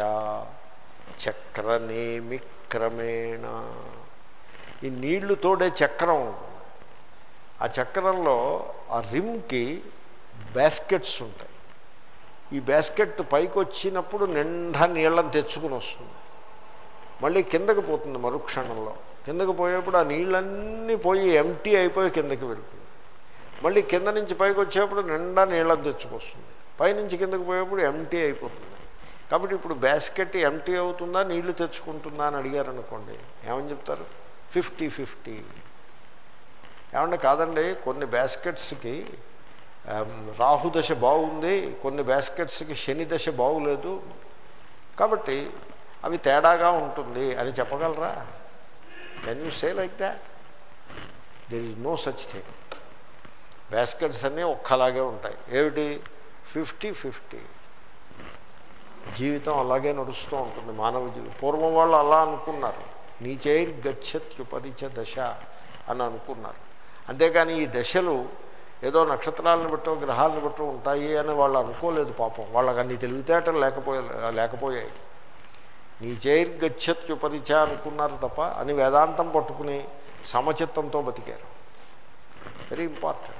చక్రనేమి క్రమేణ ఈ నీళ్లు తోడే చక్రం ఉంటుంది ఆ చక్రంలో ఆ రిమ్కి బాస్కెట్స్ ఉంటాయి ఈ బాస్కెట్ పైకి వచ్చినప్పుడు నిండా నీళ్ళని తెచ్చుకుని వస్తుంది మళ్ళీ కిందకి పోతుంది మరుక్షణంలో కిందకి పోయేప్పుడు ఆ నీళ్ళన్నీ పోయి ఎంటీ అయిపోయి కిందకి వెళ్తుంది మళ్ళీ కింద నుంచి పైకి వచ్చేప్పుడు నిండా నీళ్ళని తెచ్చుకొస్తుంది పైనుంచి కిందకి పోయేప్పుడు ఎంటీ అయిపోతుంది కాబట్టి ఇప్పుడు బాస్కెట్ ఎంటీ అవుతుందా నీళ్లు తెచ్చుకుంటుందా అని అడిగారు అనుకోండి ఏమని చెప్తారు ఫిఫ్టీ ఫిఫ్టీ ఏమంటే కాదండి కొన్ని బాస్కెట్స్కి ఆమ్, రాహుదశ బాగుంది కొన్ని బాస్కెట్స్కి శని దశ బాగులేదు కాబట్టి అవి తేడాగా ఉంటుంది అని చెప్పగలరా can you say like that there is no such thing baskets అన్నీ ఒక్కలాగే ఉంటాయి ఏమిటి ఫిఫ్టీ ఫిఫ్టీ జీవితం అలాగే నడుస్తూ ఉంటుంది మానవ జీవితం పూర్వం వాళ్ళు అలా అనుకున్నారు నీచైర్ గచ్చత్యుపరిచ దశ అని అనుకున్నారు అంతేకాని ఈ దశలు ఏదో నక్షత్రాలను బట్టో గ్రహాలను బట్టో ఉంటాయి అని వాళ్ళు అనుకోలేదు పాపం వాళ్ళకి అన్ని తెలివితేటలు లేకపోయే లేకపోయాయి నీచైర్గచ్చత్యుపరిచ అనుకున్నారు తప్ప అని వేదాంతం పట్టుకుని సమచిత్తంతో బతికారు వెరీ ఇంపార్టెంట్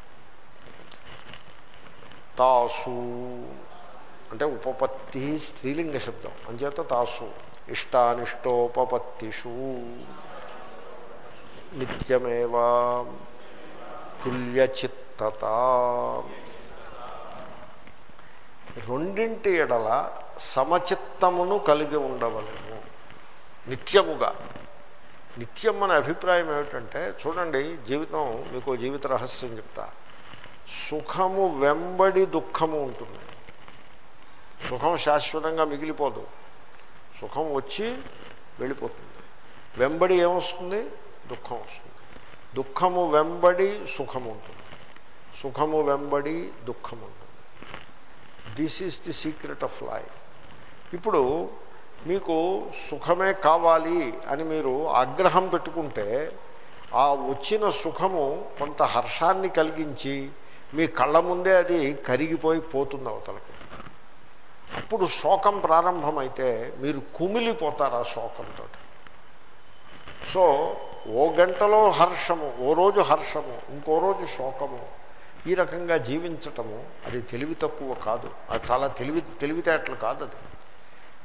తాసు అంటే ఉపపత్తి స్త్రీలింగ శబ్దం అంచేత తాసు ఇష్టానిష్టోపపత్తిషు నిత్యమేవా తుల్యచిత్తత రెండింటి ఎడల సమచిత్తమును కలిగి ఉండవలేము నిత్యముగా నిత్యం మన అభిప్రాయం ఏమిటంటే చూడండి జీవితం మీకు జీవిత రహస్యం చెప్తా సుఖము వెంబడి దుఃఖము ఉంటుంది సుఖం శాశ్వతంగా మిగిలిపోదు సుఖం వచ్చి వెళ్ళిపోతుంది వెంబడి ఏమొస్తుంది దుఃఖం వస్తుంది దుఃఖము వెంబడి సుఖం ఉంటుంది సుఖము వెంబడి దుఃఖం ఉంటుంది this is the secret of life ఇప్పుడు మీకు సుఖమే కావాలి అని మీరు ఆగ్రహం పెట్టుకుంటే ఆ వచ్చిన సుఖము కొంత హర్షాన్ని కలిగించి మీ కళ్ళ ముందే అది కరిగిపోయి పోతుంది అవతలకి అప్పుడు శోకం ప్రారంభమైతే మీరు కుమిలిపోతారు ఆ శోకంతో సో ఓ గంటలో హర్షము ఓ రోజు హర్షము ఇంకో రోజు శోకము ఈ రకంగా జీవించటము అది తెలివి తక్కువ కాదు అది చాలా తెలివి తెలివితేటలు కాదు అది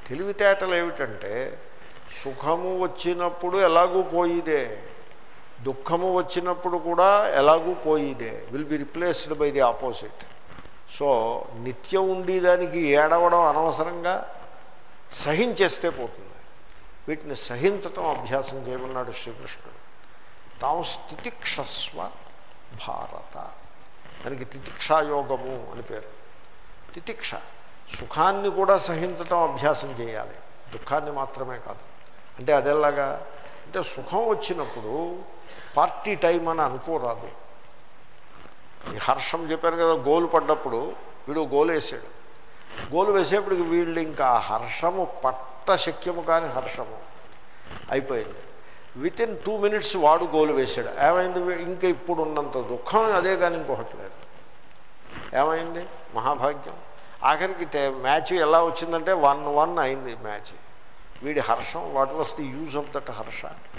తెలివితేటలు ఏమిటంటే సుఖము వచ్చినప్పుడు ఎలాగూ పోయిదే దుఃఖము వచ్చినప్పుడు కూడా ఎలాగూ పోయిదే will be replaced by the opposite so నిత్యం ఉండేదానికి ఏడవడం అనవసరంగా సహించేస్తే పోతుంది వీటిని సహించటం అభ్యాసం చేయమన్నాడు శ్రీకృష్ణుడు తాము స్థితిక్షస్వ భారత దానికి తితిక్షాయోగము అని పేరు తితిక్ష సుఖాన్ని కూడా సహించటం అభ్యాసం చేయాలి దుఃఖాన్ని మాత్రమే కాదు అంటే అదెలాగా అంటే సుఖం వచ్చినప్పుడు పార్టీ టైం అని అనుకోరాదు ఈ హర్షం చెప్పాను కదా గోలు పడ్డప్పుడు వీడు గోలు వేసాడు గోలు వేసేప్పటికి వీళ్ళు ఇంకా ఆ హర్షము పట్ట శక్యము కాని హర్షము అయిపోయింది విత్ ఇన్ టూ మినిట్స్ వాడు గోలు వేసాడు ఏమైంది ఇంకా ఇప్పుడు ఉన్నంత దుఃఖం అదే కానీ ఇంకొకటి లేదు ఏమైంది మహాభాగ్యం ఆఖరికి మ్యాచ్ ఎలా వచ్చిందంటే వన్ వన్ అయింది మ్యాచ్ వీడి హర్షం what was the use of that హర్ష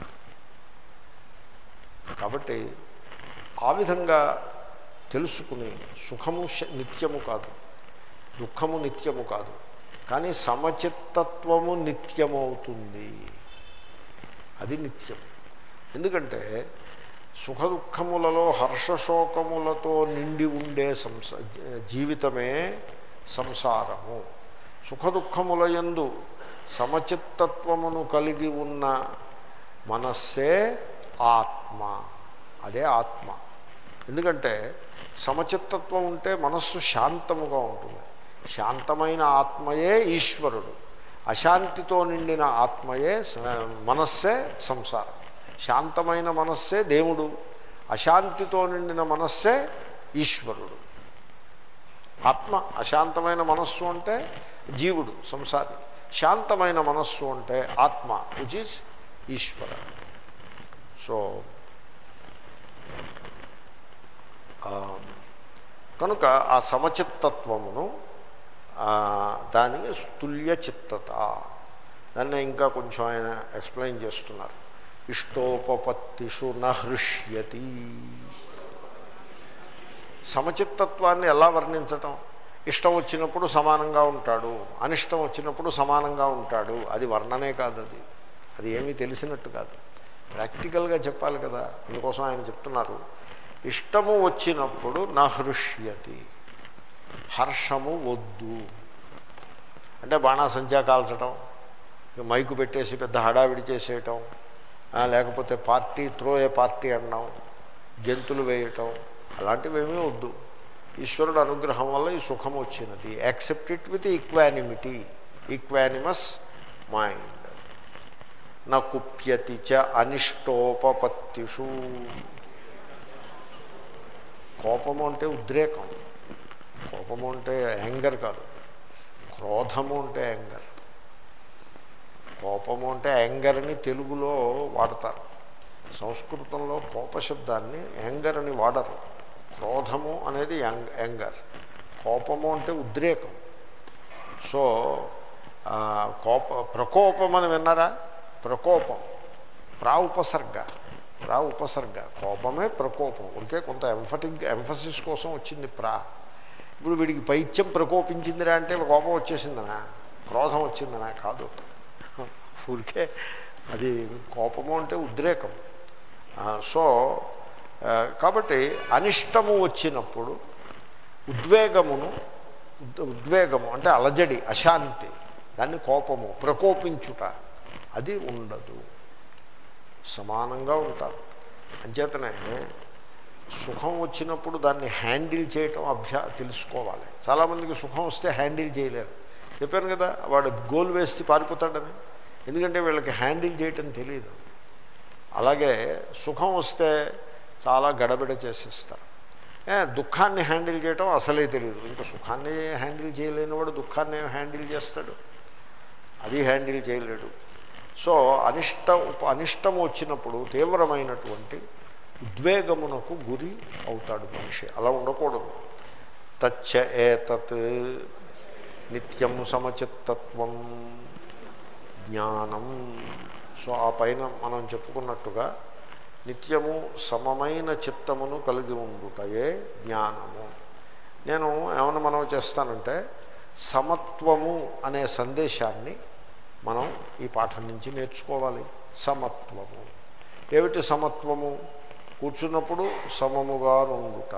కాబట్టి ఆ విధంగా తెలుసుకుని సుఖము నిత్యము కాదు దుఃఖము నిత్యము కాదు కానీ సమచిత్తత్వము నిత్యమవుతుంది అది నిత్యం ఎందుకంటే సుఖ దుఃఖములలో హర్షశోకములతో నిండి ఉండే సంస జీవితమే సంసారము సుఖ దుఃఖముల యందు సమచిత్తత్వమును కలిగి ఉన్న మనస్సే ఆత్మ అదే ఆత్మ ఎందుకంటే సమచిత్తత్వం ఉంటే మనస్సు శాంతముగా ఉంటుంది శాంతమైన ఆత్మయే ఈశ్వరుడు అశాంతితో నిండిన ఆత్మయే మనస్సే సంసారం శాంతమైన మనస్సే దేవుడు అశాంతితో నిండిన మనస్సే ఈశ్వరుడు ఆత్మ అశాంతమైన మనస్సు అంటే జీవుడు సంసారి శాంతమైన మనస్సు అంటే ఆత్మ విచ్ ఈజ్ ఈశ్వర సో కనుక ఆ సమచిత్తత్వమును దానికి తుల్య చిత్తత దాన్ని ఇంకా కొంచెం ఆయన ఎక్స్ప్లెయిన్ చేస్తున్నారు ఇష్టోపపత్తిషు నహృష్యతి సమచిత్తత్వాన్ని ఎలా వర్ణించటం ఇష్టం వచ్చినప్పుడు సమానంగా ఉంటాడు అనిష్టం వచ్చినప్పుడు సమానంగా ఉంటాడు అది వర్ణనే కాదు అది అది ఏమీ తెలిసినట్టు కాదు ప్రాక్టికల్గా చెప్పాలి కదా అందుకోసం ఆయన చెప్తున్నారు ఇష్టము వచ్చినప్పుడు నహృష్యతి హర్షము వద్దు అంటే బాణాసంచా కాల్చడం మైకు పెట్టేసి పెద్ద హడావిడి చేసేయటం లేకపోతే పార్టీ త్రో ఏ పార్టీ అనడం గెంతులు వేయటం అలాంటివి ఏమీ వద్దు ఈశ్వరుడు అనుగ్రహం వల్ల ఈ సుఖం వచ్చినది accept it with equanimity equanimous mind నా కుప్యతి చ అనిష్టోపపత్తిషు కోపము అంటే ఉద్రేకం కోపము అంటే యాంగర్ కాదు క్రోధము అంటే యాంగర్ కోపము అంటే యాంగర్ అని తెలుగులో వాడతారు సంస్కృతంలో కోపశబ్దాన్ని యాంగర్ అని వాడరు క్రోధము అనేది యాంగ్ యాంగర్ కోపము అంటే ఉద్రేకం సో కోప ప్రకోపం అని విన్నారా ప్రకోపం ప్రా ఉపసర్గ ప్రా ఉపసర్గ కోపమే ప్రకోపం ఉంటే కొంత ఎంఫటిక్ ఎంఫసిస్ కోసం వచ్చింది ప్రా ఇప్పుడు వీడికి పైత్యం ప్రకోపించిందిరా అంటే కోపం వచ్చేసిందనా క్రోధం వచ్చిందనా కాదు ఊరికే అది కోపము అంటే ఉద్రేకం సో కాబట్టి అనిష్టము వచ్చినప్పుడు ఉద్వేగమును ఉద్వేగము అంటే అలజడి అశాంతి దాన్ని కోపము ప్రకోపించుట అది ఉండదు సమానంగా ఉంటారు అంచేతనే సుఖం వచ్చినప్పుడు దాన్ని హ్యాండిల్ చేయటం అభ్యా తెలుసుకోవాలి చాలామందికి సుఖం వస్తే హ్యాండిల్ చేయలేరు చెప్పాను కదా వాడు గోల్ వేస్తే పారిపోతాడని ఎందుకంటే వీళ్ళకి హ్యాండిల్ చేయటం తెలియదు అలాగే సుఖం వస్తే చాలా గడబిడ చేసేస్తారు దుఃఖాన్ని హ్యాండిల్ చేయటం అసలే తెలియదు ఇంకా సుఖాన్ని హ్యాండిల్ చేయలేని వాడు దుఃఖాన్ని హ్యాండిల్ చేస్తాడు అది హ్యాండిల్ చేయలేడు సో అనిష్ట ఉప అనిష్టం వచ్చినప్పుడు తీవ్రమైనటువంటి ఉద్వేగమునకు గురి అవుతాడు మనిషి అలా ఉండకూడదు తచ్చ ఏతత్ నిత్యం సమచిత్తత్వం జ్ఞానం సో ఆ పైన మనం చెప్పుకున్నట్టుగా నిత్యము సమమైన చిత్తమును కలిగి ఉండుటయే జ్ఞానము నేను ఏమైనా మనం చేస్తానంటే సమత్వము అనే సందేశాన్ని మనం ఈ పాఠం నుంచి నేర్చుకోవాలి సమత్వము ఏమిటి సమత్వము కూర్చున్నప్పుడు సమముగా ఉండుట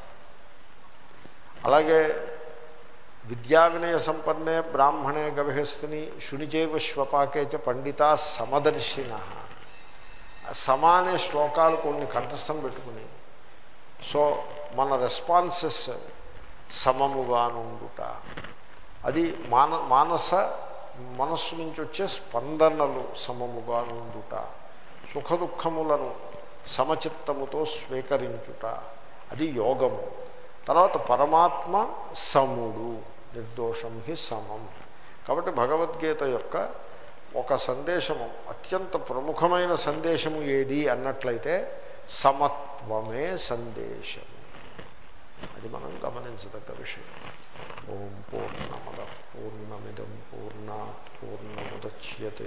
అలాగే విద్యా వినయ సంపన్నే బ్రాహ్మణే గవిహస్తిని శునిచేవ శ్వపాకే చ పండిత సమదర్శిన సమ అనే శ్లోకాలు కొన్ని కంఠస్థం పెట్టుకుని సో మన రెస్పాన్సెస్ సమముగా నుండుట అది మాన మానస మనస్సు నుంచి వచ్చే స్పందనలు సమముగా నుండుట సుఖ దుఃఖములను సమచిత్తముతో స్వీకరించుట అది యోగము తర్వాత పరమాత్మ సముడు నిర్దోషం హి సమం కాబట్టి భగవద్గీత యొక్క ఒక సందేశము అత్యంత ప్రముఖమైన సందేశము ఏది అన్నట్లయితే సమత్వమే సందేశము అది మనం గమనించదగ్గ విషయం ఓం పూర్ణమద పూర్ణమిదం పూర్ణాత్ పూర్ణముద్యతే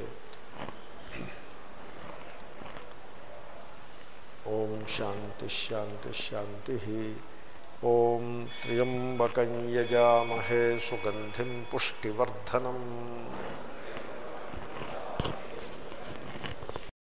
ఓం శాంతి శాంతి శాంతి ఓం త్ర్యంబకం యజామహే సుగంధిం పుష్టివర్ధనం